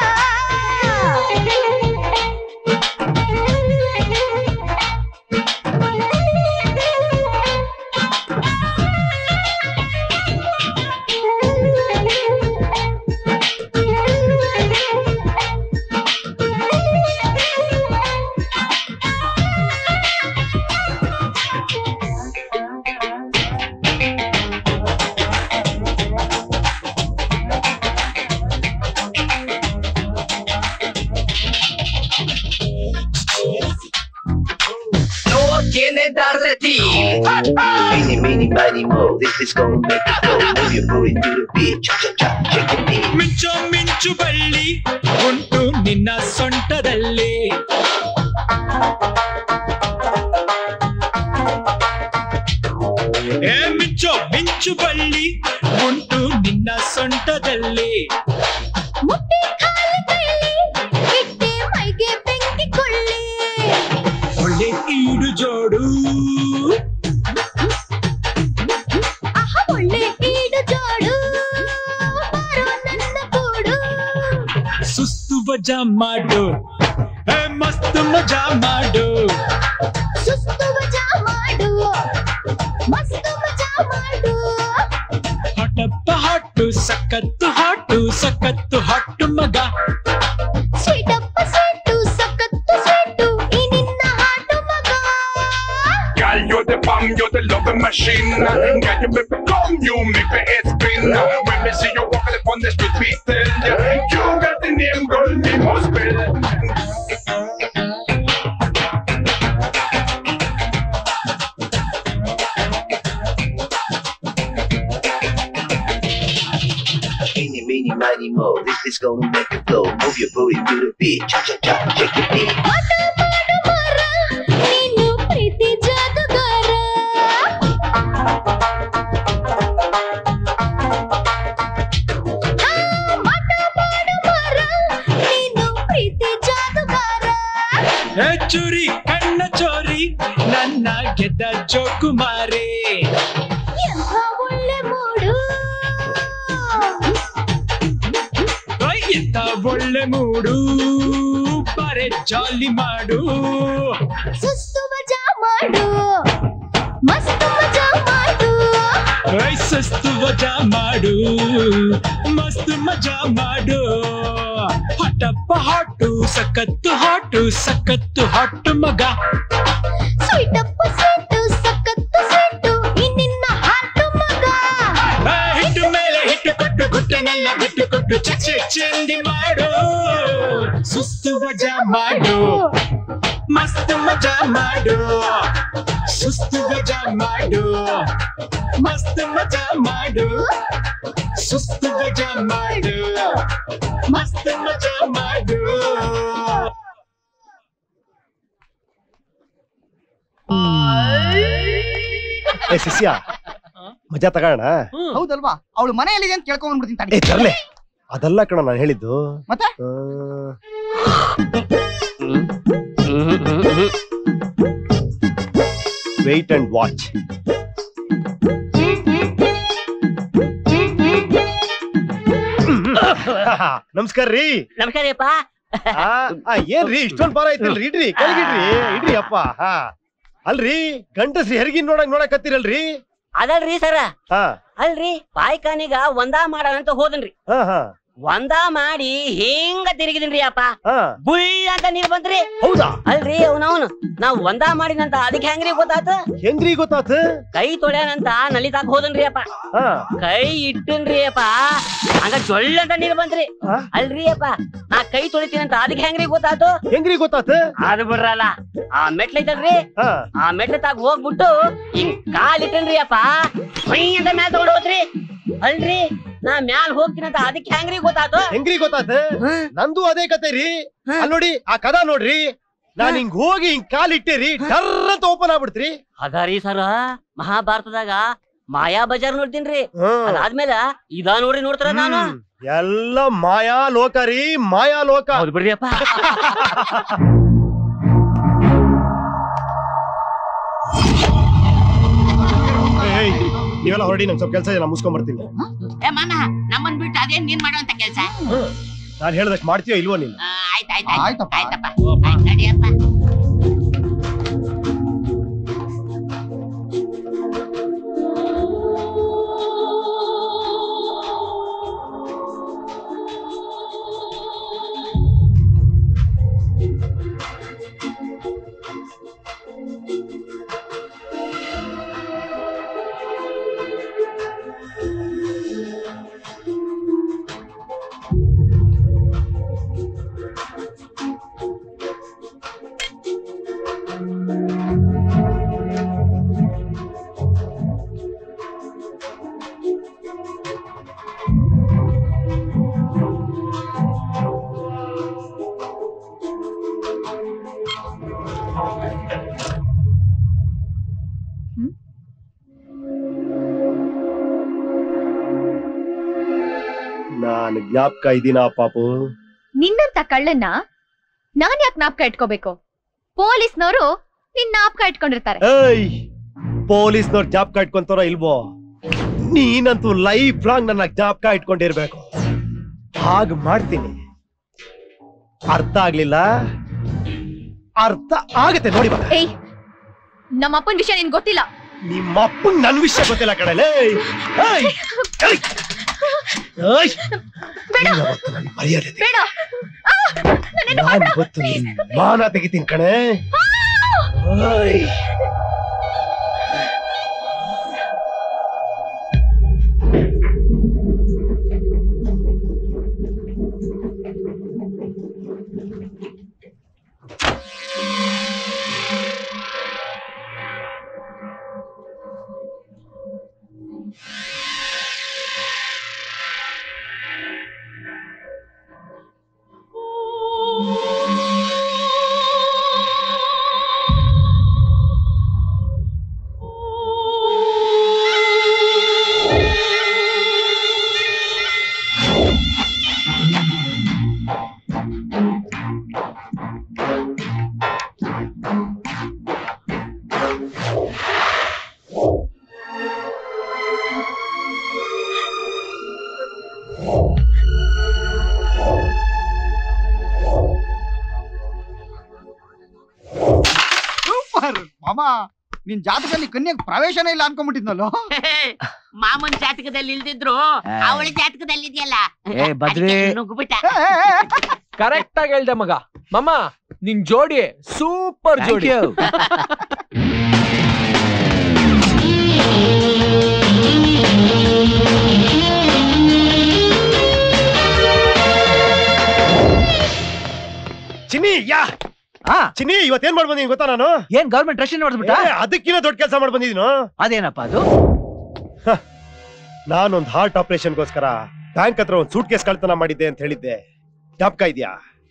No tiene darle ti. Eeny, meeny, miny, mo. This bitch gonna make you flow. Move your booty to the beat. Cha cha cha, shake your feet. ಮಿಂಚು ಮಿಂಚು ಬಳ್ಳಿ ಉಂಟು ನಿನ್ನ ಸೊಂಟದಲ್ಲಿ ಏ ಮಿಂಚು ಮಿಂಚು ಬಳ್ಳಿ ಉಂಟು ನಿನ್ನ ಸೊಂಟದಲ್ಲಿ ಮುಟ್ಟಿ ಖಾಲಿ ಕೈಲಿ ಇಟ್ಟೆ ಮೈಗೆ ಬೆಂಕಿ ಕೊಳ್ಳಿ ಒಳ್ಳೆ ಈಡು ಜೋಡು ಆಹ ಒಳ್ಳೆ ಈಡು ಜೋಡು ಬಾರೋ ನನ್ನ ಕೂಡು ಸುಸ್ತು ವಜಾ ಮಾಡು ಏ ಮಸ್ತ್ ಮಜಾ ಮಾಡು ಸುಸ್ತು ಮಜಾ ಮಾಡು ಮಸ್ತ್ ಮಜಾ ಮಾಡು ಹಟಪ್ಪ ಹಾಟು ಸಖತ್ತು ಹಾಟು ಸಖತ್ತು ಹಾಟು ಮಗ ಸ್ವೀಟಪ್ಪ ಸ್ವೀಟು ಸಖತ್ತು ಸ್ವೀಟು ಈ ನಿನ್ನ ಹಾಟು ಮಗ Girl, you're the bomb, you're the loving machine. Girl, you make me come, you make me head spin. When me see you walking upon the street, we tell ya, you got the name, girl, me must spell. Eeny, meeny, miny, mo. This bitch gonna make you flow. Move your booty to the beat. Cha cha cha, shake your feet. ಆಟ ಮಾಡು ಮರ ನೀನು ಪ್ರೀತಿ ಜಾದುಗಾರ ಆ, ಮಾಟ ಮಾಡು ಮರ ನೀನು ಪ್ರೀತಿ ಜಾದುಗಾರ ಏ ಚೂರಿ ಕಣ್ಣ ಚೋರಿ ನನ್ನ ಗೆದ್ದ ಜೋಕುಮಾರಿ ಎಂಥ ಒಳ್ಳೆ ಮೂಡು ಓಯ್, ಎಂತ ಒಳ್ಳೆ ಮೂಡು ಬಾರೆ ಜಾಲಿ ಮಾಡು ಸುಸ್ತು ಮಜಾ ಮಾಡು ಮಸ್ತ್ ಮಜಾ ಮಾಡು ಓಯ್, ಸುಸ್ತು ವಜಾ ಮಾಡು ಮಸ್ತ್ ಮಜಾ ಮಾಡು ಹಟಪ್ಪ ಹಾಟು ಸಖತ್ತು ಹಾಟು ಸಖತ್ತು ಹಾಟು ಮಗ ಸ್ವೀಟಪ್ಪ ಸ್ವೀಟು ಸಖತ್ತು ಸ್ವೀಟು ಈ ನಿನ್ನ ಹಾಟು ಮಗ ಆ, ಹಿಟ್ಟು ಮೇಲೆ ಹಿಟ್ಟು ಕೊಟ್ಟು ಗುಟ್ಟನೆಲ್ಲ ಬಿಟ್ಟು ಕೊಟ್ಟು ಚಚ್ಚಿ ಚಿಂದಿ ಮಾಡು ಸುಸ್ತು ವಜಾ ಮಾಡು ಮಸ್ತ್ ಮಜಾ ಮಾಡು ಸುಸ್ತು ವಜಾ ಮಾಡು ಮಸ್ತ್ ಮಜಾ ಮಾಡು ಸುಸ್ತು ವಜಾ ಮಾಡು ಮಸ್ತ್ ಮಜಾ ಮಾಡು ಏ ಶಿಷ್ಯ ಮಜಾ ತಗೋಣ ಹೌದಲ್ವಾ ಅವಳು ಮನೆಯಲ್ಲಿದೆ ಅಂತ ಕೇಳ್ಕೊಂಡ್ಬಿಡ್ತೀನಿ ಏ ತರ್ಲೆ ಅದಲ್ಲ ಕಣ ನಾನು ಹೇಳಿದ್ದು ಮತ್ತೆ ಆ, ವೆಯ್ಟ್ ಅಂಡ್ ವಾಚ್ ನಮಸ್ಕಾರ ರೀ ನಮಸ್ಕಾರಪ್ಪ ಆ, ಆ, ಏನ್ರಿ ಇಷ್ಟೊಂದ್ ಭಾರ ಐತಿಲ್ರಿ ಇಡ್ರಿ ಕೆಳಗಿಡ್ರಿ ಇಡ್ರಿ ಅಪ್ಪ ಹಾ ಅಲ್ರಿ ಗಂಡಸ್ರಿ ಹೆರ್ಗಿನ್ ನೋಡಕ್ ನೋಡಕತ್ತೀರಲ್ರಿ ಅದಲ್ರಿ ಸರ ಹಾ ಅಲ್ರಿ ಪಾಯ್ಕಾನಿಗ ಒಂದಾ ಮಾಡೋಣಂತ ಹೋದನ್ರಿ ಹಾ ಹಾ ಒಂದಾ ಮಾಡಿ ಹಿಂಗ ತಿರುಗಿದನ್ರಿ ಅಪ್ಪ ಹಾ ಬುಯ್ ಅಂತ ನೀರ್ ಬಂತ್ರಿ ಹೌದಾ ಅಲ್ರಿ ಅವನವನು ನಾವ್ ಒಂದಾ ಮಾಡಿನಂತ ಅದಕ್ಕೆ ಹೆಂಗ್ರಿ ಗೊತ್ತಾತ ಹೆಂಗ್ರಿ ಗೊತ್ತಾತ ಕೈ ತೊಳ್ಯಾನಂತ ನಲಿತಾಕ ಹೋದನ್ರಿ ಅಪ್ಪ ಹಾ ಕೈ ಇಟ್ಟನ್ರಿ ಅಪ್ಪ ಹಂಗ ಜೊಳ್ಳ ಅಂತ ನೀರ್ ಬಂತ್ರಿ ಅಲ್ರಿ ಅಪ್ಪ ನಾ ಕೈ ತೊಳಿತೀನಂತ ಅದಕ್ಕೆ ಹೆಂಗ್ರಿ ಗೊತ್ತಾತು ಹೆಂಗ್ರಿ ಗೊತ್ತಾತ ಅದು ಬಿಡ್ರಲ್ಲ ಆ ಮೆಟ್ಲೈತಲ್ರಿ ಹಾ ಆ ಮೆಟ್ಲ ತಾಗ ಹೋಗ್ಬಿಟ್ಟು ಹಿಂಗ್ ಕಾಲ್ ಇಟ್ಟನ್ರಿ ಅಪ್ಪ ಹೊಯ್ ಅಂತ ಮ್ಯಾಲ್ ತಗೊಂಡ್ ಹೋತ್ರಿ ಅಲ್ರಿ ನಾ ಮ್ಯಾಲ್ ಹೋಗ್ತೀನಂತ ಅದಕ್ಕೆ ಹೆಂಗ್ರಿ ಗೊತ್ತಾತು ಹೆಂಗ್ರಿ ಗೊತ್ತಾತ ನಂದು ಅದೇ ಕತೆ ರೀ ಅಲ್ ನೋಡಿ ಆ ಕದ ನೋಡ್ರಿ ನಾನ್ ಹಿಂಗ್ ಹೋಗಿ ಹಿಂಗ್ ಕಾಲ್ ಇಟ್ಟೇರಿ ಡರ್ ಅಂತ ಓಪನ್ ಆಗ್ಬಿಡ್ತ್ರಿ ಅದಾರಿ ಸರ ಮಹಾಭಾರತದಾಗ ಮಾಯಾ ಬಜಾರ್ ನೋಡ್ತೀನ್ರಿ ಹ್ಮ್. ಅದಾದ್ಮೇಲೆ ಇದ ನೋಡ್ರಿ ನೋಡ್ತಾರ ನಾನು ಎಲ್ಲ ಮಾಯಾ ಲೋಕ ರೀ ಮಾಯಾ ಲೋಕ ಹೌದು ಬಿಡ್ರಿ ಅಪ್ಪ ಏಯ್, ನೀವೆಲ್ಲ ಹೊರಡಿ ನಂಗೆ ಸ್ವಲ್ಪ ಕೆಲಸ ಇದೆ ನಾನು ಮುಗಿಸ್ಕೊಂಡ್ ಬರ್ತೀನಿ ಏ ಮಾಮ ನಮ್ಮನ್ ಬಿಟ್ಟು ಅದೇನ್ ನೀನ್ ಮಾಡುವಂತ ಕೆಲ್ಸ ನಾನು ಹೇಳ್ದಷ್ಟು ಮಾಡ್ತೀಯೋ ಇಲ್ವೋ ನೀನು ಆಯ್ತಾಯ್ತು ಆಯ್ತಪ್ಪ ಆಯ್ತಪ್ಪ ಆಯ್ತ್ ನಡಿಯಪ್ಪ ನಾನು ಜ್ಞಾಪಕ ಇದೀನ ಪಾಪು ನಿನ್ನಂತ ಕಳ್ಳನ್ನ ನಾನ್ ಯಾಕೆ ನಾಪ್ಕ ಇಟ್ಕೋಬೇಕು ಪೊಲೀಸ್ನವರು ನಿನ್ ನಾಪ್ಕ ಇಟ್ಕೊಂಡಿರ್ತಾರೆ ಏಯ್ ಪೊಲೀಸ್ನವ್ರು ಜ್ಞಾಪಕ ಇಟ್ಕೊಂತಾರ ಇಲ್ವೋ ನೀನಂತೂ ಲೈಫ್ ಲಾಂಗ್ ನನ್ನ ಜ್ಞಾಪಕ ಇಟ್ಕೊಂಡಿರ್ಬೇಕು ಹಾಗ ಮಾಡ್ತೀನಿ ಅರ್ಥ ಆಗ್ಲಿಲ್ಲ ಅರ್ಥ ಆಗತ್ತೆ ನೋಡಿ ಬಾ ಏಯ್ ನಮ್ಮ ಅಪ್ಪನ ವಿಷಯ ನಿನ್ ಗೊತ್ತಿಲ್ಲ ನಿಮ್ಮ ಅಪ್ಪಂಗ್ ನನ್ ವಿಷಯ ಗೊತ್ತಿಲ್ಲ ಕಣಲೆ ಮರ್ಯಾದೆ ಬೇಡ ಆ, ನನ್ನೇನು ನಾನ್ ಮಾಡ್ಬೇಡ. ಇವತ್ತು ನಿನ್ ಮಾನ ತೆಗಿತೀನಿ ಕಣೆ ಓಯ್. ಸೂಪರ್ ಮಾಮ ನಿನ್ ಜಾತಕದಲ್ಲಿ ಕನ್ಯಾಗ್ ಪ್ರವೇಶನೇ ಇಲ್ಲ ಅನ್ಕೊಂಡ್ಬಿಟ್ಟಿದ್ನಲ್ಲೋ ಮಾಮನ್ ಜಾತಕದಲ್ಲಿ ಇಲ್ದಿದ್ರು ಅವಳ ಜಾತಕದಲ್ಲಿ ಇದೆಯಲ್ಲ ಏ ಬದ್ರಿ ನುಗ್ಬಿಟ್ಟ ಕರೆಕ್ಟ್ ಆಗಿ ಹೇಳ್ದೆ ಮಗ ಮಮ್ಮ ನಿನ್ ಜೋಡಿ ಸೂಪರ್ Thank ಜೋಡಿ you. ಚಿನ್ನಿ ಯಾ ಚಿನ್ನಿ ಇವತ್ತೇನ್ ಮಾಡ್ ಬಂದೀನಿ ಗೊತ್ತಾ ನಾನು ಏನ್ ಗೌರ್ಮೆಂಟ್ ರಶನ್ ನೋಡ್ಬಿಟ್ಟ ಏ, ಅದಕ್ಕಿಂತ ದೊಡ್ಡ ಕೆಲಸ ಮಾಡ್ ಬಂದಿದ್ದೀನು ಅದೇನಪ್ಪ ಅದು ನಾನೊಂದ್ ಹಾರ್ಟ್ ಆಪರೇಷನ್ಗೋಸ್ಕರ ಬ್ಯಾಂಕ್ ಹತ್ರ ಒಂದ್ ಸೂಟ್ ಕೇಸ್ ಕಳ್ತನ ಮಾಡಿದ್ದೆ ಅಂತ ಹೇಳಿದ್ದೆ ಜ್ಞಾಪಕ ಇದೆಯಾ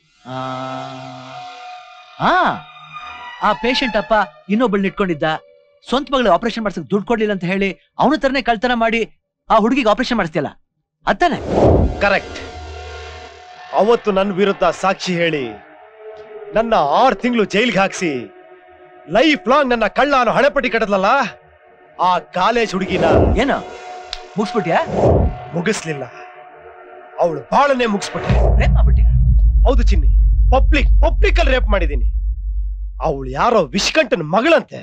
ಹಾ ಆ ಪೇಷಂಟ್ ಅಪ್ಪ ಇನ್ನೊಬ್ಬಳನ್ನ ಇಟ್ಕೊಂಡಿದ್ದ ಸ್ವಂತ ಮಗಳು ಆಪರೇಷನ್ ಮಾಡ್ಸಕ್ ದುಡ್ಡು ಕೊಡ್ಲಿಲ್ಲ ಅಂತ ಹೇಳಿ ಅವನ ತರನೇ ಕಳ್ತನ ಮಾಡಿ ಆ ಹುಡುಗಿಗೆ ಆಪರೇಷನ್ ಮಾಡಿಸ್ತಿಯಲ್ಲ ಅತ್ತಾನೆ ಕರೆಕ್ಟ್ ಅವತ್ತು ನನ್ನ ವಿರುದ್ಧ ಸಾಕ್ಷಿ ಹೇಳಿ ನನ್ನ ಆರು ತಿಂಗಳು ಜೈಲ್ಗೆ ಹಾಕ್ಸಿ ಲೈಫ್ ಲಾಂಗ್ ನನ್ನ ಕಳ್ಳ ಅನ್ನೋ ಹಣೆಪಟ್ಟಿ ಕಟ್ಟದ್ಲಲ್ಲ ಆ ಕಾಲೇಜ್ ಹುಡುಗಿನ ಏನ ಮುಗಿಸ್ಬಿಟ್ಯಾ ಮುಗಿಸ್ಲಿಲ್ಲ ಅವಳು ಬಾಳನೆ ಮುಗಿಸ್ಬಿಟ್ಟೆ ಹೌದು ಚಿನ್ನಿ ಪಬ್ಲಿಕ್ ಪಬ್ಲಿಕ್ ಅಲ್ಲಿ ರೇಪ್ ಮಾಡಿದೀನಿ ಅವಳು ಯಾರೋ ವಿಷ್ಕಂಠನ ಮಗಳಂತೆ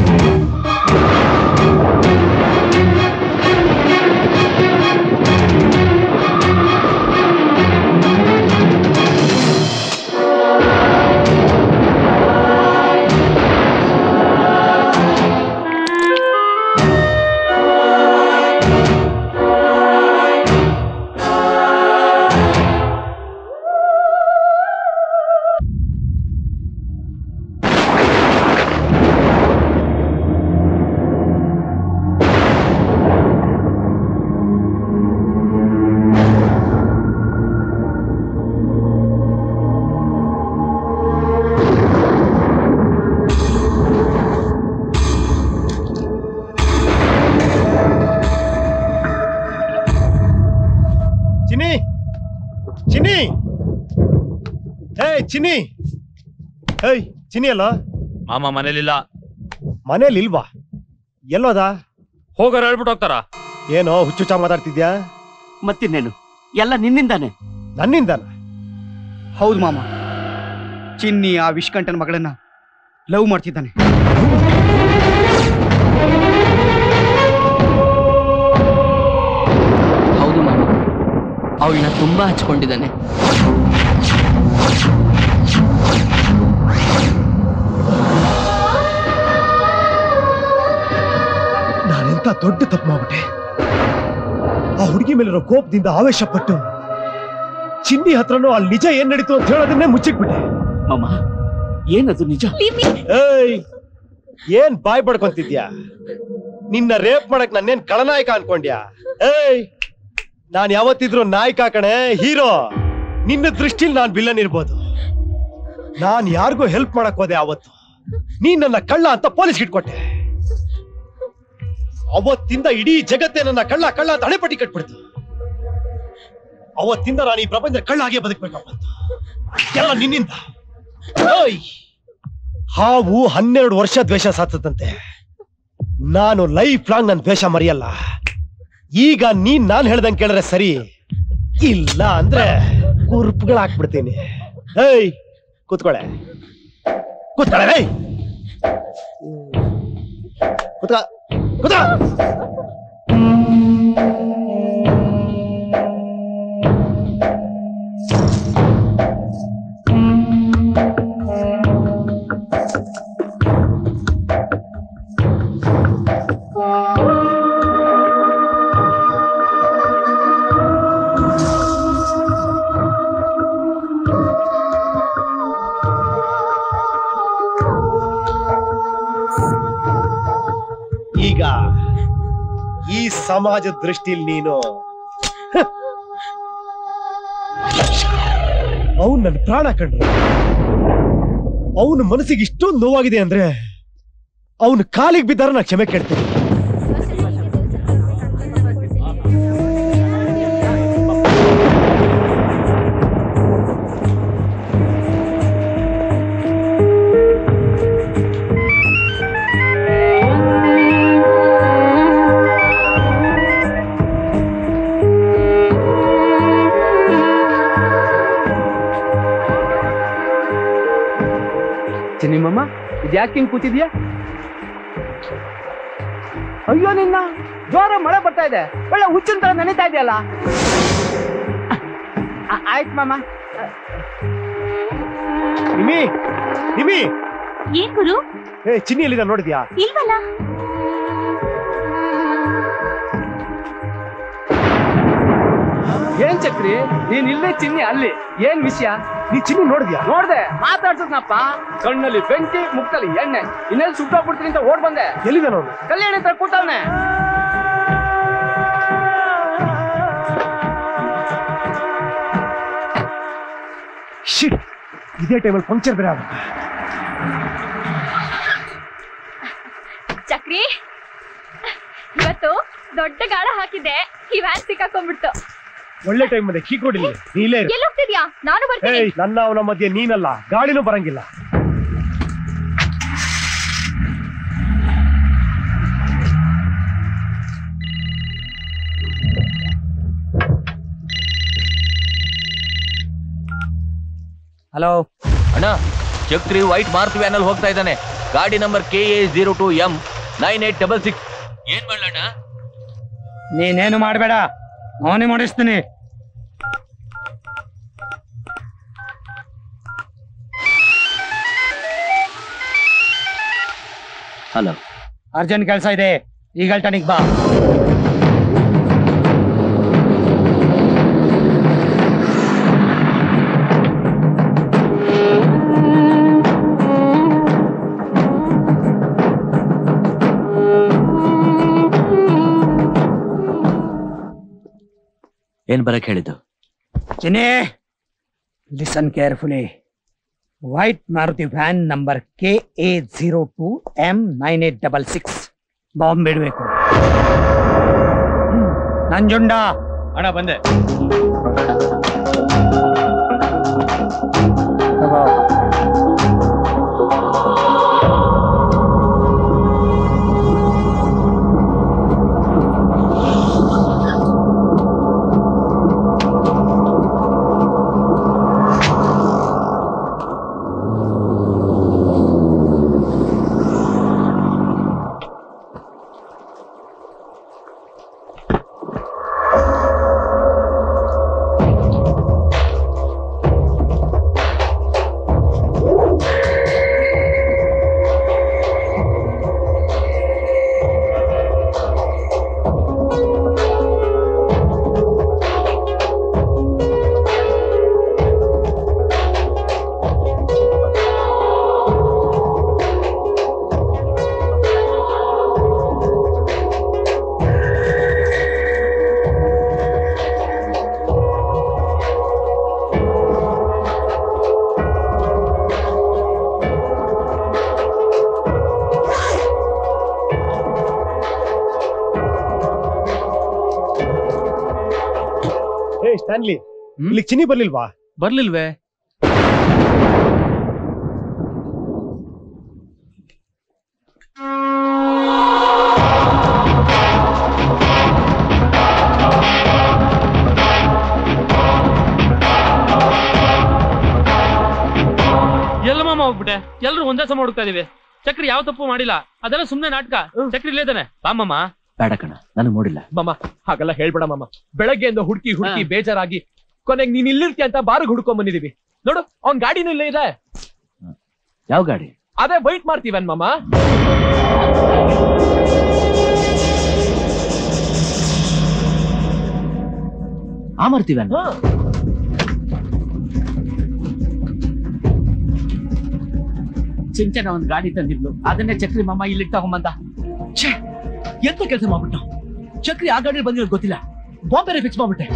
ಚಿನ್ನಿ ಚಿನ್ನಿ ಏಯ್ ಚಿನ್ನಿ ಏಯ್ ಚಿನ್ನಿ ಅಲ್ಲ ಮಾಮ ಮನೇಲಿಲ್ಲ ಮನೇಲಿ ಇಲ್ವಾ ಎಲ್ಲೋದ ಹೋಗೋರು ಹೇಳ್ಬಿಟ್ಟು ಹೋಗ್ತಾರ ಏನೋ ಹುಚ್ಚುಚ್ಚ ಮಾತಾಡ್ತಿದ್ಯಾ ಮತ್ತಿನ್ನೇನು ಎಲ್ಲ ನಿನ್ನಿಂದಾನೆ ನನ್ನಿಂದನ ಹೌದು ಮಾಮ ಚಿನ್ನಿ ಆ ವಿಷ್ಕಂಠನ ಮಗಳನ್ನ ಲವ್ ಮಾಡ್ತಿದ್ದಾನೆ ಹೌದು ಮಾಮ ಅವಳನ್ನ ತುಂಬಾ ಹಚ್ಕೊಂಡಿದ್ದಾನೆ ನಾನೆಂತ ದೊಡ್ಡ ತಪ್ಪು ಮಾಡ್ಬಿಟ್ಟೆ ಆ ಹುಡುಗಿ ಮೇಲಿರೋ ಕೋಪದಿಂದ ಆವೇಶ ಪಟ್ಟು ಚಿನ್ನಿ ಹತ್ರನೂ ಅಲ್ಲಿ ನಿಜ ಏನ್ ನಡೀತು ಅಂತ ಹೇಳೋದನ್ನೇ ಮುಚ್ಚಿಟ್ಬಿಟ್ಟೆ ಮಾಮ ಏನದು ನಿಜ ಏಯ್ ಏನ್ ಬಾಯ್ ಬಡ್ಕೊಂತಿದ್ಯಾ ನಿನ್ನ ರೇಪ್ ಮಾಡಕ್ ನನ್ನೇನ್ ಕಳನಾಯಕ ಅನ್ಕೊಂಡ್ಯಾ ಏಯ್ ನಾನ್ ಯಾವತ್ತಿದ್ರು ನಾಯಕ ಕಣೆ ಹೀರೋ ನಿನ್ನ ದೃಷ್ಟಿಲಿ ನಾನ್ ವಿಲನ್ ಇರ್ಬೋದು ನಾನ್ ಯಾರಿಗೂ ಹೆಲ್ಪ್ ಮಾಡಕ್ ಹೋದೆ ಅವತ್ತು ನೀನ್ ನನ್ನ ಕಳ್ಳ ಅಂತ ಪೊಲೀಸ್ ಇಟ್ಕೊಟ್ಟೆ ಅವತ್ತಿಂದ ಇಡೀ ಜಗತ್ತೇ ನನ್ನ ಕಳ್ಳ ಕಳ್ಳ ಅಂತ ಹಣೆಪಟ್ಟಿ ಕಟ್ಬಿಡ್ತು ಅವತ್ತಿಂದ ನಾನು ಈ ಪ್ರಪಂಚ ಕಳ್ಳ ಹಾಗೆ ಬದುಕ್ಬೇಕಪ್ಪ ಅಂತ ಎಲ್ಲ ನಿನ್ನಿಂದ ಓಯ್ ಹಾವು ಹನ್ನೆರಡು ವರ್ಷ ದ್ವೇಷ ಸಾತದಂತೆ ನಾನು ಲೈಫ್ ಲಾಂಗ್ ನನ್ನ ದ್ವೇಷ ಮರೆಯಲ್ಲ ಈಗ ನೀನ್ ನಾನ್ ಹೇಳ್ದಂಗೆ ಕೇಳಿದ್ರೆ ಸರಿ ಇಲ್ಲ ಅಂದ್ರೆ ಕುರ್ಪ್ಗಳು ಹಾಕ್ಬಿಡ್ತೀನಿ ಏಯ್ ಕೂತ್ಕೊಳೆ ಕೂತ್ಕೊಳೆ ಏಯ್ ಕೂತ್ಕ ಕೂತ ಈಗ ಈ ಸಮಾಜ ದೃಷ್ಟಿಲಿ ನೀನು ಅವನ್ ನನ್ನ ಪ್ರಾಣ ಕಂಡ್ರು ಅವನ ಮನಸ್ಸಿಗೆ ಇಷ್ಟೊಂದು ನೋವಾಗಿದೆ ಅಂದ್ರೆ ಅವನ ಕಾಲಿಗೆ ಬಿದ್ದಾರ ನಾ ಕ್ಷಮೆ ಕೇಳ್ತೀನಿ ಚಿನ್ನಿಮಮ್ಮ ಇದ್ಯಾಕೆ ಹಿಂಗ್ ಕೂತಿದ್ಯಾ ಅಯ್ಯೋ ನಿನ್ನ ಜೋರ ಮಳೆ ಬರ್ತಾ ಇದೆ ಒಳ್ಳೆ ಹುಚ್ಚಿನ ತರ ನೆನೀತಾ ಇದೆಯಲ್ಲ ಆ- ಆಯ್ತ್ ಮಾಮ ನಿಮಿ ನಿಮಿ ಏನ್ ಗುರು ಏ ಚಿನ್ನಿ ಎಲ್ಲಿದ ನೋಡಿದ್ಯಾ ಇಲ್ವಲ್ಲ ಏನ್ ಚಕ್ರಿ ನೀನ್ ಇಲ್ಲೇ ಚಿನ್ನಿ ಅಲ್ಲಿ ಏನ್ ವಿಷಯ ನೀ ಚಿನ್ನಿ ನೋಡಿದ್ಯಾ ನೋಡ್ದೆ ಮಾತಾಡ್ಸದ್ನಪ್ಪ ಕಣ್ಣಲ್ಲಿ ಬೆಂಕಿ ಮುಕ್ಕಲ್ಲಿ ಎಣ್ಣೆ ಇನ್ನೆಲ್ಲಿ ಸುಟ್ಟೋಗ್ಬಿಡ್ತೀನಿ ಅಂತ ಓಡ್ ಬಂದೆ ಎಲ್ಲಿದ ನೋಡು ಕಲ್ಯಾಣಿ ಹತ್ರ ಕೂತವ್ನೆ ಶಿಟ್ ಇದೇ ಟೈಮಲ್ಲಿ ಪಂಕ್ಚರ್ ಬೇರೆ ಆಗುತ್ತೆ ಚಕ್ರಿ ಇವತ್ತು ದೊಡ್ಡ ಗಾಳ ಹಾಕಿದ್ದೆ ಈ ವ್ಯಾನ್ ಸಿಕ್ಕಾಕೊಂಡ್ಬಿಡ್ತು ಒಳ್ಳೆ ಟೈಮ್ ಇದೆ ಕೀ ಕೊಡಿಲ್ಲ ನೀಲೇ ಇರು. ಎಲ್ಲಿ ಹೋಗ್ತಿದ್ಯಾ ನಾನು ಬರ್ತೀನಿ ಏಯ್ ನನ್ನ ಅವನ ಮಧ್ಯೆ ನೀನಲ್ಲ ಗಾಳಿನೂ ಬರಂಗಿಲ್ಲ ಹಲೋ ಅಣ್ಣ ಚಕ್ರಿ ವೈಟ್ ಮಾರುತಿ ವ್ಯಾನ್ ಅಲ್ಲಿ ಹೋಗ್ತಾ ಇದ್ದಾನೆ ಗಾಡಿ number K A zero two M nine eight double six ಏನ್ ಮಾಡ್ಲಣ್ಣ ನೀನೇನು ಮಾಡಬೇಡ ಅವನೇ ಮಾಡಿಸ್ತೀನಿ ಹಲೋ ಅರ್ಜೆಂಟ್ ಕೆಲಸ ಇದೆ ಈಗ ಟನಿಗೆ ಬಾ ಏನ್ ಬರಕ್ ಹೇಳಿದ್ದು Chinni listen carefully white Maruti van number K A zero two M nine eight double six bomb ಬಿಡಬೇಕು ನಂಜುಂಡ ಅಣ್ಣ ಬಂದೆ ತಗೋ ಏ ಸ್ಟ್ಯಾನ್ಲಿ ಇಲ್ಲಿ ಚಿನ್ನಿ ಬರ್ಲಿಲ್ವಾ ಬರ್ಲಿಲ್ವೇ ಎಲ್ಲ ಮಾಮ ಹೋಗ್ಬಿಟ್ಟೆ ಎಲ್ರು ಒಂದೇ ಸಮ ಹುಡುಕ್ತಾ ಇದೀವಿ ಚಕ್ರಿ ಯಾವ ತಪ್ಪು ಮಾಡಿಲ್ಲ ಅದೆಲ್ಲ ಸುಮ್ನೆ ನಾಟಕ ಚಕ್ರಿ ಇಲ್ಲೇದಾನೆ ಬಾಮಮ್ಮ ಬೇಡ ಕಣ ನನಗೆ ನೋಡಿಲ್ಲ ಮಾಮ ಹಾಗೆಲ್ಲ ಹೇಳ್ಬೇಡ ಮಾಮ ಬೆಳಗ್ಗೆಯಿಂದ ಹುಡುಕಿ ಹುಡುಕಿ ಬೇಜಾರಾಗಿ ಕೊನೆಗೆ ನೀನ್ ಇಲ್ಲಿರ್ತೀಯ ಅಂತ ಬಾರ್ಗ್ ಹುಡ್ಕೊಂಡ್ ಬಂದಿದೀವಿ ನೋಡು ಅವ್ನ್ ಗಾಡಿನೂ ಇಲ್ಲೇ ಇದೆ ಯಾವ ಗಾಡಿ ಅದೇ ವೈಟ್ ಮಾಡ್ತೀವನ್ ಮಾಮ ಆ ಮಾಡ್ತೀವಿ ಚಿಂಚನ ಒಂದ್ ಗಾಡಿ ತಂದಿದ್ಲು ಅದನ್ನೇ ಚಕ್ರಿ ಮಾಮ ಇಲ್ಲಿಗೆ ತಗೊಂಬಂದ ಛೇ ಎಂತ ಕೆಲಸ ಮಾಡ್ಬಿಟ್ಟು ಚಕ್ರಿ ಆ ಗಾಡಿ ಬಂದಿರೋದು ಗೊತ್ತಿಲ್ಲ ಬಾಂಬೆ ಫಿಕ್ಸ್ ಮಾಡ್ಬಿಟ್ಟೆ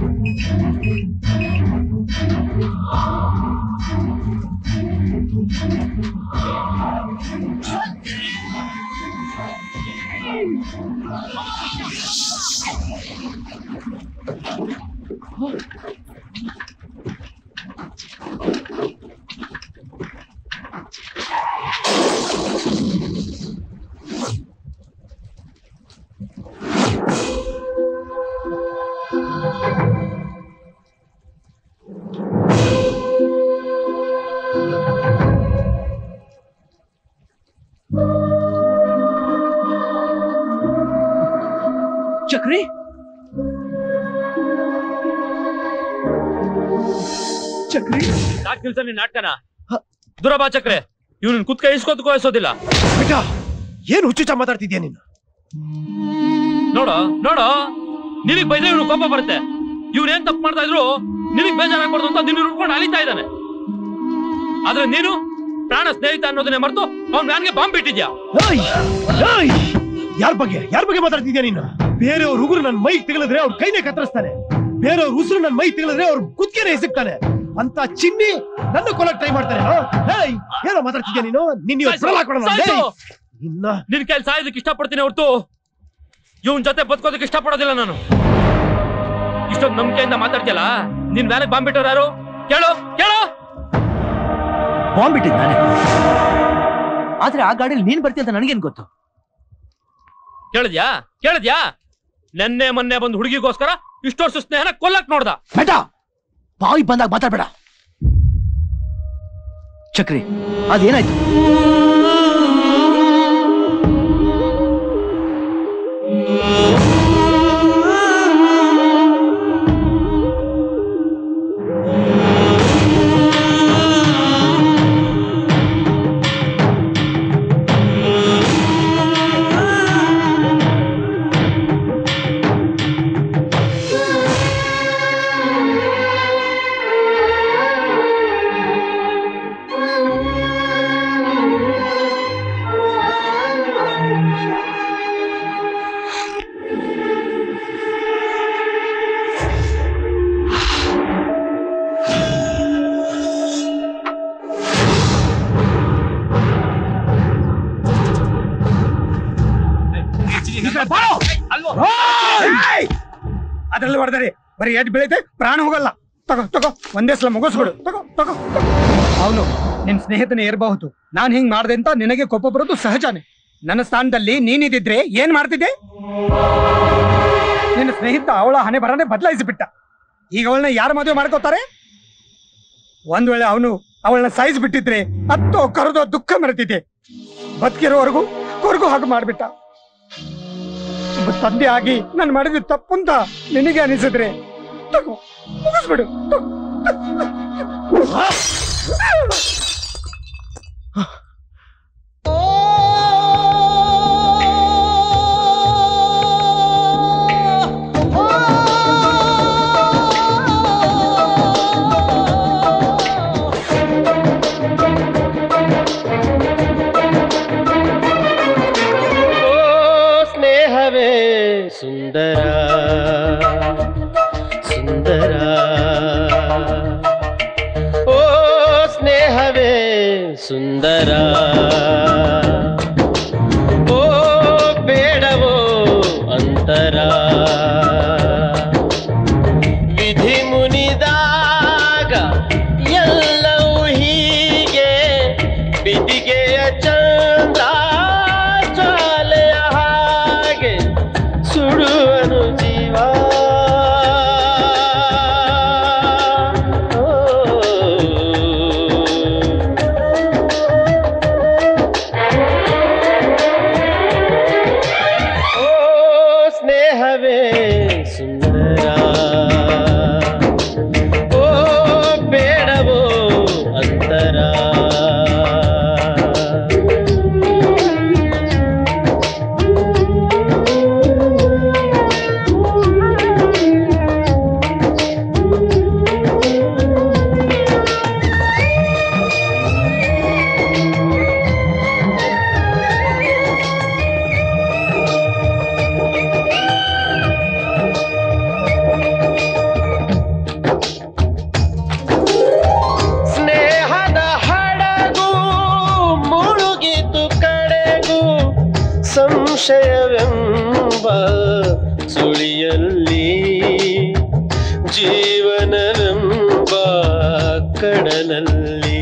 ಚಕ್ರಿ ಚಕ್ರಿ ಸಾಕ್ ನಿಲ್ಸ ನಿನ್ ನಾಟಕನ ದೂರ ಬಾ ಚಕ್ರೆ ಇವ್ನ ಕುತ್ಕ ಇಸ್ಕೊತ್ ಕೋಯಿಸೋದಿಲ್ಲ ಏನ್ ಹುಚ್ಚುಚ್ಚ ಮಾತಾಡ್ತಿದ್ಯಾ ನೀನು ನೋಡು ನೋಡು ನಿನಗ್ ಬೈದ್ರೆ ಇವ್ನು ಕೋಪ ಬರುತ್ತೆ ಇವ್ರು ಏನ್ ತಪ್ಪು ಮಾಡ್ತಾ ಇದ್ರು ನಿನಗ್ ಬೇಜಾರಾಗ್ಬಾರ್ದು ಅಂತ ನಿನ್ನ ಹುಡ್ಕೊಂಡು ಅಲಿತಾ ಇದ್ದಾನೆ ಆದ್ರೆ ನೀನು ಪ್ರಾಣ ಸ್ನೇಹಿತ ಅನ್ನೋದನ್ನೇ ಮರೆತು ಅವ್ನ್ ವ್ಯಾನ್ಗೆ ಬಾಂಬ್ ಬಿಟ್ಟಿದ್ಯಾ ಯಾರ ಬಗ್ಗೆ ಯಾರ ಬಗ್ಗೆ ಮಾತಾಡ್ತಿದ್ಯಾ ನೀನು ಬೇರೆಯವ್ರ ಉಗುರು ನನ್ ಮೈ ತೆಗಲಿದ್ರೆ ಅವ್ರ ಕೈನೇ ಕತ್ತರಿಸ್ತಾನೆ ಬೇರೆಯವ್ರ ಉಸಿರು ನನ್ ಮೈ ತೆಗಲಿದ್ರೆ ಅವ್ರ ಕುತ್ತಿಗೆನೆ ಎಸಕ್ತಾನೆ ಅಂತ ಚಿನ್ನಿ ನನ್ನ ಕೊಲಕ್ ಟ್ರೈ ಮಾಡ್ತಾನೆ ಹೇಯ್ ಏನೋ ಮಾತಾಡ್ತಿದ್ಯಾ ನೀನು ನಿನ್ನ ಇವತ್ತು ಬಿಡಲ್ಲ ಹಾಕೋಣ ನಾನು. ಸಾಯ್ಸು. ಏಯ್, ನಿನ್ನ ನಿನ್ ಕೈಲಿ ಸಾಯೋದಕ್ಕೆ ಇಷ್ಟಪಡ್ತೀನಿ ಹೊರತು ಇವನ್ ಜೊತೆ ಬದುಕೋದಕ್ಕೆ ಇಷ್ಟಪಡೋದಿಲ್ಲ ನಾನು ಇಷ್ಟೊಂದು ನಂಬಿಕೆಯಿಂದ ಮಾತಾಡ್ತಿಯಲ್ಲ ನಿನ್ ಮೇಲೆ ಬಾಂಬ್ ಬಿಟ್ಟವ್ರು ಯಾರು ಕೇಳು ಕೇಳು ಬಾಂಬ್ ಬಿಟ್ಟಿದ್ ನಾನೇ ಆದ್ರೆ ಆ ಗಾಡಿಯಲ್ಲಿ ನೀನ್ ಬರ್ತೀಯ ಅಂತ ನನಗೇನ್ ಗೊತ್ತು ಕೇಳಿದ್ಯಾ ಕೇಳಿದ್ಯಾ ನೆನ್ನೆ ಮೊನ್ನೆ ಬಂದು ಹುಡುಗಿಗೋಸ್ಕರ ಇಷ್ಟು ವರ್ಷ ಸ್ನೇಹನ ಕೊಲ್ಲಕ್ ನೋಡ್ದ ಬೇಟ ಬಾಯಿ ಬಂದಾಗ ಮಾತಾಡ್ಬೇಡ ಚಕ್ರಿ ಅದೇನಾಯ್ತು ಅದ್ರಲ್ಲಿ ಹೊಡೆದರೆ ಬರೀ ಎಡ್ ಬೆಳೀತೆ ಪ್ರಾಣ ಹೋಗಲ್ಲ ತಗೋ ತಗೋ ಒಂದೇ ಸಲ ಮುಗಿಸ್ಬಿಡು ತಗೋ ತಗೋ ಅವನು ನಿನ್ ಸ್ನೇಹಿತನೇ ಇರಬಹುದು ನಾನ್ ಹಿಂಗ್ ಮಾಡ್ದೆ ಅಂತ ನಿನಗೆ ಕೋಪ ಬರೋದು ಸಹಜನೇ ನನ್ನ ಸ್ಥಾನದಲ್ಲಿ ನೀನಿದ್ದಿದ್ರೆ ಏನ್ ಮಾಡ್ತಿದ್ದೆ ನಿನ್ನ ಸ್ನೇಹಿತ ಅವಳ ಹಣೆ ಬರನೆ ಬದಲಾಯಿಸಿಬಿಟ್ಟ ಈಗ ಅವಳನ್ನ ಯಾರು ಮದುವೆ ಮಾಡ್ಕೋತಾರೆ ಒಂದ್ ವೇಳೆ ಅವನು ಅವಳನ್ನ ಸಾಯಿಸಿ ಬಿಟ್ಟಿದ್ರೆ ಹತ್ತೋ ಕರೆದೋ ದುಃಖ ಮರೆತಿದ್ದೆ ಬದುಕಿರೋವರೆಗೂ ಕೊರ್ಗು ಹಾಗೆ ಮಾಡ್ಬಿಟ್ಟ ಒಬ್ಬ ತಂದೆ ಆಗಿ ನಾನು ಮಾಡಿದ ತಪ್ಪು ಅಂತ ನಿನಗೆ ಅನಿಸಿದ್ರೆ ತಗೋ ಮುಗಿಸ್ಬಿಡು ತಗೋ. ಓ ಸ್ನೇಹವೇ ಸುಂದರ ಸುಂದರ ಓ ಸ್ನೇಹವೇ ಸುಂದರ ಓ ಬೇಡವೋ ಅಂತರ ವಿಧಿ ಮುನಿದಾಗ ಎಲ್ಲವೂ ಹೀಗೆ ಬಿದಿಗೆಯ ಚಂದ್ರ ಜ್ವಾಲೆಯ ಹಾಗೆ ಸುಡುವನು ಜೀವ ಓ ಸ್ನೇಹವೇ ಸುಂದರ ಓ ಬೇಡವೋ ಅಂತರ ಸ್ನೇಹದ ಹಡಗು ಮುಳುಗಿತು ಕಡೆಗೂ ಸಂಶಯವೆಂಬ ಸುಳಿಯಲ್ಲಿ ಜೀವನವೆಂಬ ಕಡಲಲ್ಲಿ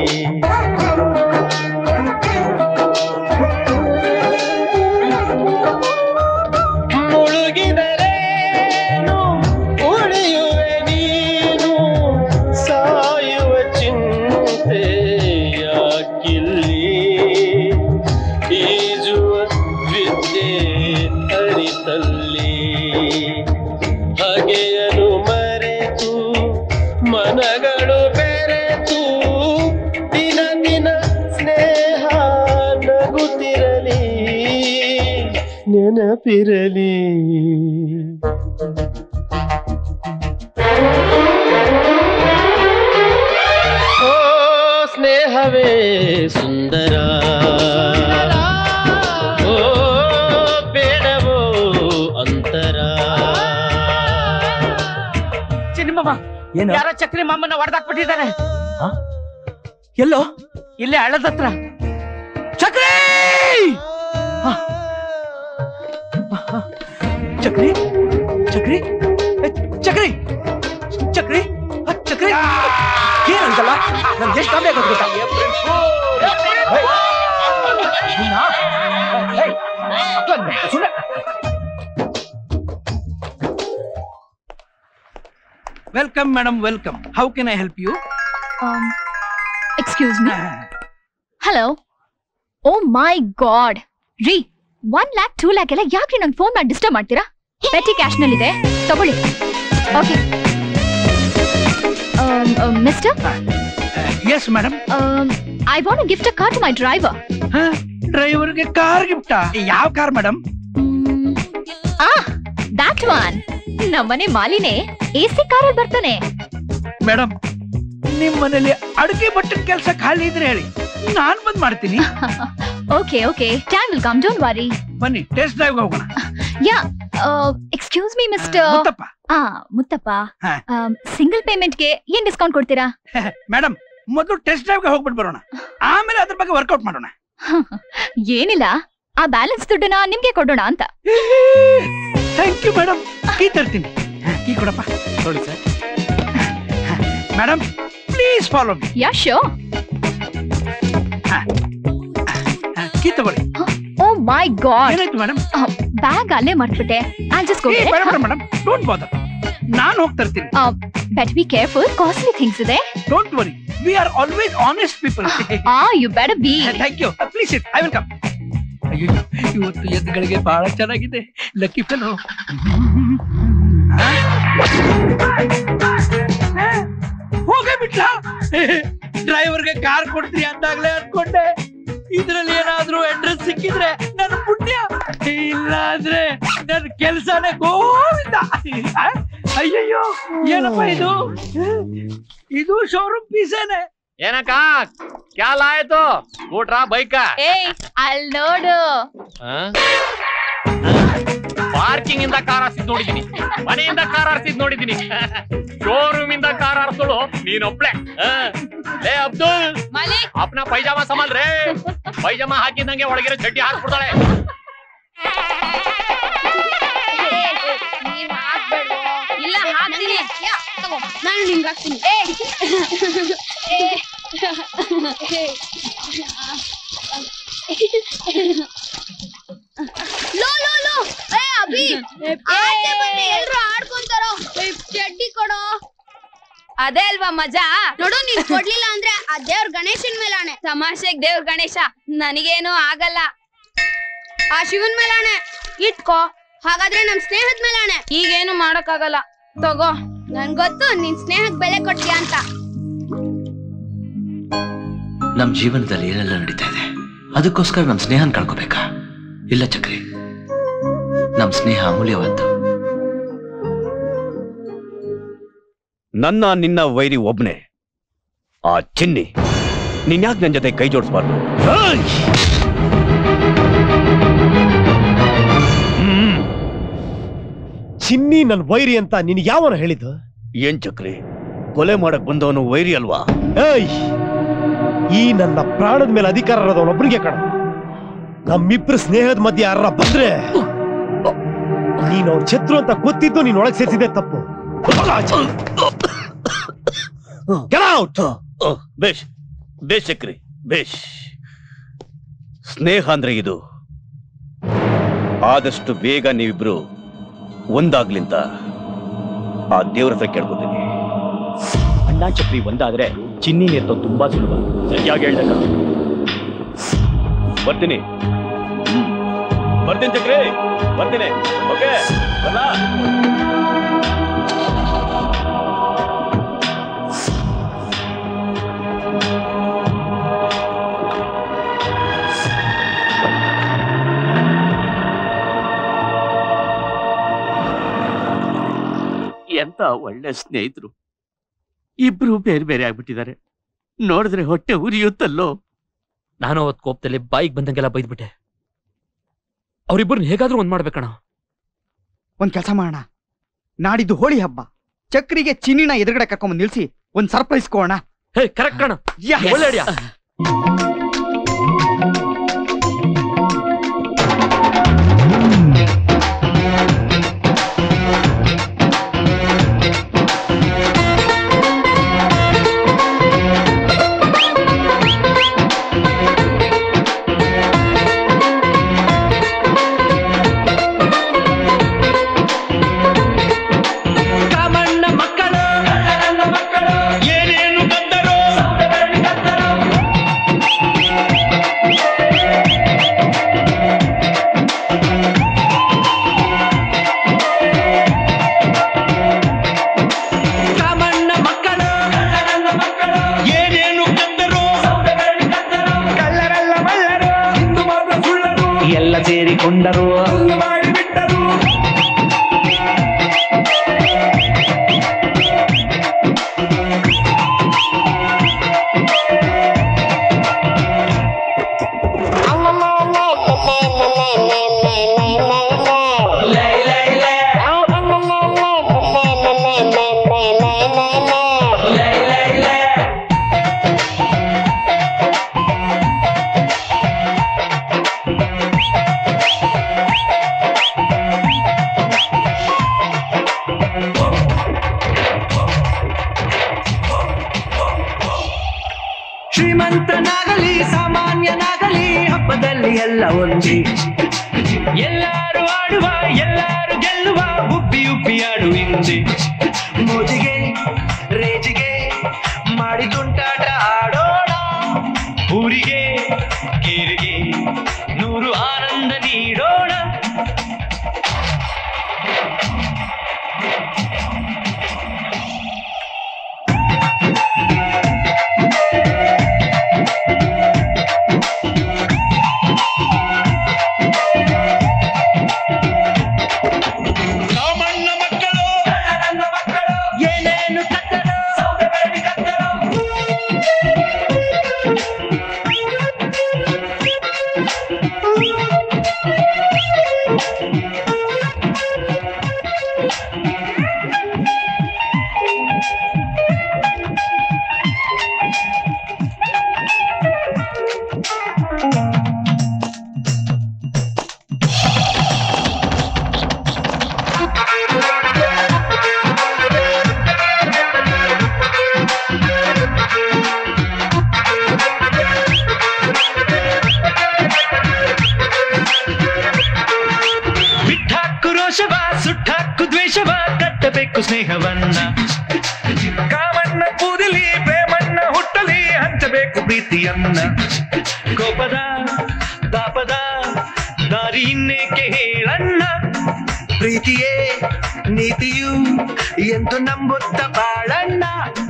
ಮುಳುಗಿದರೇನು ಉಳಿಯುವೆ ನೀನು ಸಾಯುವ ಚಿಂತೆ ಯಾಕಿಲ್ಲಿ ಈಜುವ ವಿದ್ಯೆ ಅರಿತಲ್ಲಿ ಹಗೆಯನು ಮರೆತು ಮನಗಳು ಬೆರೆತು ದಿನ ದಿನ ಸ್ನೇಹ ನಗುತ್ತಿರಲಿ ನೆನಪಿರಲಿ ಓ ಸ್ನೇಹವೇ ಸುಂದರ ಓ ಬೇಡವೋ ಅಂತರ ಚಿನ್ನಮ್ಮ ಏನು? ಯಾರೋ ಚಕ್ರಿ ಮಾಮನ್ನ ಹೊಡೆದಾಕ್ಬಿಟ್ಟಿದ್ದಾರೆ ಎಲ್ಲೋ ಇಲ್ಲೇ ಹಳ್ಳದ ಹತ್ರ ಚಕ್ರಿ ಹ. ಚಕ್ರಿ ಚಕ್ರಿ ಏ, ಚಕ್ರಿ ಏನಂತಲ್ಲ ನನ್ಗೆ ಎಷ್ಟು ಕಾಮೆ ಆಗೋದು ಗೊತ್ತಾ ಏಯ್, ನಿನ್ನ- ಏಯ್, ಸುಮ್ನೆ welcome madam welcome how can I help you excuse me hello oh my god ರೀ ಒನ್ ಲ್ಯಾಕ್ ಟೂ ಲ್ಯಾಕ್ ಎಲ್ಲ ಯಾಕೆ ನಂಗೆ ಫೋನ್ ಮಾಡಿ ಡಿಸ್ಟರ್ಬ್ ಮಾಡ್ತೀರಾ ಪೆಟಿ ಕ್ಯಾಶ್ ನಲ್ಲಿದೆ ತಗೊಳ್ಳಿ okay mister yes madam I want gift a car to my driver ಡ್ರೈವರ್ಗೆ car ಗಿಫ್ಟಾ ಯಾವ ಕಾರ್ ಮೇಡಮ್ ಆ ದಾಟ್ ಒನ್ ನಮ್ಮನೆ ಮಾಲಿನೇ ಎ ಸಿ ಕಾರಲ್ಲಿ ಬರ್ತಾನೆ ಮೇಡಮ್ ನಿಮ್ ಮನೇಲಿ ಅಡುಗೆ ಬಟ್ಟನ್ ಕೆಲಸ ಖಾಲಿ ಇದ್ರೆ ಹೇಳಿ ನಾನ್ ಬಂದ್ ಮಾಡ್ತೀನಿ okay okay time will come don't worry ಬನ್ನಿ ಟೆಸ್ಟ್ ಡ್ರೈವ್ ಹೋಗೋಣ yeah excuse me mister Muthappa. ಆ ಮುತ್ತಪ್ಪ ಹಾ. ಸಿಂಗಲ್ ಪೇಮೆಂಟ್ಗೆ ಏನ್ ಡಿಸ್ಕೌಂಟ್ ಕೊಡ್ತೀರಾ ಮೇಡಮ್ ಮೊದಲು ಟೆಸ್ಟ್ ಡ್ರೈವ್ಗೆ ಹೋಗ್ಬಿಟ್ಟು ಬರೋಣ ಆಮೇಲೆ ಅದ್ರ ಬಗ್ಗೆ ವರ್ಕೌಟ್ ಮಾಡೋಣ ಏನಿಲ್ಲ ಆ ಬ್ಯಾಲೆನ್ಸ್ ದುಡ್ಡನ್ನ ನಿಮ್ಗೆ ಕೊಡೋಣ ಅಂತ ಥ್ಯಾಂಕ್ ಯು ಮೇಡಮ್ ಕೀ ತರ್ತೀನಿ ಕೀ ಕೊಡಪ್ಪ ನೋಡಿ sir madam please follow me yeah sure key ತಗೊಳ್ಳಿ ಓ ಮೈ ಗಾಡ್ ಏನಾಯ್ತು ಮೇಡಮ್ ಬ್ಯಾಗ್ ಅಲ್ಲೇ ಮರ್ತ್ಬಿಟ್ಟೆ ಐ ಜಸ್ಟ್ ಗೋ ಬೇಡ ಬೇಡ ಮೇಡಮ್ ಡೋಂಟ್ ಬಾದರ್ ನಾನು ಹೋಗ್ತಾ ಇರ್ತೀನಿ better be careful costly things ಇದೆ don't worry we are always honest people ಆ you better be thank you please it I will come ಅಯ್ಯೋ ಇವತ್ತು ಎದ್ದುಗಳಿಗೆ ಬಹಳ ಚೆನ್ನಾಗಿದೆ ಲಕ್ಕಿ ಫೆಲೋ ಹೋಗೇ ಬಿಟ್ಲ ಡ್ರೈವರ್ಗೆ ಕಾರ್ ಕೊಡ್ತೀರಿ ಅಂದಾಗ್ಲೇ ಅನ್ಕೊಂಡೆ ಇದ್ರಲ್ಲಿ ಏನಾದ್ರೂ ಅಡ್ರೆಸ್ ಸಿಕ್ಕಿದ್ರೆ ನನ್ನ ಪುಣ್ಯ ಇಲ್ಲ ಅಂದ್ರೆ ನನ್ನ ಕೆಲ್ಸನೇ ಗೋವಿಂದ ಆ? ಅಯ್ಯಯ್ಯೋ ಏನಪ್ಪ ಇದು ಇದು ಶೋರೂಮ್ ಪೀಸೇನೆ ಏನಕ್ಕ ಕ್ಯಾ ಲಾಯ್ತು ಸ್ಕೂಟ್ರಾ ಬೈಕಾ ಏಯ್ ಅಲ್ಲಿ ನೋಡು ಪಾರ್ಕಿಂಗ್ ಇಂದ ಕಾರ್ ಆರ್ಸಿದ್ ನೋಡಿದೀನಿ ಮನೆಯಿಂದ ಕಾರ್ ಆರ್ಸಿದ್ ನೋಡಿದೀನಿ ಶೋರೂಮ್ ಇಂದ ಕಾರ್ ಆರ್ಸೋಳು ನೀನೊಬ್ಳೆ ಆ. ಲೇ ಅಬ್ದುಲ್ ಅಪ್ನ ಪೈಜಾಮ ಸಂಭಲ್ ರೇ ಪೈಜಾಮ ಹಾಕಿದಂಗೆ ಒಳಗಿರೋ ಚಡ್ಡಿ ಹಾಕ್ಬಿಡ್ತಾಳೆ ಇಲ್ಲ ಹಾಕ್ತೀನಿ ಯಾ, ತಗೋ ನಾನು ನಿಂಗೆ ಹಾಕ್ತೀನಿ ಏ ಲೋ ಲೋ ಲೋ ಏ ಅಭಿ ಆಚೆ ಬನ್ನಿ ಎಲ್ರು ಆಡ್ಕೊಂತಾರೋ ಏ, ಚಡ್ಡಿ ಕೊಡೋ ಅದೇ ಅಲ್ವಾ ಮಜಾ ನೋಡು ನೀನ್ ಕೊಡ್ಲಿಲ್ಲ ಅಂದ್ರೆ ಆ ದೇವ್ರ ಗಣೇಶನ್ ಮೇಲಾಣೆ ತಮಾಷೆಗ್ ದೇವ್ರ ಗಣೇಶ ನನಗೇನು ಆಗಲ್ಲ ಆ ಶಿವನ್ ಮೇಲಾಣೆ ಇಟ್ಕೋ ಹಾಗಾದ್ರೆ ನಮ್ ಸ್ನೇಹದ ಮೇಲಾಣೆ ಈಗೇನು ಮಾಡಕ್ಕಾಗಲ್ಲ ತಗೋ ನನ್ ಗೊತ್ತು ನಿನ್ ಸ್ನೇಹಕ್ ಬೆಲೆ ಕೊಡ್ತೀಯ ಅಂತ ನಮ್ ಜೀವನದಲ್ಲಿ ಏನೆಲ್ಲ ನಡೀತಾ ಇದೆ ಅದಕ್ಕೋಸ್ಕರ ನಮ್ ಸ್ನೇಹನ್ ಕಳ್ಕೊಬೇಕಾ ಇಲ್ಲ ಚಕ್ರಿ ನಮ್ ಸ್ನೇಹ ಅಮೂಲ್ಯವಾದ್ದು ನನ್ನ ನಿನ್ನ ವೈರಿ ಒಬ್ನೇ ಆ ಚಿನ್ನಿ ನೀನ್ಯಾಕ್ ನನ್ ಜೊತೆ ಕೈ ಜೋಡಿಸ್ಬಾರ್ದು ಚಿನ್ನಿ ನನ್ ವೈರಿ ಅಂತ ನಿನ್ ಯಾವನ ಹೇಳಿದ್ದು ಏನ್ ಚಕ್ರಿ ಕೊಲೆ ಮಾಡಕ್ ಬಂದವನು ವೈರಿ ಅಲ್ವಾ ಏಯ್ ಈ ನನ್ನ ಪ್ರಾಣದ ಮೇಲೆ ಅಧಿಕಾರ ಇರೋದವನೊಬ್ಬನಿಗೆ ಕಣ ನಮ್ಮಿಬ್ರು ಸ್ನೇಹದ ಮಧ್ಯೆ ಯಾರ ಬಂದ್ರೆ ನೀನ್ ಅವ್ರ ಶತ್ರು ಅಂತ ಗೊತ್ತಿದ್ದು ನೀನ್ ಒಳಗ್ ಸೇರಿಸಿದೆ ತಪ್ಪು Get out! ಬೇಷ್ ಬೇಷ್ ಚಕ್ರಿ ಬೇಷ್ ಸ್ನೇಹ ಅಂದ್ರೆ ಇದು ಆದಷ್ಟು ಬೇಗ ನೀವಿಬ್ರು ಒಂದಾಗ್ಲಿಂತ ಆ ದೇವ್ರ ಹತ್ರ ಕೇಳ್ಕೊತೀನಿ ಅಣ್ಣ ಚಕ್ರಿ ಒಂದಾದ್ರೆ ಚಿನ್ನಿ ಎತ್ತೋ ತುಂಬಾ ಸುಲಭ ಸರಿಯಾಗಿ ಹೇಳ್ದಕ್ಕ ಬರ್ತೀನಿ ಬರ್ತೀನಿ ಚಕ್ರಿ ಬರ್ತೀನಿ ಓಕೆ ಬರಲಾ ಎಂತ ಒಳ್ಳೆ ಸ್ನೇಹಿತರು ಇಬ್ರು ಬೇರೆ ಬೇರೆ ಆಗ್ಬಿಟ್ಟಿದ್ದಾರೆ ನೋಡಿದ್ರೆ ಹೊಟ್ಟೆ ಉರಿಯುತ್ತಲ್ಲೋ ನಾನು ಅವತ್ ಕೋಪದಲ್ಲಿ ಬಾಯಿಗೆ ಬಂದಂಗೆಲ್ಲ ಬೈದ್ಬಿಟ್ಟೆ ಅವ್ರಿಬ್ಬರನ್ನ ಹೇಗಾದ್ರೂ ಒಂದ್ ಮಾಡ್ಬೇಕಣ ಒಂದ್ ಕೆಲಸ ಮಾಡೋಣ ನಾಡಿದ್ದು ಹೋಳಿ ಹಬ್ಬ ಚಕ್ರಿಗೆ ಚಿನ್ನಿನ ಎದುರುಗಡೆ ಕರ್ಕೊಂಡ್ ನಿಲ್ಸಿ ಒಂದ್ ಸರ್ಪ್ರೈಸ್ ಕೊಡೋಣ ಹೇ ಕರೆಕ್ಟ್ ಕಣ ಒಳ್ಳೆ ಐಡಿಯಾ ಸೇರಿಕೊಂಡರು ಶ್ರೀಮಂತನಾಗಲಿ ಸಾಮಾನ್ಯನಾಗಲಿ ಹಬ್ಬದಲ್ಲಿ ಎಲ್ಲ ಒಂದೇ ಎಲ್ಲಾರು ಆಡುವ ಎಲ್ಲಾರು ಗೆಲ್ಲುವ ಉಬ್ಬಿ ಉಬ್ಬಿ ಆಡು ಹಿಂದೆ ಮೋಜಿಗೆ ರೇಜಿಗೆ ಮಾಡಿ ತುಂಟಾಟ ಆಡೋಣ ಊರಿಗೆ ಕೇರಿಗೆ ನೂರು ಆನಂದ ನೀಡೋಣ ರಾಮಣ್ಣ ಮಕ್ಕಳು ಏನೇನು ಕತ್ತಲು ಬಿಟ್ಟಾಕು ರೋಷವ ಸುಟ್ಟಾಕು ದ್ವೇಷವ ಕಟ್ಟಬೇಕು ಸ್ನೇಹವನ್ನ ಕಾಮಣ್ಣ ಕೂದಲಿ ಪ್ರೇಮಣ್ಣ ಹುಟ್ಟಲಿ ಹಂಚಬೇಕು ಪ್ರೀತಿಯನ್ನ ಕೋಪದ ತಾಪದ ದಾರಿ ಇನ್ನೇಕೆ ಹೇಳಣ್ಣ ಪ್ರೀತಿಯೇ ನೀತಿಯು ಎಂದು ನಂಬುತ್ತ ಬಾಳಣ್ಣ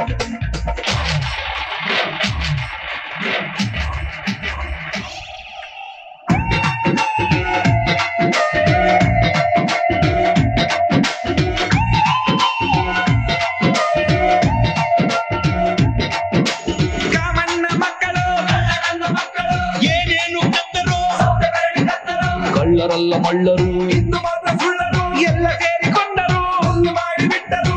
ಕಾಮಣ್ಣ ಮಕ್ಕಳು ಏನೇನು ಕತ್ತರು ಕಳ್ಳರಲ್ಲ ಮಳ್ಳರು ಎಲ್ಲ ಸೇರಿಕೊಂಡರು ಮಾಡಿಬಿಟ್ಟರು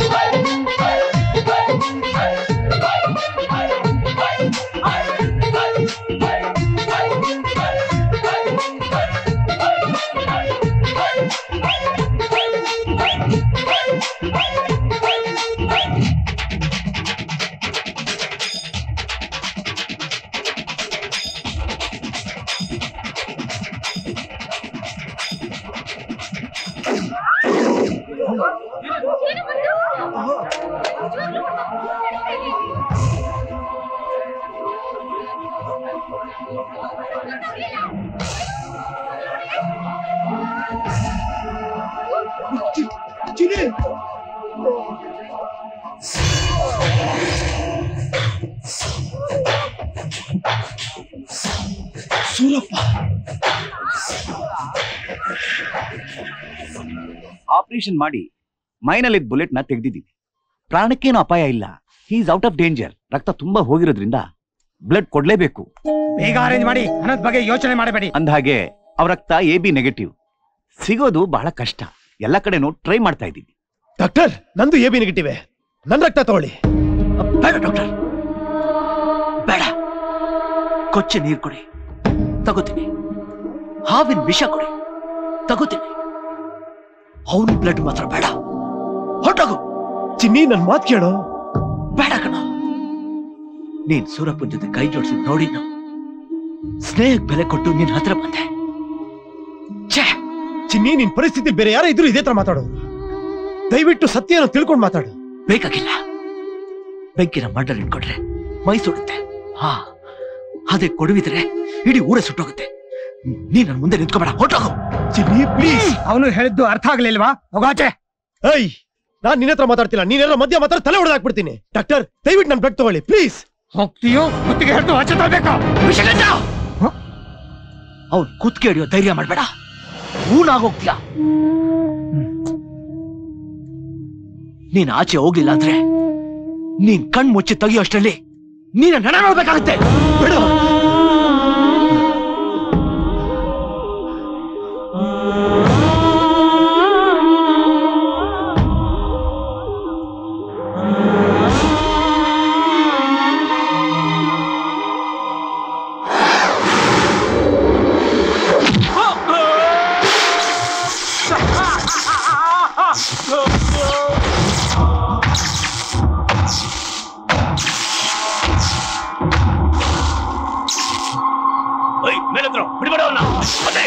ಸೂರಪ್ಪ ಆಪರೇಷನ್ ಮಾಡಿ ಮೈನಲ್ಲಿ ಬುಲೆಟ್ ನ ತೆಗೆದಿದ್ದೀವಿ ಪ್ರಾಣಕ್ಕೇನು ಅಪಾಯ ಇಲ್ಲ ಈಸ್ ಔಟ್ ಆಫ್ ಡೇಂಜರ್ ರಕ್ತ ತುಂಬಾ ಹೋಗಿರೋದ್ರಿಂದ ಬ್ಲಡ್ ಕೊಡ್ಲೇಬೇಕು ಬೇಗ ಅರೇಂಜ್ ಮಾಡಿ ಹಣದ ಬಗ್ಗೆ ಯೋಚನೆ ಮಾಡಬೇಡಿ ಅಂದಹಾಗೆ ಅವ್ರ ರಕ್ತ ಎ ಬಿ ನೆಗೆಟಿವ್ ಸಿಗೋದು ಬಹಳ ಕಷ್ಟ ಎಲ್ಲ ಕಡೆನೂ ಟ್ರೈ ಮಾಡ್ತಾ ಇದ್ದೀವಿ ಡಾಕ್ಟರ್ ನಂದು ಎ ಬಿ ನೆಗೆಟಿವ್ ನನ್ ರಕ್ತ ತಗೊಳ್ಳಿ ಬೇಡ ಡಾಕ್ಟರ್ ಬೇಡ ಕೊಚ್ಚೆ ನೀರ್ ಕೊಡಿ ತಗೋತೀನಿ ಹಾವಿನ ವಿಷ ಕೊಡಿ ತಗೋತೀನಿ ಅವನ ಬ್ಲಡ್ ಮಾತ್ರ ಬೇಡ ಹೊರಟೋಗು ಚಿನ್ನಿ ನನ್ ಮಾತ್ ಕೇಳು ಬೇಡ ಕಣ ನೀನ್ ಸೂರಪ್ಪನ ಜೊತೆ ಕೈ ಜೋಡಿಸಿ ನೋಡಿ ನಾವು ಸ್ನೇಹಕ್ ಬೆಲೆ ಕೊಟ್ಟು ನಿನ್ ಹತ್ರ ಬಂದೆ ಚಿನ್ನಿ ನಿನ್ ಪರಿಸ್ಥಿತಿ ಬೇರೆ ಯಾರ ಇದ್ರು ಇದೇ ತರ ಮಾತಾಡೋದು ದಯವಿಟ್ಟು ಸತ್ಯನ ತಿಳ್ಕೊಂಡು ಮಾತಾಡು ಬೇಕಾಗಿಲ್ಲ ಬೆಂಕಿನ ಮಂಡಲ್ ಇಟ್ಕೊಂಡ್ರೆ ಮೈ ಸುಡುತ್ತೆ ಹಾ ಅದೇ ಕೊಡುವಿದ್ರೆ ಇಡೀ ಊರೇ ಸುಟ್ಟೋಗುತ್ತೆ ನೀ ನನ್ ಮುಂದೆ ನಿಂತ್ಕೋಬೇಡ ಹೊಟ್ಟೋಗು ಚಿನ್ನಿ ಪ್ಲೀಸ್ ಅವನು ಹೇಳಿದ್ದು ಅರ್ಥ ಆಗ್ಲಿಲ್ವಾ ಹೋಗಾಚೆ ಐ ನಾನ್ ನಿನ್ನ ಹತ್ರ ಮಾತಾಡ್ತಿಲ್ಲ ನೀನೆಲ್ಲ ಮಧ್ಯ ಮಾತ್ರ ತಲೆ ಹೊಡೆದಾಕ್ಬಿಡ್ತೀನಿ ಡಾಕ್ಟರ್ ದಯವಿಟ್ಟು ನನ್ ಬ್ಲಡ್ ತಗೊಳ್ಳಿ ಪ್ಲೀಸ್ ಹೋಗ್ತೀಯೋ ಮುತ್ತಿಗೆ ಹಿಡಿದು ಆಚೆ ತರಬೇಕಾ ಅವ್ನ್ ಕುತ್ಕೆ ಹಿಡಿಯೋ ಧೈರ್ಯ ಮಾಡ್ಬೇಡ ಊನಾಗೋಗ್ತೀಯ ನೀನ್ ಆಚೆ ಹೋಗ್ಲಿಲ್ಲ ಅಂದ್ರೆ ನೀನ್ ಕಣ್ ಮುಚ್ಚಿ ತೆಗಿಯೋ ಅಷ್ಟರಲ್ಲಿ ನೀನ ನಡ ನೋಡ್ಬೇಕಾಗತ್ತೆ ಬಿಡು ಮೇಲೆ ಬಿಡಬೇಡ ಅವನ್ನ ಅದೇ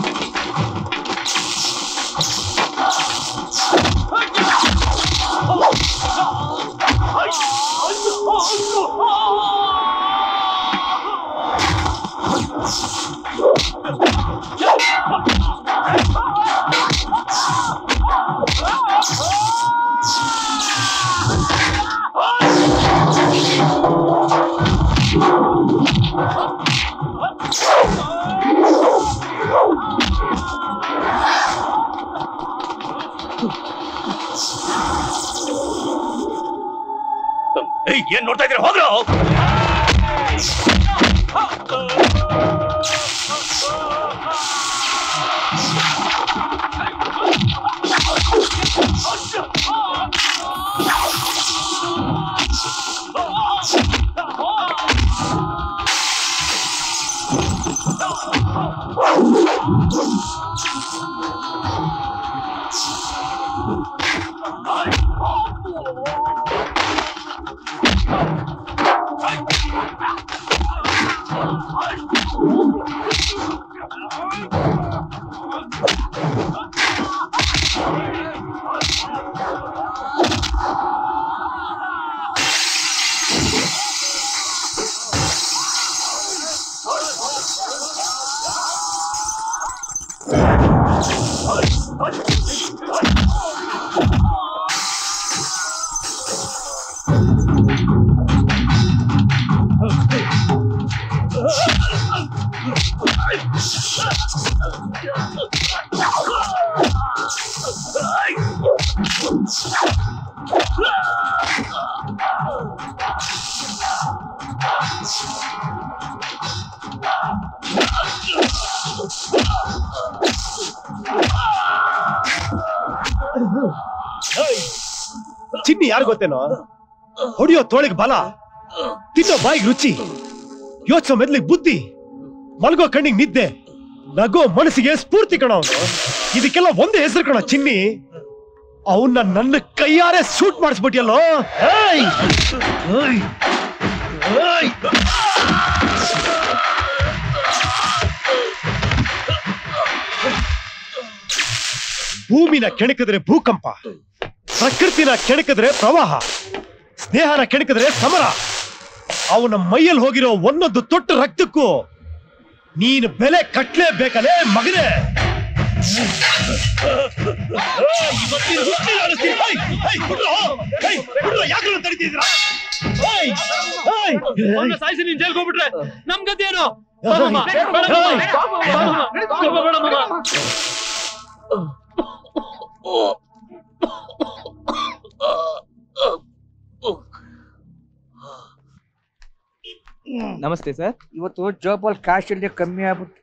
ಏಯ್ ಏನ್ ನೋಡ್ತಾ ಇದ್ದೀರಾ ಹೋದ್ರು ಚಿನ್ನಿ ಯಾರು ಗೊತ್ತೇನೋ ಹೊಡಿಯೋ ತೋಳಿಗೆ ಬಲ ತಿನ್ನೋ ಬಾಯಿಗೆ ರುಚಿ ಯೋಚಿಸೋ ಮೆದ್ಲಿಗೆ ಬುದ್ಧಿ ಮಲ್ಗೋ ಕಣ್ಣಿಗೆ ನಿದ್ದೆ ನಗೋ ಮನಸ್ಸಿಗೆ ಸ್ಫೂರ್ತಿ ಕಣ ಅವನು ಇದಕ್ಕೆಲ್ಲ ಒಂದೇ ಹೆಸರು ಕಣ ಚಿನ್ನಿ ಅವನ್ನ ನನ್ನ ಕೈಯಾರೆ ಶೂಟ್ ಮಾಡಿಸ್ಬಿಟ್ಟಿಯಲ್ಲೋ ಏಯ್! ಏಯ್! ಏಯ್! ಭೂಮಿನ ಕೆಣಕಿದ್ರೆ ಭೂಕಂಪ ಪ್ರಕೃತಿನ ಕೆಣಕಿದ್ರೆ ಪ್ರವಾಹ ಸ್ನೇಹನ ಕೆಣಕಿದ್ರೆ ಸಮರ ಅವನ ಮೈಯಲ್ಲಿ ಹೋಗಿರೋ ಒಂದೊಂದು ತೊಟ್ಟು ರಕ್ತಕ್ಕೂ ನೀನು ಬೆಲೆ ಕಟ್ಲೇಬೇಕಲೇ ಮಗನೇ ಇವತ್ತಿನ ಹುಟ್ಟಿನ ಅನಿಸ್ತೀನಿ. ಏಯ್, ಏಯ್, ಬಿಡ್ರೋ, ಏಯ್, ಬಿಡ್ರೋ, ಯಾಕ್ರೋ ತಡೀತಿದ್ದೀರಾ? ಏಯ್, ಏಯ್, ಅವ್ನ ಸಾಯಿಸಿ ನೀನ್ ಜೈಲ್ಗೆ ಹೋಗ್ಬಿಟ್ರೆ ನಮ್ ಗತಿ ಏನು ಏಯ್, ಬೇಡ ಮಾಮ, ಬೇಡ ಮಾಮ, ಬೇಡ ಮಾಮ, ಬೇಡ ಮಾಮ. ನಮಸ್ತೆ ಸರ್ ಇವತ್ತು ಜೋಬಲ್ ಕಾಶ್ ಇಲ್ಲದೆ ಕಮ್ಮಿ ಆಗ್ಬಿಟ್ಟು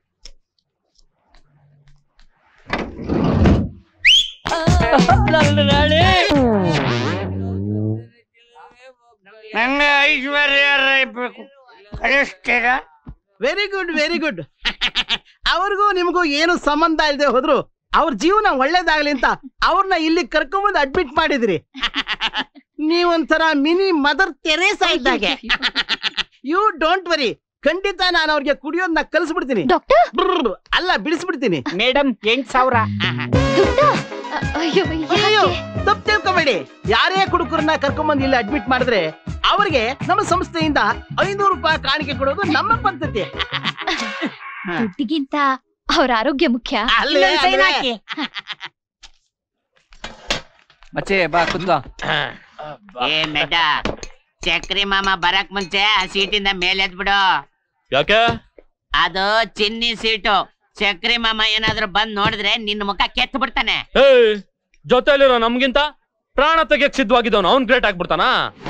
ನಂಗೆ ಐಶ್ವರ್ಯ ರೈ ಬೇಕು ಕಳಿಸ್ತೀರಾ ವೆರಿ ಗುಡ್ ವೆರಿ ಗುಡ್ ಅವ್ರಿಗೂ ನಿಮಗೂ ಏನು ಸಂಬಂಧ ಇಲ್ಲದೆ ಹೋದ್ರು ಅವ್ರ ಜೀವನ ಒಳ್ಳೇದಾಗ್ಲಿ ಅಂತ ಅವ್ರನ್ನ ಇಲ್ಲಿ ಕರ್ಕೊಂಬಂದು ಅಡ್ಮಿಟ್ ಮಾಡಿದ್ರಿ ನೀವೊಂಥರ ಮಿನಿ ಮದರ್ ತೆರೇಸಾ ಇದ್ದಾಗೆ ಯು ಡೋಂಟ್ ವರಿ ಖಂಡಿತ ನಾನು ಅವ್ರಿಗೆ ಕುಡಿಯೋದನ್ನ ಕಲಿಸ್ಬಿಡ್ತೀನಿ ಬ್ರ್, ಅಲ್ಲ ಬಿಡಿಸ್ಬಿಡ್ತೀನಿ ಮೇಡಮ್ ಎಂಟ್ ಸಾವಿರ ಅಯ್ಯೋ ಅಯ್ಯೋ ತಪ್ಪು ತಿಳ್ಕೊಬೇಡಿ ಯಾರೇ ಕುಡುಕರನ್ನ ಕರ್ಕೊಂಬಂದು ಇಲ್ಲಿ ಅಡ್ಮಿಟ್ ಮಾಡಿದ್ರೆ ಅವರಿಗೆ ನಮ್ಮ ಸಂಸ್ಥೆಯಿಂದ ಐನೂರು ರೂಪಾಯಿ ಕಾಣಿಕೆ ಕೊಡೋದು ನಮ್ಮ ಪದ್ಧತಿ ದುಡ್ಡಿಗಿಂತ ಅವ್ರ ಆರೋಗ್ಯ ಮುಖ್ಯ ಅಲ್ಲೇ, ಇನ್ನೊಂದ್ sign ಅಲ್ಲೇ. ಹಾಕಿ. ಮಚ್ಚೆ ಬಾ ಕುತ್ಕೋ ಏ ನಡ್ಡ ಚಕ್ರಿ ಮಾಮ ಬರಕ್ ಮುಂಚೆ ಆ ಸೀಟಿಂದ ಮೇಲೆ ಎದ್ಬಿಡು ಯಾಕೆ ಅದು ಚಿನ್ನಿ ಸೀಟು ಚಕ್ರಿ ಮಾಮ ಏನಾದ್ರೂ ಬಂದ್ ನೋಡಿದ್ರೆ ನಿನ್ನ ಮುಖ ಕೆತ್ತು ಬಿಡ್ತಾನೆ ಏಯ್ ಜೊತೆಲಿರೋ ನಮ್ಗಿಂತ ಪ್ರಾಣ ತೆಗಿಯಕ್ ಸಿದ್ಧವಾಗಿದ್ದವನು ಅವ್ನ್ ಗ್ರೇಟ್ ಆಗ್ಬಿಡ್ತಾನಾ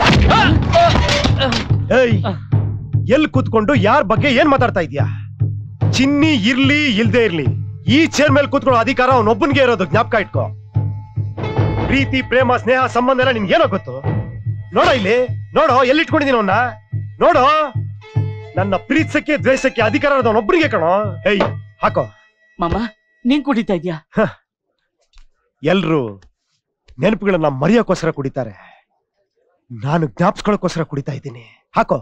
ಏಯ್ ಎಲ್ ಕೂತ್ಕೊಂಡು ಯಾರ ಬಗ್ಗೆ ಏನ್ ಮಾತಾಡ್ತಾ ಇದ್ಯಾ ಚಿನ್ನಿ ಇರ್ಲಿ ಇಲ್ದೇ ಇರ್ಲಿ ಈ ಚೇರ್ ಮೇಲೆ ಕೂತ್ಕೊಳ್ಳೋ ಅಧಿಕಾರ ಅವನೊಬ್ಬನಿಗೆ ಇರೋದು ಜ್ಞಾಪಕ ಇಟ್ಕೋ ಪ್ರೀತಿ ಪ್ರೇಮ ಸ್ನೇಹ ಸಂಬಂಧ ಎಲ್ಲ ನಿನ್ಗೇನೋ ಗೊತ್ತು ನೋಡೋ ಇಲ್ಲಿ ನೋಡೋ ಎಲ್ಲಿಟ್ಕೊಂಡಿದೀನಿ ಅವನ್ನ ನೋಡೋ ನನ್ನ ಪ್ರೀತಿಸಕ್ಕೆ ದ್ವೇಷಕ್ಕೆ ಅಧಿಕಾರ ಇರೋದವನೊಬ್ಬನಿಗೆ ಕಣೋ ಏಯ್ ಹಾಕೋ ಮಾಮ ನೀನ್ ಕುಡಿತಾ ಇದ್ಯಾ ಎಲ್ರು ನೆನಪುಗಳನ್ನ ಮರೆಯೋಕೋಸ್ಕರ ಕುಡಿತಾರೆ ನಾನು ಜ್ಞಾಪಿಸ್ಕೊಳ್ಳೋಕೋಸ್ಕರ ಕುಡಿತಾ ಇದ್ದೀನಿ ಹಾಕೋ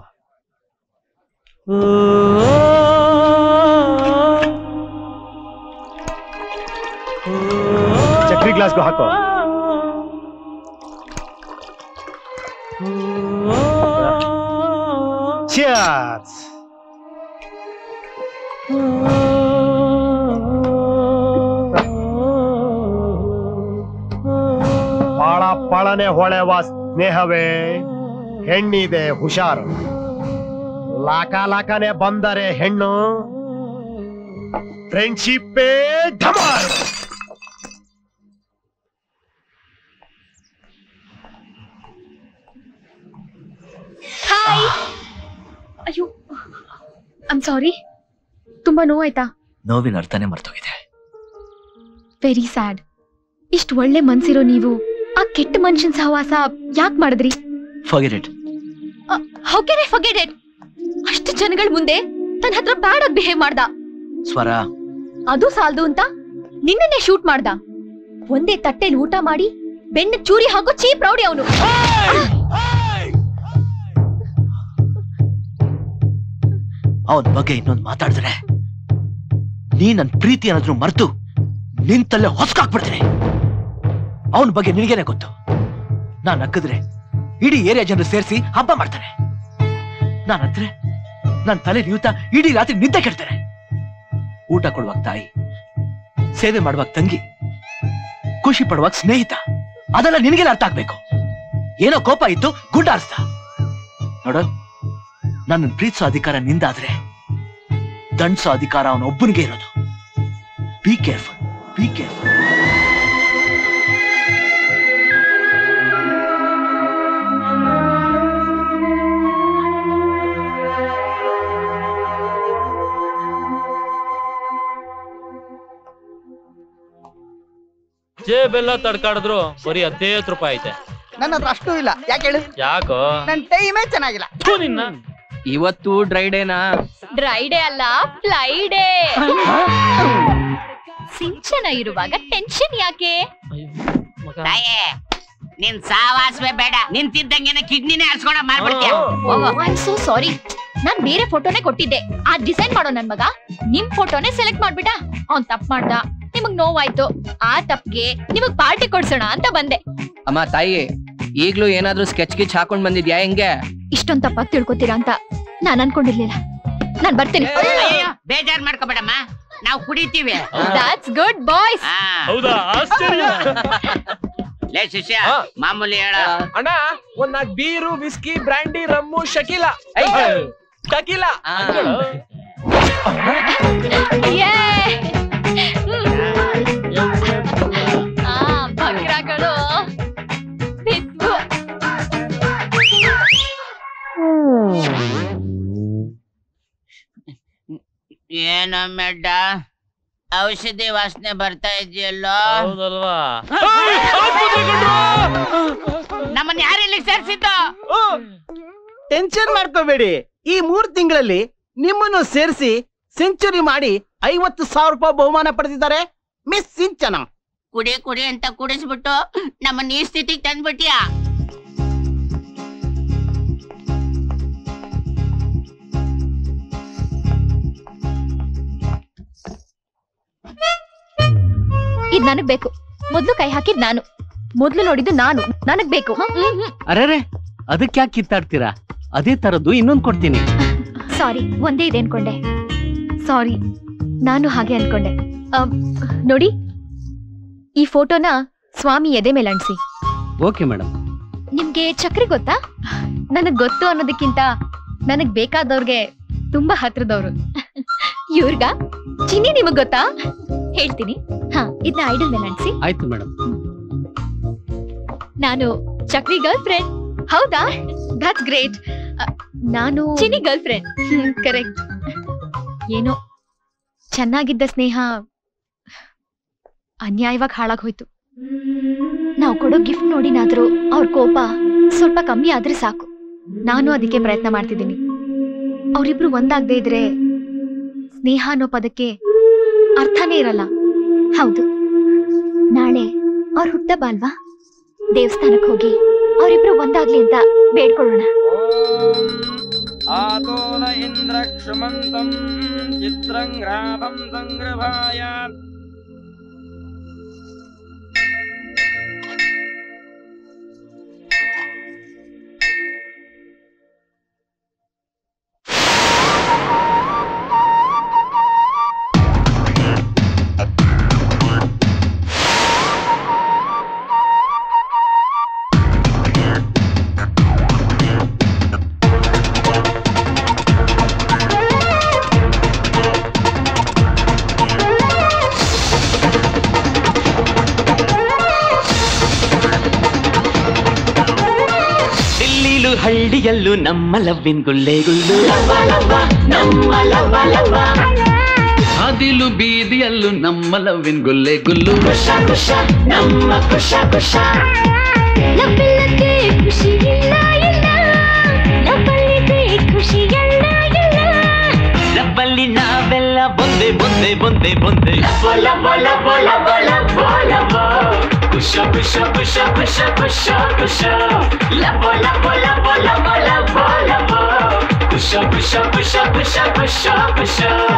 ಚಕ್ರಿ ಗ್ಲಾಸ್ಗೂ ಹಾಕೋ Cheers! ಪಾಳ ಪಾಳನೆ ಹೊಳೆವ ಸ್ನೇಹವೇ ಹೆಣ್ಣಿದೆ ಹುಷಾರು ಲಾಕ ಲಾಕನೆ ಬಂದರೆ ಹೆಣ್ಣು ಫ್ರೆಂಡ್ಶಿಪ್ಪೇ ಢಮಾರು ಹಾಯ್ ಅಯ್ಯೋ ಐಮ್ ಸಾರಿ ತುಂಬಾ ನೋವಾಯ್ತಾ ನೋವಿನ ಅರ್ಥನೇ ಮರ್ತೋಗಿದೆ ವೆರಿ ಸ್ಯಾಡ್ ಇಷ್ಟು ಒಳ್ಳೆ ಮನ್ಸಿರೋ ನೀವು ಆ ಕೆಟ್ಟ ಮನುಷ್ಯನ್ ಸಹವಾಸ ಯಾಕೆ ಮಾಡಿದ್ರಿ forget it how can I forget it ಅಷ್ಟು ಜನಗಳ ಮುಂದೆ ತನ್ನ ಹತ್ರ ಬ್ಯಾಡ್ ಆಗಿ ಬಿಹೇವ್ ಮಾಡ್ದ ಸ್ವರ ಅದು ಸಾಲ್ದು ಅಂತ ನಿನ್ನನ್ನೇ ಶೂಟ್ ಮಾಡ್ದ ಒಂದೇ ತಟ್ಟೆಲಿ ಊಟ ಮಾಡಿ ಬೆನ್ನ ಚೂರಿ ಹಾಕೋ ಚೀಪ್ ರೌಡಿ ಅವನು ಅವನ ಬಗ್ಗೆ ಇನ್ನೊಂದು ಮಾತಾಡಿದ್ರೆ ನೀ ನನ್ ಪ್ರೀತಿ ಅನ್ನೋದ್ರು ಮರ್ತು ನಿಂತಲ್ಲೇ ಹೊಸ್ಕಾಕ್ಬಿಡ್ತೀನಿ ಅವನ ಬಗ್ಗೆ ನಿನಗೇನೆ ಗೊತ್ತು ನಾನ್ ನಕ್ಕಿದ್ರೆ ಇಡೀ ಏರಿಯಾ ಜನರು ಸೇರಿಸಿ ಹಬ್ಬ ಮಾಡ್ತಾನೆ ನಾನ್ ಹತ್ರ ನನ್ ತಲೆ ನೀವ್ತಾ ಇಡೀ ರಾತ್ರಿ ನಿದ್ದೆ ಕೆಡ್ತಾರೆ ಊಟ ಕೊಡುವಾಗ ತಾಯಿ ಸೇವೆ ಮಾಡುವಾಗ ತಂಗಿ ಖುಷಿ ಪಡುವಾಗ ಸ್ನೇಹಿತ ಅದೆಲ್ಲ ನಿನಗೆಲ್ಲ ಅರ್ಥ ಆಗ್ಬೇಕು ಏನೋ ಕೋಪ ಇತ್ತು ಗುಡ್ಡಾರಿಸ್ದ ನೋಡು ನನ್ನ ಪ್ರೀತಿಸೋ ಅಧಿಕಾರ ನಿಂದಾದ್ರೆ ದಂಡ್ಸೋ ಅಧಿಕಾರ ಅವನೊಬ್ಬನಿಗೆ ಇರೋದು ಬಿ ಕೇರ್ಫುಲ್ ಬಿ ಕೇರ್ಫುಲ್ ಜೇಬೆಲ್ಲ ತಡ್ಕಾಡಿದ್ರು ಬರೀ ಹದಿನೈದು ರೂಪಾಯಿ ಐತೆ ನನ್ನ ಹತ್ರ ಅಷ್ಟು ಇಲ್ಲ ಯಾಕೆ ಹೇಳು ಯಾಕೋ ನನ್ ಟೈಮೇ ಚೆನ್ನಾಗಿಲ್ಲ ಥು ನಿನ್ನ ಇವತ್ತು ಡ್ರೈ ಡೇನಾ ಡ್ರೈ ಡೇ ಅಲ್ಲ ಫ್ಲೈ ಡೇ ಸಿಂಚನ ಇರುವಾಗ ಟೆನ್ಷನ್ ಯಾಕೆ ತಾಯೇ ನಿನ್ ಸಾವಾಸವೇ ಬೇಡ ನಿಂತಿದ್ದಂಗೆನೆ ಕಿಡ್ನಿನೇ ಹರ್ಸ್ಕೊಂಡ ಮಾಡ್ಬಿಡ್ತೀಯ ಹೋಗು ಐ ಸೋ ಸಾರಿ ನಾನ್ ಬೇರೆ ಫೋಟೋನೇ ಕೊಟ್ಟಿದ್ದೆ ಆ ಡಿಸೈನ್ ಮಾಡೋ ನನ್ ಮಗ ನಿಮ್ ಫೋಟೋನೇ ಸೆಲೆಕ್ಟ್ ಮಾಡ್ಬಿಟ್ಟ ಅವ್ನ್ ತಪ್ಪು ಮಾಡ್ದ ನಿಮಗ್ ನೋವಾಯ್ತು ಆ ತಪ್ಪಿಗೆ ನಿಮಗ್ ಪಾರ್ಟಿ ಕೊಡ್ಸೋಣ ಅಂತ ಬಂದೆ ಅಮ್ಮ ತಾಯಿ ಈಗ್ಲೂ ಏನಾದ್ರೂ ಸ್ಕೆಚ್ ಗಿಚ್ ಹಾಕೊಂಡ್ ಬಂದಿದ್ಯಾ ಹೆಂಗೆ ಇಷ್ಟೊಂದ್ ತಪ್ಪಾಗಿ ತಿಳ್ಕೊತೀರಾ ಅಂತ ನಾನ್ ಅನ್ಕೊಂಡಿರ್ಲಿಲ್ಲ ನಾನ್ ಬರ್ತೇನೆ ಅಯ್ಯೋ ಬೇಜಾರ್ ಮಾಡ್ಕೋಬೇಡಮ್ಮ ನಾವು ಕುಡಿತೀವಿ ದಾಟ್ಸ್ ಗುಡ್ ಬಾಯ್ಸ್ ಹೌದಾ ಆಶ್ಚರ್ಯ ಲೇ ಶಿಷ್ಯ ಮಾಮೂಲಿ ಹೇಳ ಅಣ್ಣ ಒಂದ್ ನಾಲ್ಕು beer whisky brandy rum Shakeela Shakeela ಆ ಬಕ್ರಾಗಳು ಬಿದ್ವು. ಏನೋ ಮೆಡ್ಡ ಔಷಧಿ ವಾಸನೆ ಬರ್ತಾ ಇದೆಯಲ್ಲೋ ಹೌದಲ್ವಾ ನಮ್ಮನ್ನ ಯಾರು ಇಲ್ಲಿಗೆ ಸೇರ್ಸಿದ್ದು ಟೆನ್ಷನ್ ಮಾಡ್ಕೋಬೇಡಿ ಈ ಮೂರ್ ತಿಂಗಳಲ್ಲಿ ನಿಮ್ಮನ್ನು ಸೇರಿಸಿ ಸೆಂಚುರಿ ಮಾಡಿ ಐವತ್ತು ಸಾವಿರ ರೂಪಾಯಿ ಬಹುಮಾನ ಪಡೆದಿದ್ದಾರೆ ಮಿಸ್ ಸಿಂಚನ ಕುಡಿ ಕುಡಿ ಅಂತ ಕುಡಿಸ್ಬಿಟ್ಟು ನಮ್ಮನ್ನ ಈ ಸ್ಥಿತಿಗೆ ತಂದ್ಬಿಟ್ಯಾ ಇದ್ ನನಗ್ ಬೇಕು ಮೊದ್ಲು ಕೈ ಹಾಕಿದ್ ನಾನು ಮೊದ್ಲು ನೋಡಿದ್ದು ನಾನು ನನಗ್ ಬೇಕು ಅರೆ ಅದಕ್ಕೆ ಯಾಕೆ ಕಿತ್ತಾಡ್ತೀರಾ ಅದೇ ತರದ್ದು ಇನ್ನೊಂದು ಕೊಡ್ತೀನಿ ಸಾರಿ ಒಂದೇ ಇದೆ ಅನ್ಕೊಂಡೆ ಸಾರಿ ನಾನು ಹಾಗೆ ಅನ್ಕೊಂಡೆ ಅಮ್, ನೋಡಿ ಈ ಫೋಟೋನ ಸ್ವಾಮಿ ಎದೆ ಮೇಲೆ ಅಂಟಿಸಿ ಓಕೆ ಮೇಡಮ್ ನಿಮ್ಗೆ ಚಕ್ರಿ ಗೊತ್ತಾ ನನಗ್ ಗೊತ್ತು ಅನ್ನೋದಕ್ಕಿಂತ ನನಗ್ ಬೇಕಾದವ್ರಿಗೆ ತುಂಬಾ ಹತ್ರದವ್ರು ಇವ್ರಿಗ ಚಿನ್ನಿ ನಿಮಗ್ ಗೊತ್ತಾ ಹೇಳ್ತೀನಿ ಹಾ ಇದನ್ನ ಐಡಲ್ ಮೇಲೆ ಅನ್ಸಿ ಆಯ್ತು ಮೇಡಮ್ ನಾನು ಚಕ್ರಿ ಗರ್ಲ್ ಫ್ರೆಂಡ್ ಹೌದಾ ದಟ್ಸ್ ಗ್ರೇಟ್ ನಾನು ಚಿನ್ನಿ ಗರ್ಲ್ ಫ್ರೆಂಡ್ ಕರೆಕ್ಟ್ ಏನೋ ಚೆನ್ನಾಗಿದ್ದ ಸ್ನೇಹ ಅನ್ಯಾಯವಾಗಿ ಹಾಳಾಗ್ ಹೋಯ್ತು ನಾವು ಕೊಡೋ ಗಿಫ್ಟ್ ನೋಡಿನಾದ್ರೂ ಅವ್ರ ಕೋಪ ಸ್ವಲ್ಪ ಕಮ್ಮಿ ಆದ್ರೆ ಸಾಕು ನಾನು ಅದಕ್ಕೆ ಪ್ರಯತ್ನ ಮಾಡ್ತಿದ್ದೀನಿ ಅವರಿಬ್ರು ಒಂದಾಗದೇ ಇದ್ರೆ ಸ್ನೇಹ ಅನ್ನೋ ಪದಕ್ಕೆ ಅರ್ಥನೇ ಇರಲ್ಲ ಹೌದು ನಾಳೆ ಅವ್ರ ಹುಟ್ಟಬ್ಬ ಅಲ್ವಾ ದೇವಸ್ಥಾನಕ್ಕೆ ಹೋಗಿ ಅವರಿಬ್ರು ಒಂದಾಗ್ಲಿ ಅಂತ ಬೇಡ್ಕೊಳ್ಳೋಣ ಆತೋನ ಇಂದ್ರ ಕ್ಷಮಂತಂ ಚಿತ್ರಂಗ್ರಾಭಂ ಸಂಗ್ರಹಾಯ ಡಿಲ್ಲಿಲು ಹಳ್ಳಿಯಲ್ಲೂ ನಮ್ಮ ಲವ್ವಿನ್ ಗುಲ್ಲೆ ಗುಲ್ಲು ಅದಿಲು ಬೀದಿಯಲ್ಲೂ ನಮ್ಮ ಲವ್ವಿನ್ ಗುಲ್ಲೆ ಗುಲ್ಲು ನಮ್ಮ ಖುಷ ಖುಷ ಲವ್ವಿಲ್ಲದೆ ಖುಷಿ ಇಲ್ಲ ಇಲ್ಲ ಲವ್ವಲ್ಲಿದೆ ಖುಷಿ ಎಲ್ಲ ಇಲ್ಲ ಲವ್ವಲ್ಲಿ ನಾವೆಲ್ಲ ಬೊಂದೆ ಬೊಂದೆ ಬೊಂದೆ ಬೊಂದೆ ಬೊಲ ಬೊಲ ಬೊಲ ಬೊಲ ಬೊಲ ಬೊ. ಖುಷ ಖುಷ ಖುಷ ಖುಷ ಖುಷ ಖುಷ ಲಬ ಲಬ ಲಬ ಲಬ ಲಬ ಲಬ ಖುಷ ಖುಷ ಖುಷ ಖುಷ ಖುಷ ಖುಷ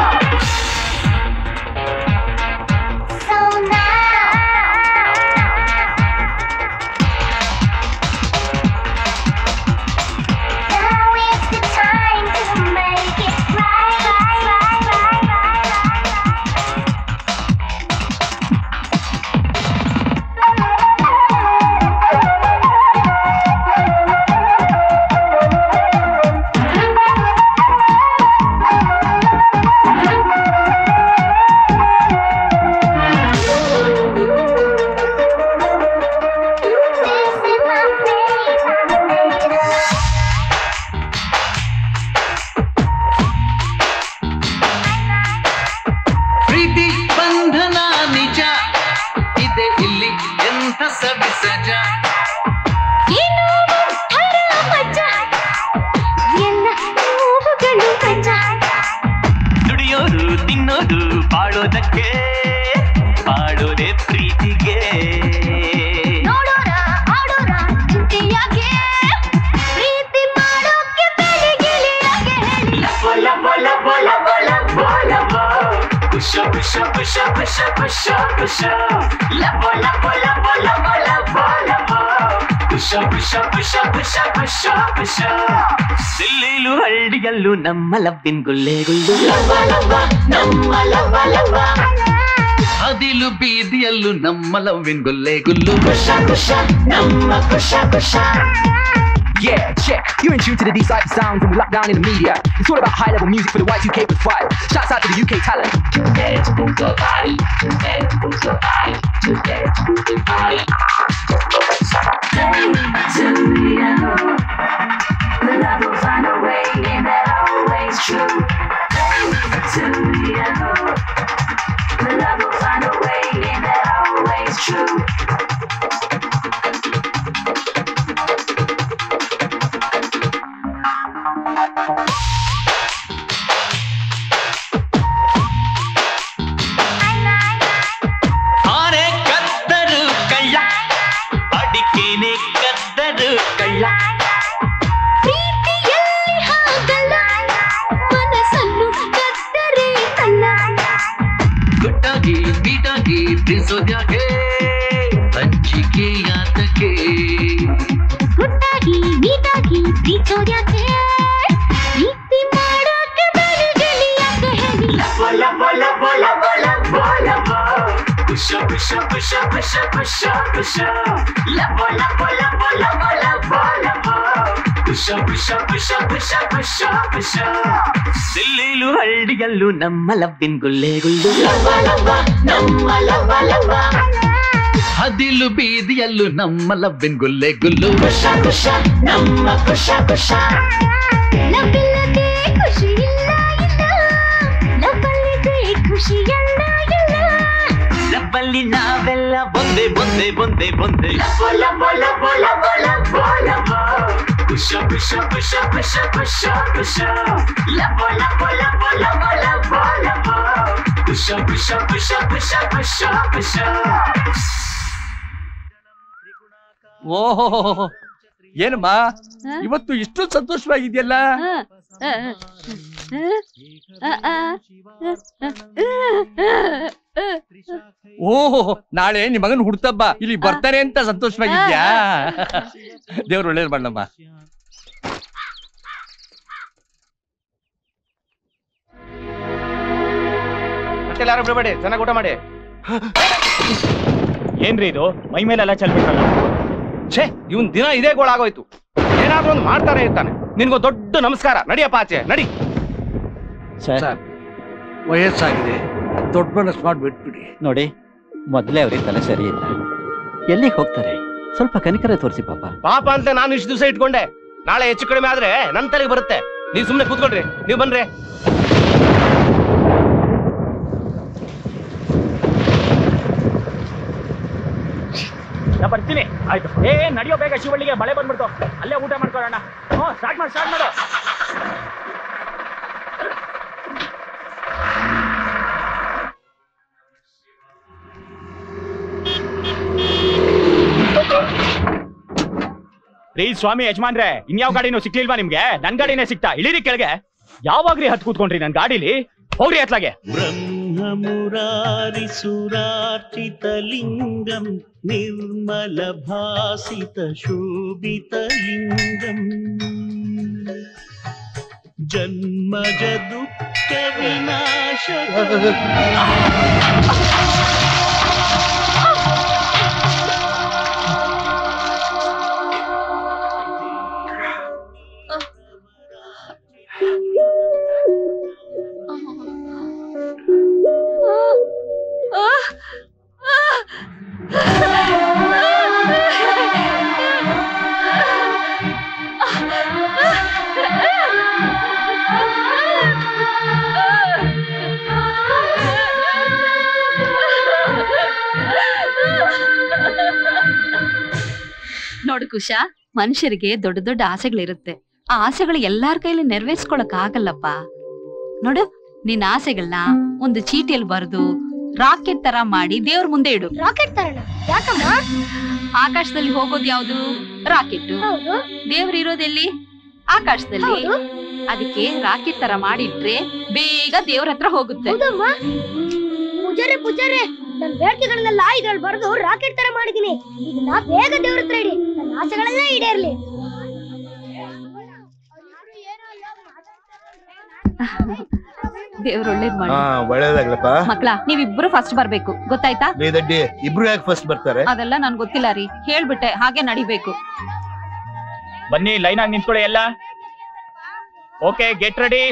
ಪ್ರೀತಿ ಬಂಧನ ನಿಜ ಇದೆ ಇಲ್ಲಿ ಎಂಥ ಸವಿಸಜ ಏನೋ ಒಂಥರ ಮಜಾ ಎಲ್ಲ ನೋವುಗಳು ಮಜಾ ದುಡಿಯೋದು ತಿನ್ನೋದು ಬಾಳೋದಕ್ಕೆ ಬಾಳೋದೆ ಪ್ರೀತಿಗೆ ನೋಡೋಣ ಆಡೋಣ ಚಿಂತೆಯಾಗೆ ಪ್ರೀತಿ ಮಾಡೋಕೆ ಬೆಳಗಿಲಿಯಾಗೆ ಹೇಳಿ ಬೊಲ ಬೊಲ ಬೊಲ ಬೊಲ ಬೊಲ ಬೊ. ಖುಷ ಖುಷ ಖುಷ ಖುಷ ಖುಷ ಖುಷ ಲಬ ಲಬ ಲಬ ಲಬ ಲಬ ಲಬ ಖುಷ ಖುಷ ಖುಷ ಖುಷ ಖುಷ ಖುಷ ದಿಲ್ಲಿಲು ಹಳ್ಳಿಯಲ್ಲೂ ನಮ್ಮ ಲವ್ವಿನ್ ಗುಲ್ಲೆ ಗುಲ್ಲು ಲಬ ಲಬ ನಮ್ಮ ಲಬ ಲಬ ಅದಿಲು ಬೀದಿಯಲ್ಲೂ ನಮ್ಮ ಲವ್ವಿನ್ ಗುಲ್ಲೆ ಗುಲ್ಲು ಖುಷ ಖುಷ ನಮ್ಮ ಖುಷ ಖುಷ Yeah, check. You're in tune to the D-side sound from lockdown in the media. It's all about high-level music for the Y2K with five. Shouts out to the UK talent. Dance, move your body. Dance, move your body. Dance, move your body. The love will find a way, and that always true. To the end. The love will find a way, and that always true. ಆನೆ ಕದ್ದರು ಕಳ್ಳ ಅಡಿಕೆನೆ ಕದ್ದರು ಕಳ್ಳ ಪ್ರೀತಿಯಲ್ಲಿ ಹಾಗಲ್ಲ ಮನಸ್ಸನ್ನು ಕತ್ತರೆ ಕಲ್ಲ ಗುಟ್ಟಾಗಿ ಬೀಟಾಗಿ ಪ್ರೀಸೋದ್ಯಾಕೆ ಹಂಚಿಕೆ ಯಾತಕ್ಕೆ ಗುಟ್ಟಾಗಿ ನೀಟಾಗಿ ಪ್ರೀಚೋದ್ಯಾಕೆ ಪ್ರೀತಿ ಮಾಡೋಕೆ ಬೆಳಗಲಿ ಯಾಕೆ ಹೇಳಿ ಬೊಲ ಬೊಲ ಬೊಲ ಬೊಲ ಬೊಲ ಬೊ. ಖುಷ ಖುಷ ಖುಷ ಖುಷ ಖುಷ ಖುಷ ಲಬ ಲಬ ಲಬ ಲಬ ಲಬ ಲಬ ಖುಷ ಖುಷ ಖುಷ ಖುಷ ಖುಷ ಖುಷ ದಿಲ್ಲಿಲು ಹಳ್ಳಿಯಲ್ಲೂ ನಮ್ಮ ಲವ್ವಿನ್ ಗುಲ್ಲೆ ಗುಲ್ಲು ನಮ್ಮ ಲವ ಲವ ಹದಿಲು ಬೀದಿಯಲ್ಲೂ ನಮ್ಮ ಲವ್ವಿನ್ ಗುಲ್ಲೆ ಗುಲ್ಲು ಖುಷ ಖುಷ ನಮ್ಮ ಖುಷ ಖುಷ ಲವ್ವಿಲ್ಲದೆ ಖುಷಿ ಇಲ್ಲ ಇಲ್ಲ ಲವ್ವಲ್ಲಿದೆ ಖುಷಿ ಎಲ್ಲ ಇಲ್ಲ ಲವ್ವಲ್ಲಿ ನಾವೆಲ್ಲ ಒಂದೇ ಒಂದೇ ಒಂದೇ ಒಂದೇ ಲವ ಲವ ಲವ ಲವ ಲವ ಲವ ಖುಷ ಖುಷ ಖುಷ ಖುಷ ಖುಷ ಖುಷ ಲವ ಲವ ಲವ ಲವ ಲವ ಲವ ಖುಷ ಖುಷ ಖುಷ ಖುಷ ಖುಷ ಖುಷ ಓಹೋ ಏನಮ್ಮ ಇವತ್ತು ಇಷ್ಟು ಸಂತೋಷವಾಗಿದೆಯಲ್ಲ ಓಹೋ ನಾಳೆ ನಿಮ್ ಮಗನ್ ಹುಡ್ತಬ್ಬ ಇಲ್ಲಿ ಬರ್ತಾರೆ ಅಂತ ಸಂತೋಷವಾಗಿದ್ಯಾ ದೇವ್ರು ಒಳ್ಳೇದು ಮಾಡಮ್ಮ ಯಾರು ಬಿಡಬೇಡಿ ಚೆನ್ನಾಗಿ ಊಟ ಮಾಡಿ ಏನ್ರಿ ಇದು ಮೈ ಮೇಲೆಲ್ಲ ಚೆಲ್ಬಿಟ್ರಲ್ಲ ಛೇ ಇವನ್ ದಿನ ಇದೇ ಗೋಳಾಗೋಯ್ತು ಏನಾದ್ರೂ ಒಂದು ಮಾಡ್ತಾನೆ ಇರ್ತಾನೆ ನಿನ್ಗೋ ದೊಡ್ಡ ನಮಸ್ಕಾರ ನಡಿಯಪ್ಪ ಆಚೆ ನಡಿ ಸರ್ ವಯಸ್ಸಾಗಿದೆ ದೊಡ್ಡ ಮನಸ್ಸು ಮಾಡಿ ಬಿಟ್ಬಿಡಿ ನೋಡಿ ಮೊದಲೇ ಅವ್ರಿಗೆ ತಲೆ ಸರಿ ಇಲ್ಲ ಎಲ್ಲಿಗೆ ಹೋಗ್ತಾರೆ ಸ್ವಲ್ಪ ಕನಿಕರ ತೋರಿಸಿ ಪಾಪ ಪಾಪ ಅಂತ ನಾನು ಇಷ್ಟು ದಿವಸ ಇಟ್ಕೊಂಡೆ ನಾಳೆ ಹೆಚ್ಚು ಕಡಿಮೆ ಆದ್ರೆ ನನ್ ತಲೆಗೆ ಬರುತ್ತೆ ನೀವ್ ಸುಮ್ನೆ ಕೂತ್ಕೊಳ್ರಿ ನೀವ್ ಬನ್ರಿ ನಾ ಬರ್ತೀನಿ ಆಯ್ತು ಏ ನಡೆಯೋ ಬೇಗ ಶಿವಳ್ಳಿಗೆ ಮಳೆ ಬಂದ್ಬಿಡ್ತು ಅಲ್ಲೇ ಊಟ ಮಾಡ್ಕೊಳ್ಳೋಣ ಹ್ಞೂ ಸ್ಟಾರ್ಟ್ ಮಾಡಿ ಸ್ಟಾರ್ಟ್ ಮಾಡು ರೀ ಸ್ವಾಮಿ ಯಜಮಾನ್ರೆ ಇನ್ಯಾವ ಗಾಡಿನೂ ಸಿಕ್ಲಿಲ್ವಾ ನಿಮ್ಗೆ ನನ್ ಗಾಡಿನೇ ಸಿಕ್ತಾ ಇಳಿರಿ ಕೆಳಗೆ ಯಾವಾಗ್ರಿ ಹತ್ ಕೂತ್ಕೊಂಡ್ರಿ ನನ್ ಗಾಡಿಲಿ ಹೋಗ್ರಿ ಅತ್ಲಾಗೆ ब्रह्ममुरारिसुरार्चितलिङ्गम् निर्मलभासितशोभितलिङ्गम् जन्मज दुःखविनाश ನೋಡು ಕುಶ ಮನುಷ್ಯರಿಗೆ ದೊಡ್ಡ ದೊಡ್ಡ ಆಸೆಗಳಿರುತ್ತೆ ಆ ಆಸೆಗಳು ಎಲ್ಲಾರ ಕೈಲಿ ನೆರವೇರ್ಸ್ಕೊಳಕ್ ಆಗಲ್ಲಪ್ಪ ನೋಡು ನಿನ್ನ ಆಸೆಗಳನ್ನ ಒಂದು ಚೀಟಿಯಲ್ಲಿ ಬರೆದು ರಾಕೆಟ್ ತರ ಮಾಡಿ ದೇವ್ರ ಮುಂದೆ ಇಡು ರಾಕೆಟ್ ತರಣ ಯಾಕಮ್ಮ ಆಕಾಶದಲ್ಲಿ ಹೋಗೋದು ಯಾವ್ದು ರಾಕೆಟ್ ದೇವ್ರ ಇರೋದೆಲ್ಲಿ ಆಕಾಶದಲ್ಲಿ ಅದಕ್ಕೆ ರಾಕೆಟ್ ತರ ಮಾಡಿಟ್ರೆ ಬೇಗ ದೇವ್ರ ಹತ್ರ ಹೋಗುತ್ತೆ ಹೌದಮ್ಮ ಪೂಜಾರೆ ಪೂಜಾರೆ ನನ್ ಬೇಡಿಕೆಗಳನ್ನೆಲ್ಲ ಇದ್ರಲ್ಲಿ ಬರೆದು ರಾಕೆಟ್ ತರ ಮಾಡಿದೀನಿ ಇದನ್ನ ಬೇಗ ದೇವ್ರ ಹತ್ರ ಇಡಿ ನನ್ನ ಆಸೆಗಳೆಲ್ಲ ಈಡೇರ್ಲಿ ದೇವ್ರ ಒಳ್ಳೇದ್ ಮಾಡಿ ಹಾ ಒಳ್ಳೇದಾಗ್ಲಪ್ಪ ಮಕ್ಳ ನೀವಿಬ್ರು ಫಸ್ಟ್ ಬರ್ಬೇಕು ಗೊತ್ತಾಯ್ತಾ ಲೇ ದಡ್ಡಿ ಇಬ್ರು ಯಾಕೆ ಫಸ್ಟ್ ಬರ್ತಾರೆ ಅದೆಲ್ಲ ನನ್ ಗೊತ್ತಿಲ್ಲ ರೀ ಹೇಳ್ಬಿಟ್ಟೆ ಹಾಗೆ ನಡಿಬೇಕು ಬನ್ನಿ ಲೈನ್ ಆಗಿ ನಿಂತ್ಕೊಳ್ಳಿ ಎಲ್ಲ ಓಕೆ ಗೆಟ್ ರೆಡಿ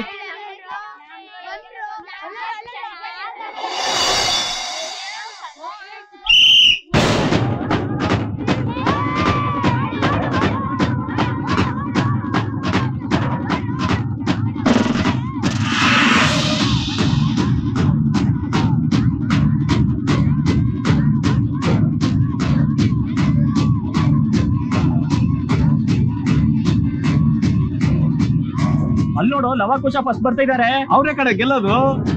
ಅಲ್ಲಿ ನೋಡು ಲವಾಕುಶ ಫಸ್ಟ್ ಬರ್ತಾ ಇದಾರೆ ಅವ್ರೇ ಕಡೆ ಗೆಲ್ಲೋದು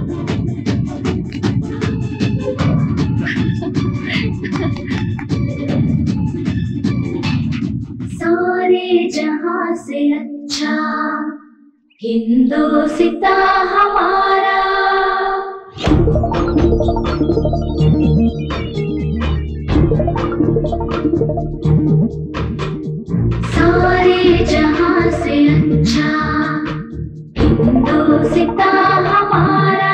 सारे जहां से अच्छा हिंदोसिता हमारा सारे जहां से अच्छा हिंदोसिता हमारा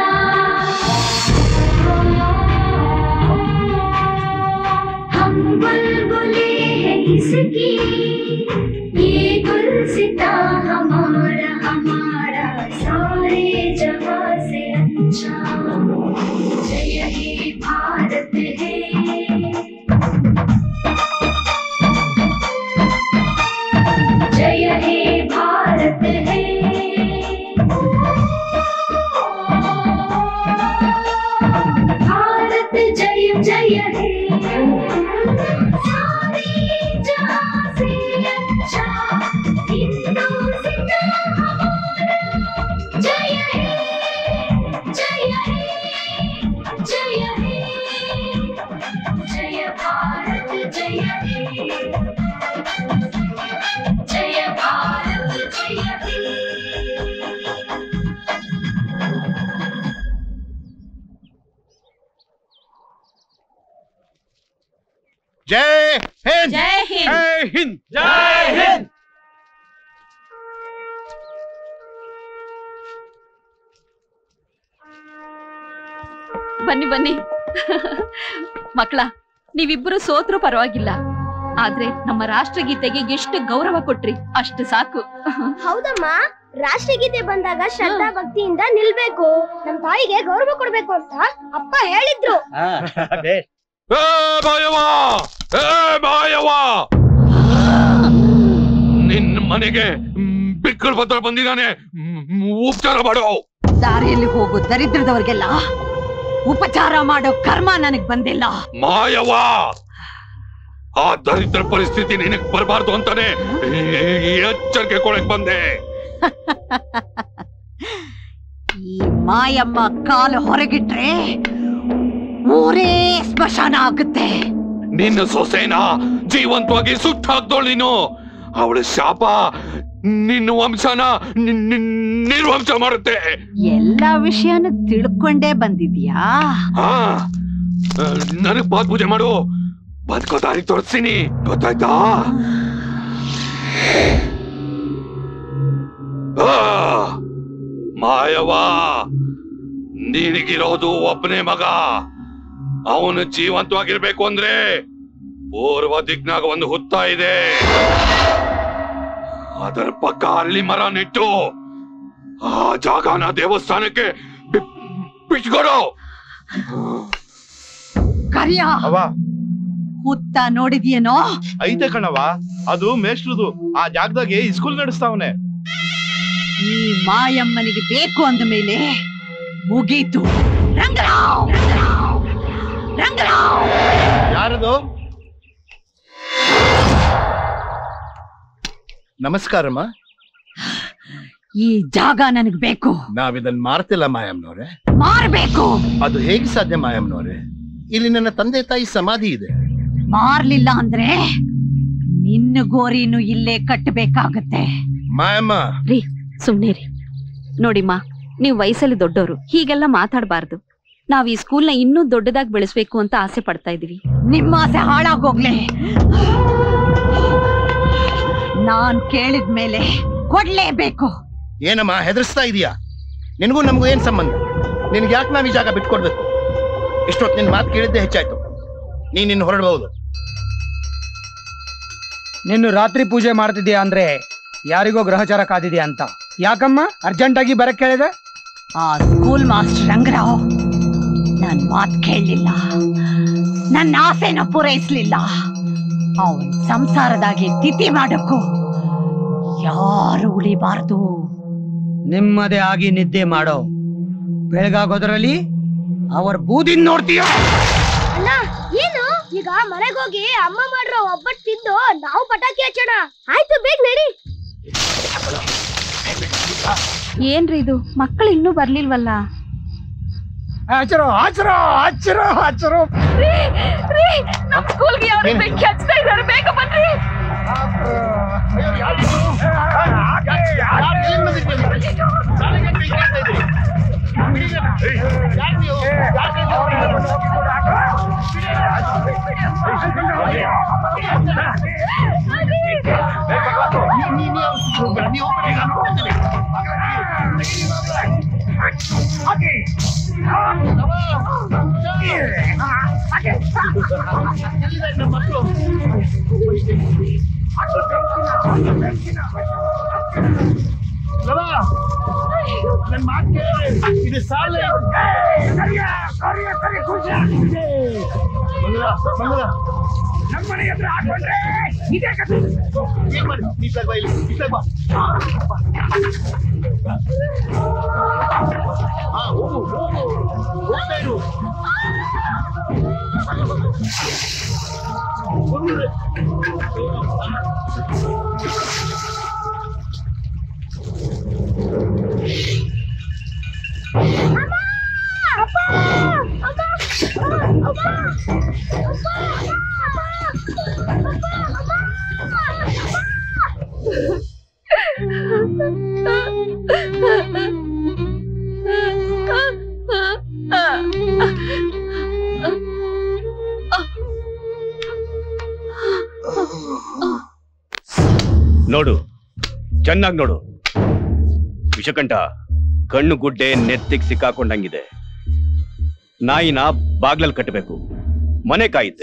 हम बुलबुले हैं इसकी ये गुलसिता जहाँ से अच्छा जय हे भारत है जय हे भारत है भारत जय जय हे सारे जहाँ से अच्छा हिंदुस्तान हमारा जय हे जय हे जय हे जय भारत जय हे जय भारत जय हे जय हिंद जय हिंद जय हिंद जय हिंद ಬನ್ನಿ ಬನ್ನಿ ಮಕ್ಕಳ ನೀವಿಬ್ರು ಸೋತ್ರು ಪರವಾಗಿಲ್ಲ ಆದ್ರೆ ನಮ್ಮ ರಾಷ್ಟ್ರಗೀತೆಗೆ ಎಷ್ಟು ಗೌರವ ಕೊಟ್ರಿ ಅಷ್ಟು ಸಾಕು ಹೌದಮ್ಮ ರಾಷ್ಟ್ರಗೀತೆ ಬಂದಾಗ ಶ್ರದ್ಧಾ ಭಕ್ತಿಯಿಂದ ನಿಲ್ಬೇಕು ನಮ್ ತಾಯಿಗೆ ಗೌರವ ಕೊಡ್ಬೇಕು ಅಂತ ಅಪ್ಪ ಹೇಳಿದ್ರು ಏ ಮಾಯವ ಏ ಮಾಯವ ನಿನ್ನ ಮನೆಗೆ ಬಿಕ್ಕಳು ಪತ್ರ ಬಂದಿದ್ದಾನೆ ಮ್, ಉಪಚಾರ ಮಾಡು ದಾರಿಯಲ್ಲಿ ಹೋಗೋ ದರಿದ್ರದವ್ರಿಗೆಲ್ಲ ಉಪಚಾರ ಮಾಡೋ ಕರ್ಮ ನನಗ್ ಬಂದಿಲ್ಲ ಮಾಯವ ಆ ದರಿದ್ರ ಪರಿಸ್ಥಿತಿ ನಿನಗ್ ಬರಬಾರ್ದು ಅಂತಾನೆ ಈ ಎಚ್ಚರಿಕೆ ಕೊಡಕ್ ಬಂದೆ ಈ ಮಾಯಮ್ಮ ಕಾಲು ಹೊರಗಿಟ್ರೆ ಊರೇ ಸ್ಮಶಾನ ಆಗುತ್ತೆ ನಿನ್ನ ಸೊಸೆನ ಜೀವಂತವಾಗಿ ಸುಟ್ಟಾಕ್ದೋಳು ನೀನು ಅವಳ ಶಾಪ ನಿನ್ನ ವಂಶನ ನಿ- ನಿ- ನಿರ್ವಂಶ ಮಾಡುತ್ತೆ ಎಲ್ಲಾ ವಿಷಯನೂ ತಿಳ್ಕೊಂಡೇ ಬಂದಿದ್ಯಾ ಹಾ ನನಗ್ ಪಾದ ಪೂಜೆ ಮಾಡು ಬದುಕೋ ದಾರಿ ತೋರಿಸ್ತೀನಿ ಗೊತ್ತಾಯ್ತಾ ಆ, ಮಾಯವ ನಿನಗಿರೋದು ಒಬ್ಬನೇ ಮಗ ಅವನು ಜೀವಂತವಾಗಿರ್ಬೇಕು ಅಂದ್ರೆ ಪೂರ್ವ ದಿಕ್ನಾಗ ಒಂದು ಹುತ್ತ ಇದೆ ಅದರ ಪಕ್ಕ ಅಲ್ಲಿ ಮರ ನೆಟ್ಟು ಆ ಜಾಗನ ದೇವಸ್ಥಾನಕ್ಕೆ ಬಿ- ಬಿಟ್ಕೊಡು ಕರಿಯ ಹುತ್ತ ನೋಡಿದ್ಯೇನೋ ಐತೆ ಕಣವ ಅದು ಮೇಷ್ಟ್ರದು ಆ ಜಾಗದಾಗೆ ಸ್ಕೂಲ್ ನಡೆಸ್ತಾವನೆ ಈ ಮಾಯಮ್ಮನಿಗೆ ಬೇಕು ಅಂದ ಮೇಲೆ ಮುಗೀತು ರಂಗರಾವ್ ರಂಗರಾವ್ ಯಾರದು ನಮಸ್ಕಾರಮ್ಮ ಈ ಜಾಗ ನನಗ್ ಬೇಕು ನಾವಿದನ್ ಮಾರ್ತಿಲ್ಲ ಮಾಯಮ್ಮನವ್ರೆ ಮಾರ್ಬೇಕು ಅದು ಹೇಗೆ ಸಾಧ್ಯ ಮಾಯಮ್ಮನವ್ರೆ ಇಲ್ಲಿ ನನ್ನ ತಂದೆ ತಾಯಿ ಸಮಾಧಿ ಇದೆ ಮಾರ್ಲಿಲ್ಲ ಅಂದ್ರೆ ನಿನ್ನ ಗೋರಿನು ಇಲ್ಲೇ ಕಟ್ಟಬೇಕಾಗತ್ತೆ ಮಾಯಮ್ಮ ರೀ ಸುಮ್ನೆ ರೀ ನೋಡಿಮ್ಮ ನೀವು ವಯಸ್ಸಲ್ಲಿ ದೊಡ್ಡವರು ಹೀಗೆಲ್ಲ ಮಾತಾಡಬಾರ್ದು ನಾವ್ ಈ ಸ್ಕೂಲ್ನ ಇನ್ನೂ ದೊಡ್ಡದಾಗಿ ಬೆಳೆಸ್ಬೇಕು ಅಂತ ಆಸೆ ಪಡ್ತಾ ಇದೀವಿ ನಿಮ್ಮ ಆಸೆ ಹಾಳಾಗೋಗ್ಲೆ ನಾನ್ ಕೇಳಿದ್ಮೇಲೆ ಕೊಡ್ಲೇಬೇಕು ಏನಮ್ಮ ಹೆದರ್ಸ್ತಾ ಇದೀಯಾ ನಿನಗೂ ನಮಗೂ ಏನ್ ಸಂಬಂಧ ನಿನ್ಗೆ ಯಾಕೆ ನಾವ್ ಈ ಜಾಗ ಬಿಟ್ಕೊಡ್ಬೇಕು ಇಷ್ಟೊತ್ತು ನಿನ್ ಮಾತು ಕೇಳಿದ್ದೆ ಹೆಚ್ಚಾಯ್ತು ನೀನ್ ಇನ್ನು ಹೊರಡಬಹುದು ನಿನ್ನ ರಾತ್ರಿ ಪೂಜೆ ಮಾಡ್ತಿದ್ಯಾ ಅಂದ್ರೆ ಯಾರಿಗೋ ಗ್ರಹಚಾರ ಕಾದಿದ್ಯಾ ಅಂತ ಯಾಕಮ್ಮ ಅರ್ಜೆಂಟ್ ಆಗಿ ಬರಕ್ ಕೇಳಿದೆ ಆ ಸ್ಕೂಲ್ ಮಾಸ್ಟರ್ ರಂಗರಾವ್ ನನ್ ಮಾತ್ ಕೇಳಲಿಲ್ಲ ನನ್ನ ಆಸೆನ ಪೂರೈಸ್ಲಿಲ್ಲ ಅವನ್ ಸಂಸಾರದಾಗೆ ತಿಥಿ ಮಾಡಕ್ಕೂ ಯಾರು ಉಳಿಬಾರ್ದು ನಿಮ್ಮದೇ ಆಗಿ ನಿದ್ದೆ ಮಾಡೋ ಬೆಳಗಾಗೋದ್ರಲ್ಲಿ ಅವ್ರ ಬೂದಿನ್ ನೋಡ್ತೀಯ ಅಣ್ಣ ಏನು ಈಗ ಮನೆಗೋಗಿ ಅಮ್ಮ ಮಾಡಿರೋ ಒಬ್ಬಟ್ಟು ತಿಂದು ನಾವು ಪಟಾಕಿ ಹಚ್ಚೋಣ ಆಯ್ತು ಬೇಗ ನಡಿ ಏನ್ರಿ ಇದು ಮಕ್ಕಳು ಇನ್ನೂ ಬರ್ಲಿಲ್ವಲ್ಲ ಹಚ್ಚರೋ ಹಚ್ಚರೋ ಹಚ್ಚರೋ ಹಚ್ಚರೋ ನಮ್ ಸ್ಕೂಲ್ಗೆ ಯಾರು ಬೆಂಕಿ ಹಚ್ತಾ ಇದಾರೆ ಬೇಗ ಬನ್ರಿ ನನ್ ಮಾತ್ ಕೇಳು ಇದು ಸಾಲ ಮಂಗಳ ಮಂಗಳ ನಮ್ಮ ಮನೆ ಹತ್ರ ಹಾಕೊಂಡ್ರೆ ಇದೇ ಕಥೆ ಏನ್ ಮಾಡಿ ಈ ಕಡೆ ಬಾ ಇಲ್ಲಿ ಈ ಕಡೆ ಬಾ ಹಾ ಹೋಗು ಹೋಗು ಹೋಗ್ತಾ ಇರು ನೋಡು ಚೆನ್ನಾಗಿ ನೋಡು ವಿಷಕಂಠ ಕಣ್ಣು ಗುಡ್ಡೆ ನೆತ್ತಿಗೆ ಸಿಕ್ಕಾಕೊಂಡಂಗಿದೆ ನಾಯಿನ ಬಾಗ್ಲಲ್ಲಿ ಕಟ್ಟಬೇಕು ಮನೆ ಕಾಯುತ್ತೆ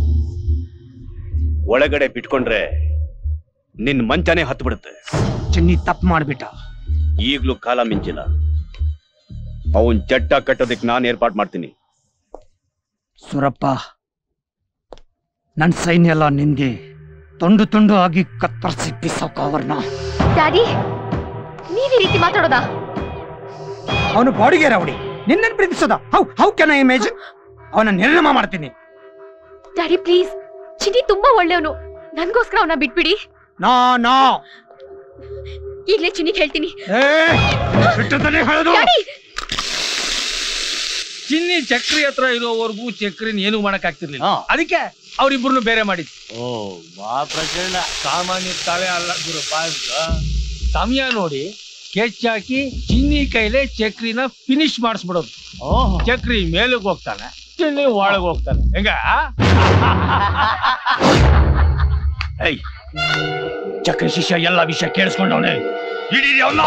ಒಳಗಡೆ ಬಿಟ್ಕೊಂಡ್ರೆ ನಿನ್ ಮಂಚನೇ ಹತ್ತು ಬಿಡುತ್ತೆ ಚಿನ್ನಿ ತಪ್ಪು ಮಾಡ್ಬಿಟ್ಟ ಈಗ್ಲೂ ಕಾಲ ಮಿಂಚಿಲ್ಲ ಅವನ್ ಚಟ್ಟ ಕಟ್ಟೋದಕ್ಕೆ ನಾನು ಏರ್ಪಾಟ್ ಮಾಡ್ತೀನಿ ಸುರಪ್ಪ ನನ್ ಸೈನ್ಯ ಎಲ್ಲ ನಿನ್ಗೆ ತುಂಡು ತುಂಡು ಆಗಿ ಕತ್ತರಿಸಿ ಬಿಸಾಕ ಅವ್ರನ್ನ ಡ್ಯಾಡಿ ನೀವ್ ಈ ರೀತಿ ಮಾತಾಡೋದಾ ಅವನು ಬಾಡಿಗೆ ರೌಡಿ ನಿನ್ನನ್ ಪ್ರೀತಿಸೋದ ಹೌ ಹೌ ಕೆನ ಇಮೇಜ್ ಅವನ ನಿರ್ನಾಮ ಮಾಡ್ತೀನಿ ಡ್ಯಾಡಿ ಪ್ಲೀಸ್ ಚಿನ್ನಿ ತುಂಬಾ ಒಳ್ಳೆಯವನು ನನ್ಗೋಸ್ಕರ ಅವನ ಬಿಟ್ಬಿಡಿ ನಾ ನಾ ಈಗ್ಲೇ ಚಿನ್ನಿಗ್ ಹೇಳ್ತೀನಿ ಏ ಬಿಟ್ಟದನ್ನೇ ಹೇಳೋದು ಡ್ಯಾಡಿ ಚಿನ್ನಿ ಚಕ್ರಿ ಹತ್ರ ಇರೋವರೆಗೂ ಚಕ್ರಿನ ಏನು ಮಾಡಕ್ ಆಗ್ತಿರ್ಲಿಲ್ಲ ಅದಕ್ಕೆ ಅವ್ರಿಬ್ರು ಬೇರೆ ಮಾಡಿದ್ ಓ ಬಾ ಪ್ರಚಂಡ ಸಾಮಾನ್ಯ ತಲೆ ಅಲ್ಲ ಗುರು ಪಾಸ್ ಸಮಯ ನೋಡಿ ಕೆಚ್ಚಾಕಿ ಚಿನ್ನಿ ಕೈಲೇ ಚಕ್ರಿನ ಫಿನಿಶ್ ಮಾಡಿಸ್ಬಿಡೋದು ಚಕ್ರಿ ಮೇಲಕ್ಕೆ ಹೋಗ್ತಾನೆ ಚಿನ್ನಿ ಒಳಗೆ ಹೋಗ್ತಾನೆ ಹೆಂಗ ಏಯ್ ಚಕ್ರ ಶಿಷ್ಯ ಎಲ್ಲ ವಿಷಯ ಕೇಳಿಸ್ಕೊಂಡವನೆ ಇಡೀ ಅವನು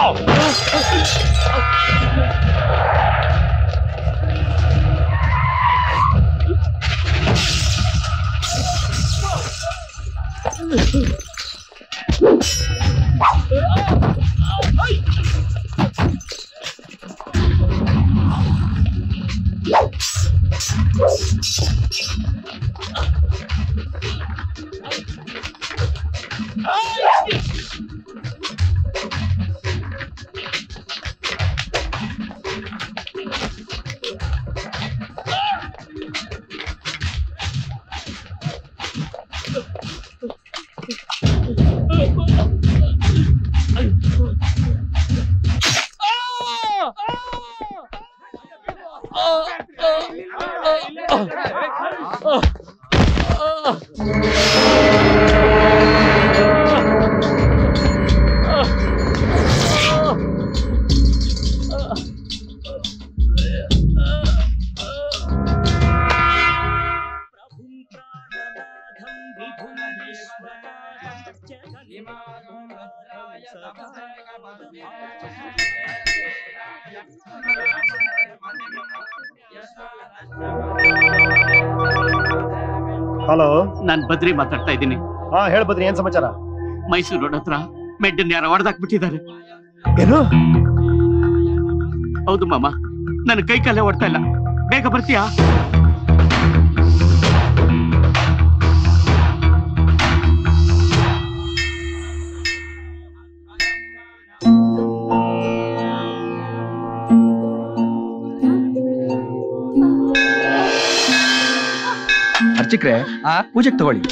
ಹಲೋ ನಾನ್ ಬದ್ರಿ ಮಾತಾಡ್ತಾ ಇದ್ದೀನಿ ಹಾ ಹೇಳ್ ಬದ್ರಿ ಏನ್ ಸಮಾಚಾರ ಮೈಸೂರು ರೋಡ್ ಹತ್ರ ಮೆಡ್ಡನ್ ಯಾರ ಹೊಡೆದಾಕ್ಬಿಟ್ಟಿದ್ದಾರೆ ಏನು ಹೌದು ಮಾಮ ನನ್ನ ಕೈ ಕಾಲೇ ಓಡ್ತಾ ಇಲ್ಲ ಬೇಗ ಬರ್ತೀಯಾ ಅರ್ಚಕ್ರೆ ಪೂಜೆಗೆ ತಗೊಳ್ಳಿ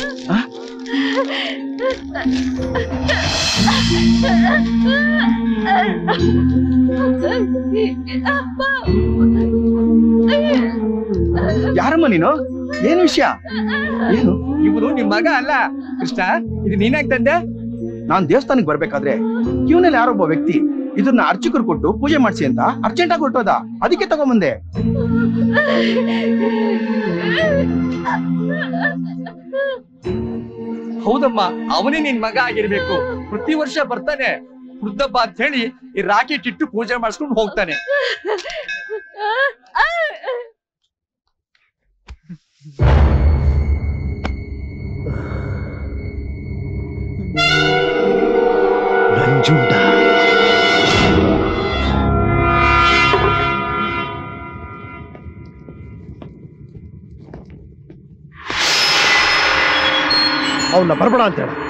ಯಾರಮ್ಮ ನೀನು ಏನ್ ವಿಷಯ ಏನು ಇವನು ನಿಮ್ ಮಗ ಅಲ್ಲ ಕೃಷ್ಣ ಇದು ನೀನಾಗ್ ತಂದೆ ನಾನ್ ದೇವಸ್ಥಾನಕ್ಕೆ ಬರ್ಬೇಕಾದ್ರೆ ಇವನಲ್ಲಿ ಯಾರೊಬ್ಬ ವ್ಯಕ್ತಿ ಇದನ್ನ ಅರ್ಚಕರು ಕೊಟ್ಟು ಪೂಜೆ ಮಾಡಿಸಿ ಅಂತ ಅರ್ಜೆಂಟ್ ಆಗಿ ಹೊರಟೋದ ಅದಕ್ಕೆ ತಗೊಂಬಂದೆ ಹೌದಮ್ಮ ಅವನೇ ನಿನ್ ಮಗ ಆಗಿರ್ಬೇಕು ಪ್ರತಿ ವರ್ಷ ಬರ್ತಾನೆ ವೃದ್ಧಪ್ಪ ಅಂತ ಹೇಳಿ ಈ ರಾಕೆಟ್ ಇಟ್ಟು ಪೂಜೆ ಮಾಡಿಸ್ಕೊಂಡು ಹೋಗ್ತಾನೆ ನಂಜುಂಡ ಅವನ್ನ ಬರ್ಬೇಡ ಅಂತ ಹೇಳ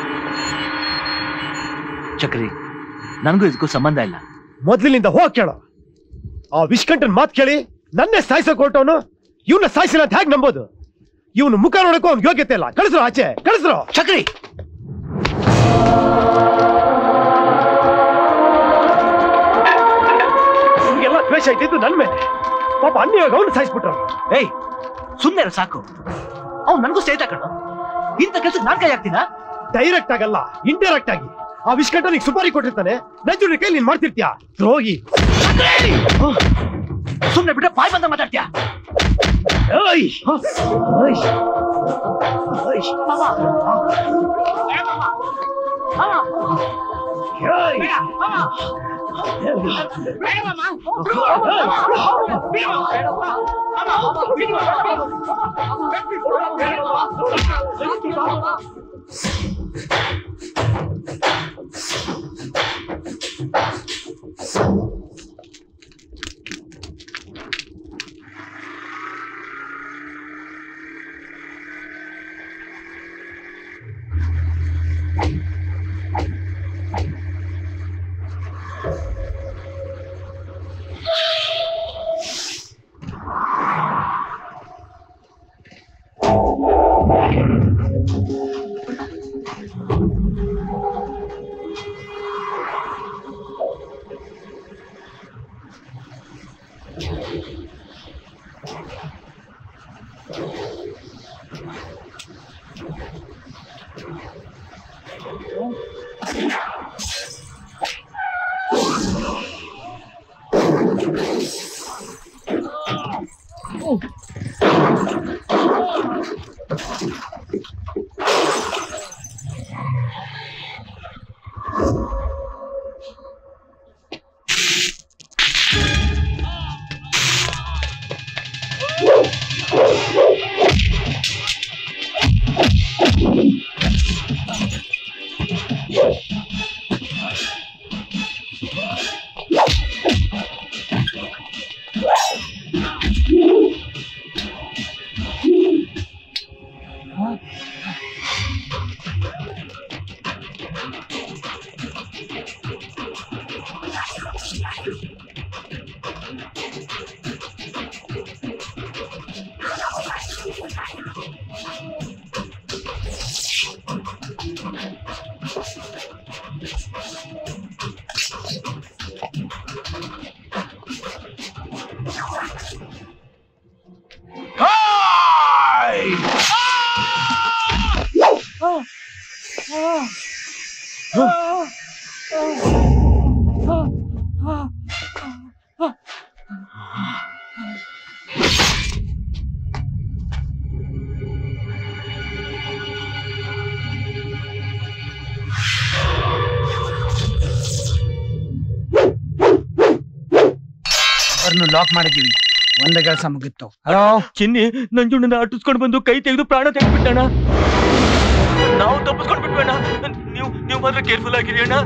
ಚಕ್ರಿ ನನಗೂ ಇದಕ್ಕೂ ಸಂಬಂಧ ಇಲ್ಲ ಮೊದ್ಲಿನಿಂದ ಹೋಗ್ ಕೇಳೋ ಆ ವಿಷ್ಕಂಠನ್ ಮಾತ್ ಕೇಳಿ ನನ್ನೇ ಸಾಯಿಸೋಕ್ ಹೊರಟವನು ಇವನ್ನ ಸಾಯಿಸಿಲ್ಲ ಅಂತ ಹೇಗ್ ನಂಬೋದು ಇವನು ಮುಖ ನೋಡಕ್ಕೂ ಅವ್ನ ಯೋಗ್ಯತೆ ಇಲ್ಲ ಕಳಿಸ್ರು ಆಚೆ ಕಳಿಸ್ರು ಚಕ್ರಿ ನಿಮ್ಗೆಲ್ಲ ದ್ವೇಷ ಇದ್ದಿದ್ದು ನನ್ ಮೇಲೆ ಪಾಪ ಅನ್ಯವಾಗ ಅವ್ನು ಸಾಯಿಸ್ಬಿಟ್ರು ಏಯ್ ಸುಮ್ಮನೆ ಸಾಕು ಅವ್ನು ನನಗೂ ಸ್ನೇಹಿತ ಕಣ ಇಂಥ ಕೆಲ್ಸಕ್ಕೆ ನಾನ್ ಕೈ ಹಾಕ್ತೀನಾ ಡೈರೆಕ್ಟ್ ಆಗಲ್ಲ ಇಂಡೈರೆಕ್ಟ್ ಆಗಿ ಆ ವಿಷ್ಕಂಠನಿಗೆ ಸುಪಾರಿ ಕೊಟ್ಟಿರ್ತಾನೆ ನಂಜುನ ಕೈ ನೀನ್ ಮಾಡ್ತಿರ್ತೀಯ ದ್ರೋಗಿ ಸುಮ್ಮನೆ ಬಿಟ್ರೆ ಬಾಯ್ ಬಂದ ಮಾತಾಡ್ತೀಯ ಏಯ್! ಅವ್ರನ್ನು ಲಾಕ್ ಮಾಡಿದ್ದೀವಿ ಒಂದೇ ಕೆಲಸ ಮುಗಿತ್ತು ಹಲೋ ಚಿನ್ನಿ ನಂಜುಂಡನ ಅಟ್ಟಿಸ್ಕೊಂಡು ಬಂದು ಕೈ ತೆಗೆದು ಪ್ರಾಣ ತೆಗೆದ್ಬಿಟ್ಟಣ ನಾವು ತಪ್ಪಿಸ್ಕೊಂಡು ಬಿಟ್ವಣ್ಣ ನೀವು ನೀವು ಮಾತ್ರ ಕೇರ್ಫುಲ್ ಆಗಿರಿ ಅಣ್ಣ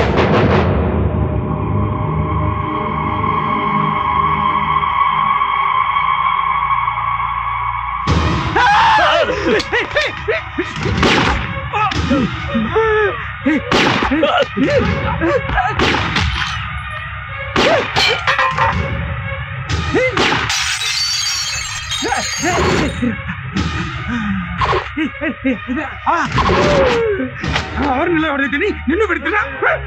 ಅವ್ರನ್ನೆಲ್ಲ ಹೊಡೆದಿದ್ದೀನಿ ನಿನ್ನೂ ಬಿಡ್ತೀನ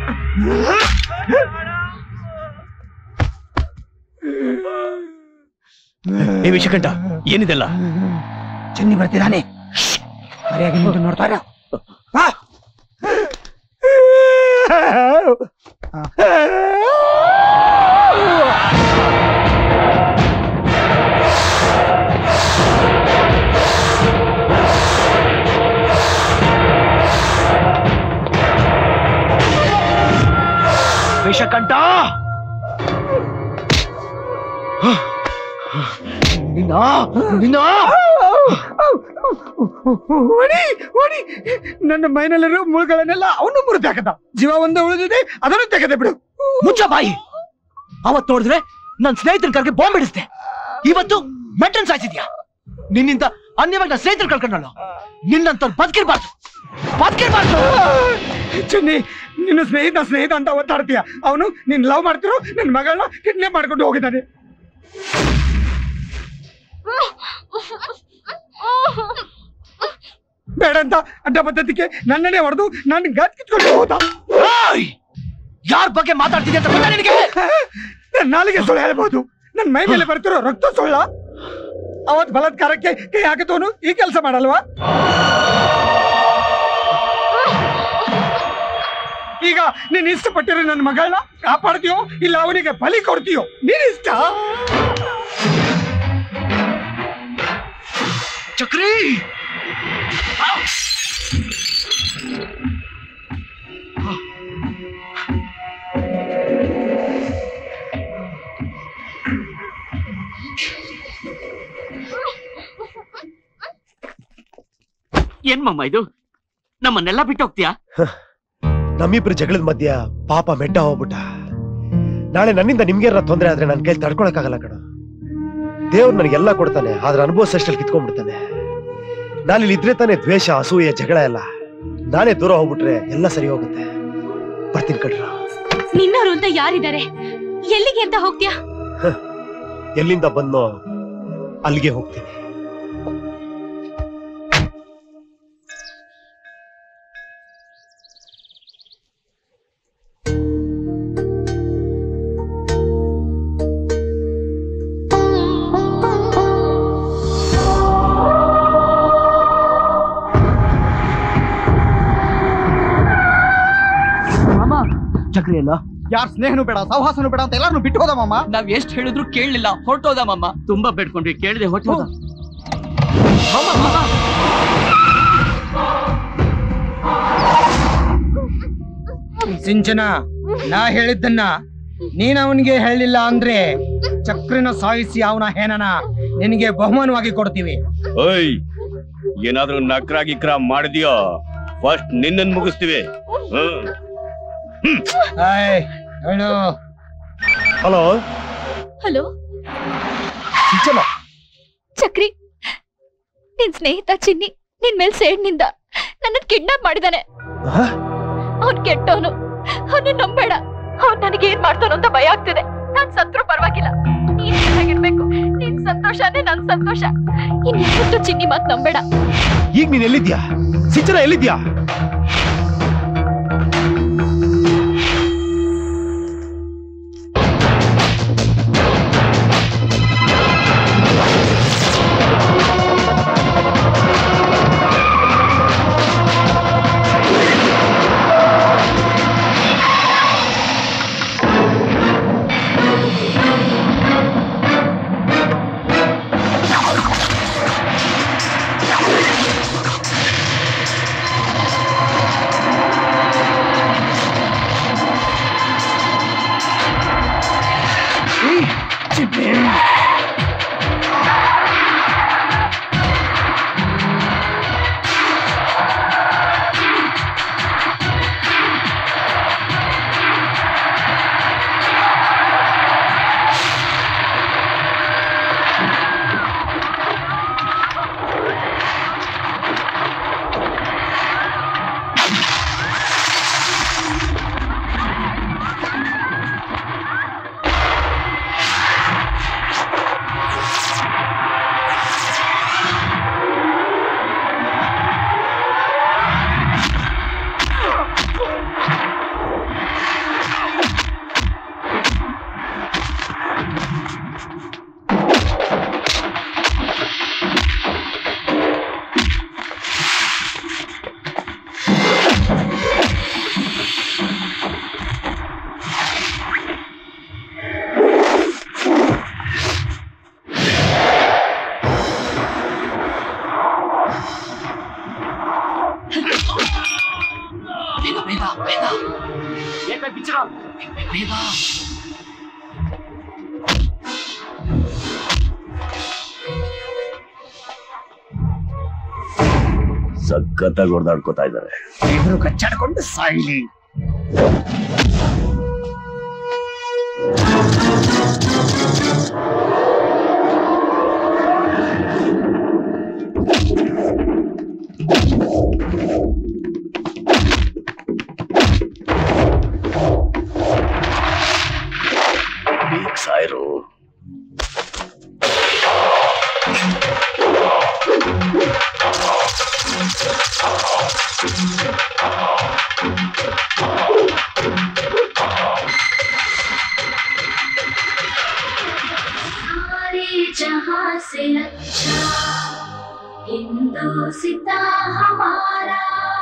ಏ ವಿಷಕಂಠ ಏನಿದೆಲ್ಲ ಚೆನ್ನಿ ಬರ್ತಿದ್ದಾನೆ ಸರಿಯಾಗಿ ಮುಂದೆ ನೋಡ್ತಾ ಇರು. ಬಾ. ವಿಷಕಂಠ ನಿನ್ನ ನಿನ್ನ ಹೊಡಿ ಹೊಡಿ ನನ್ನ ಮೈನಲ್ಲಿರೋ ಮುಳುಗಳನ್ನೆಲ್ಲ ಅವನು ಮುರಿದು ಹಾಕದ ಜೀವ ಒಂದೇ ಉಳಿದಿದೆ ಅದನ್ನು ತೆಗೆದೆ ಬಿಡು ಮುಚ್ಚ ಬಾಯಿ ಅವತ್ ನೋಡಿದ್ರೆ ನನ್ ಸ್ನೇಹಿತರ ಕರ್ಗೆ ಬಾಂಬ್ ಇಡಿಸ್ದೆ ಇವತ್ತು ಮೆಟ್ರನ್ ಸಾಯಿಸಿದ್ಯಾ ನಿನ್ನಿಂದ ಅನ್ಯವಾಗಿ ನನ್ನ ಸ್ನೇಹಿತರು ಕಳ್ಕೊಂಡಲ್ಲ ನಿನ್ನಂತ ಬದುಕಿರ್ಬಾರ್ದು ಬದುಕಿರ್ಬಾರ್ದು ಚಿನ್ನಿ ನಿನ್ನ ಸ್ನೇಹಿತ ಸ್ನೇಹಿತ ಅಂತ ಒತ್ತಾಡ್ತೀಯ ಅವನು ನಿನ್ ಲವ್ ಮಾಡ್ತಿರೋ ನಿನ್ ಮಗಳನ್ನ ಕಿಡ್ನಾಪ್ ಮಾಡ್ಕೊಂಡು ಹೋಗಿದ್ದಾನೆ ಬೇಡ ಅಂತ ಅಡ್ಡ ಪದ್ಧತಿಗೆ ನನ್ನನ್ನೇ ಹೊಡೆದು ನನ್ನ ಗತ್ ಕಿತ್ಕೊಂಡು ಹೋದ ಯಾರ ಬಗ್ಗೆ ಮಾತಾಡ್ತಿದ್ದೆ ಅಂತ ಗೊತ್ತಾ ನಿನಗೆ ನನ್ನ ನಾಲಿಗೆ ಸುಳ್ಳು ಹೇಳ್ಬೋದು ನನ್ನ ಮೈ ಮೇಲೆ ಬರ್ತಿರೋ ರಕ್ತ ಸುಳ್ಳ ಅವತ್ ಬಲಾತ್ಕಾರಕ್ಕೆ ಕೈ ಹಾಕಿದವನು ಈ ಕೆಲಸ ಮಾಡಲ್ವಾ ಈಗ ನೀನ್ ಇಷ್ಟಪಟ್ಟಿರೋ ನನ್ನ ಮಗಳನ್ನ ಕಾಪಾಡ್ತೀಯೋ ಇಲ್ಲ ಅವನಿಗೆ ಬಲಿ ಕೊಡ್ತೀಯೋ ನೀನ್ ಇಷ್ಟ ಚಕ್ರಿ ಏನ್ ಮಮ್ಮ ಇದು ನಮ್ಮನ್ನೆಲ್ಲ ಬಿಟ್ಟು ಹೋಗ್ತೀಯಾ ನಮ್ಮಿಬ್ರು ಜಗಳದ ಮಧ್ಯ ಪಾಪ ಮೆಟ್ಟ ಹೋಗ್ಬಿಟ್ಟ ನಾಳೆ ನನ್ನಿಂದ ನಿಮ್ಗೇನಾರ ತೊಂದರೆ ಆದ್ರೆ ನನ್ನ ಕೈಲಿ ತಡ್ಕೊಳಕ್ಕಾಗಲ್ಲ ಕಣ ದೇವ್ರು ನನಗೆಲ್ಲ ಕೊಡ್ತಾನೆ ಆದ್ರೆ ಅನುಭವಿಸಷ್ಟಲ್ಲಿ ಕಿತ್ಕೊಂಡ್ಬಿಡ್ತಾನೆ ನಾನಿಲ್ಲಿ ಇದ್ರೆ ತಾನೇ ದ್ವೇಷ ಅಸೂಯೆ ಜಗಳ ಎಲ್ಲ ನಾನೇ ದೂರ ಹೋಗ್ಬಿಟ್ರೆ ಎಲ್ಲ ಸರಿ ಹೋಗುತ್ತೆ ಬರ್ತೀನಿ ಕಣ್ರ ನಿನ್ನೋರು ಅಂತ ಯಾರಿದ್ದಾರೆ ಎಲ್ಲಿಗೆ ಅಂತ ಹೋಗ್ತೀಯಾ ಎಲ್ಲಿಂದ ಬಂದೋ ಅಲ್ಲಿಗೆ ಹೋಗ್ತೀನಿ ಮಾಮ ಚಕ್ರಿ ಎಲ್ಲ ಯಾರ ಸ್ನೇಹನು ಬೇಡ ಸಹವಾಸನು ಬೇಡ ಅಂತ ಎಲ್ಲಾರು ಬಿಟ್ಟು ಹೋದ ಮಾಮ ನಾವ್ ಎಷ್ಟ್ ಹೇಳಿದ್ರು ಕೇಳಲಿಲ್ಲ ಹೊರಟೋದ ಮಾಮ ತುಂಬಾ ಬೇಡ್ಕೊಂಡ್ರಿ ಕೇಳಿದೆ ಹೊಟ್ಟು ಸಿಂಚನ ನಾ ಹೇಳಿದ್ದನ್ನ ನೀನ್ ಅವನಿಗೆ ಹೇಳಿಲ್ಲ ಅಂದ್ರೆ ಚಕ್ರಿನ ಸಾಯಿಸಿ ಅವನ ಹೇನನ ನಿನಗೆ ಬಹುಮಾನವಾಗಿ ಕೊಡ್ತೀವಿ ಓಯ್ ಏನಾದ್ರೂ ನಕ್ರ ಗಿಕ್ರ ಮಾಡಿದ್ಯೋ ಫಸ್ಟ್ ನಿನ್ನನ್ ಮುಗಿಸ್ತೀವಿ ಹ್ಮ್ ಹೇಳು ಹಲೋ ಹಲೋ ಸಿಂಚನ ಚಕ್ರಿ ನಿನ್ ಸ್ನೇಹಿತ ಚಿನ್ನಿ ನಿನ್ ಮೇಲ್ ಸೇಡ್ನಿಂದ ನನ್ನ ಕಿಡ್ನಾಪ್ ಮಾಡಿದಾನೆ ಅವ್ನ್ ಕೆಟ್ಟವನು ಅವನು ನಂಬೇಡ ಅವ್ನ್ ನನಗೆ ಏನ್ ಮಾಡ್ತಾನೋ ಅಂತ ಭಯ ಆಗ್ತಿದೆ ನಾನ್ ಸತ್ರು ಪರವಾಗಿಲ್ಲ ನೀನ್ ಚೆನ್ನಾಗಿರ್ಬೇಕು ನಿನ್ ಸಂತೋಷನೇ ನನ್ ಸಂತೋಷ ಇನ್ಯಾವತ್ತೂ ಚಿನ್ನಿ ಮಾತ್ ನಂಬೇಡ ಈಗ ನೀನ್ ಎಲ್ಲಿದ್ಯಾ ಸಿಂಚನ ಎಲ್ಲಿದ್ಯಾ ಬೇಗ ಬೇಗ ಬೇಗ ಬೇಗ ಸಖತ್ತಾಗಿ ಹೊಡೆದಾಡ್ಕೋತಾ ಇದ್ದಾರೆ ಇಬ್ರು ಕಚ್ಚಾಡ್ಕೊಂಡು ಸಾಯಿಲಿ ಸಾಯ್ರು सारे जहां से अच्छा हिंदू सिता हमारा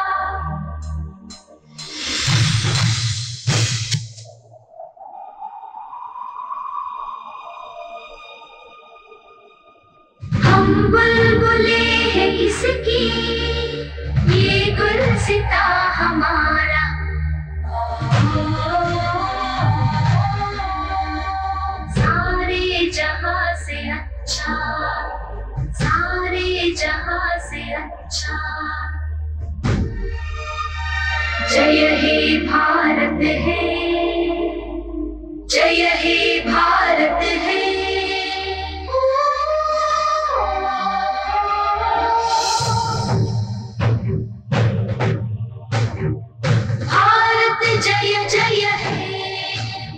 हम बुलबुले हैं किसकी ये गुलसिता हमारा सारे जहां से अच्छा सारे जहां से अच्छा जय हे भारत है जय हे भारत है भारत जय जय है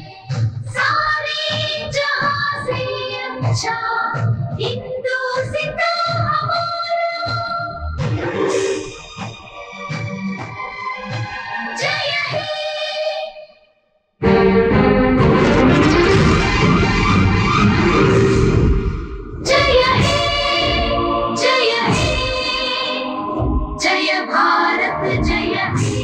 सारे जहां से अच्छा हिंदू सिता हमारा जय हे जय हे जय हे जय भारत जय हे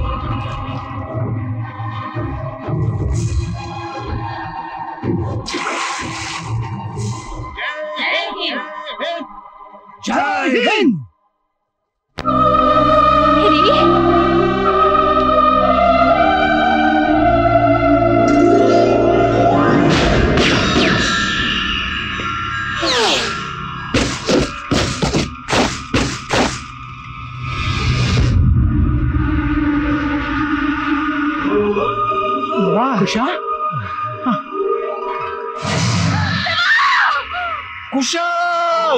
जय हिंद जय हिंद ಕುಶಾ ಕುಶಾಲ್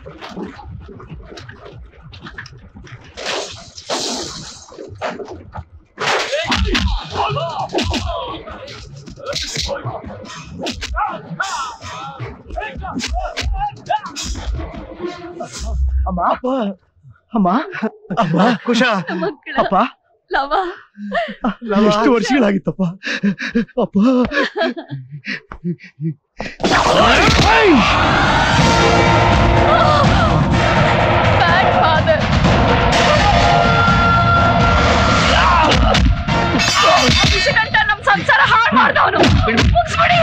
ಅಮ್ಮ ಅಮ್ಮ ಅಮ್ಮ ಕುಶ ಅಪ್ಪ ಲವ ಎಷ್ಟು ವರ್ಷಗಳಾಗಿತ್ತಪ್ಪ ಅಪ್ಪ ಬ್ಯಾಡ್ ಫಾದರ್ ಗಂಟ ನಮ್ ಸಂಸಾರ ಹಾಳು ಮಾಡ್ದವನು ಮುಗಿಸ್ಬಿಡಿ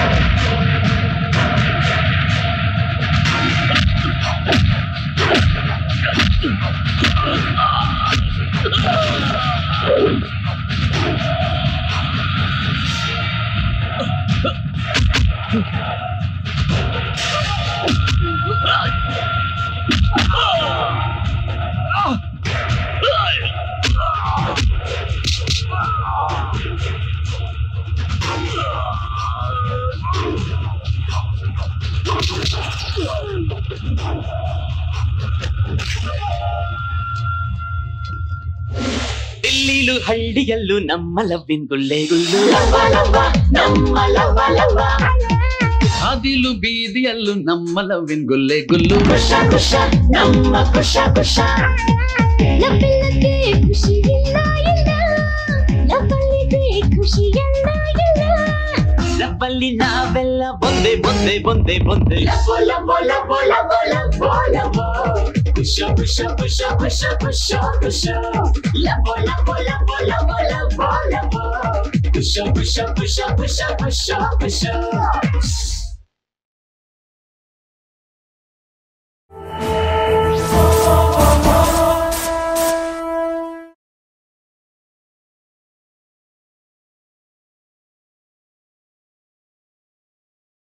ದಿಲ್ಲಿಲು ಹಳ್ಳಿಯಲ್ಲೂ ನಮ್ಮ ಲವ್ವಿನ ಗುಲ್ಲೆ ಗುಲ್ಲು ಹಾದಿಲು ಬೀದಿಯಲ್ಲೂ ನಮ್ಮ ಲವ್ವಿನ ಗುಲ್ಲೆ ಗುಲ್ಲು ನಮ್ಮ ಕುಶ ಕುಶ ಲವ್ವಿಲ್ಲದೆ ಖುಷಿ ಇಲ್ಲ ಇಲ್ಲ ಲವ್ವಲ್ಲಿದೆ ಖುಷಿ ಎಲ್ಲ ಇಲ್ಲ ಲವ್ವಲ್ಲಿ ನಾವೆಲ್ಲ ಬಂದೆ ಬಂದೆ ಬಂದೆ ಬಂದೆ ಲವ್ವೋ ಲವ್ವೋ ಲವ್ವೋ ಲವ್ವೋ ಲವ್ವೋ ಲವ್ವೋ ಕುಶ ಕುಶ ಕುಶ ಕುಶ ಕುಶ ಕುಶ ಲವ್ವೋ ಲವ್ವೋ ಲವ್ವೋ ಲವ್ವೋ ಲವ್ವೋ ಲವ್ವೋ ಕುಶ ಕುಶ ಕುಶ ಕುಶ ಕುಶ ಕುಶ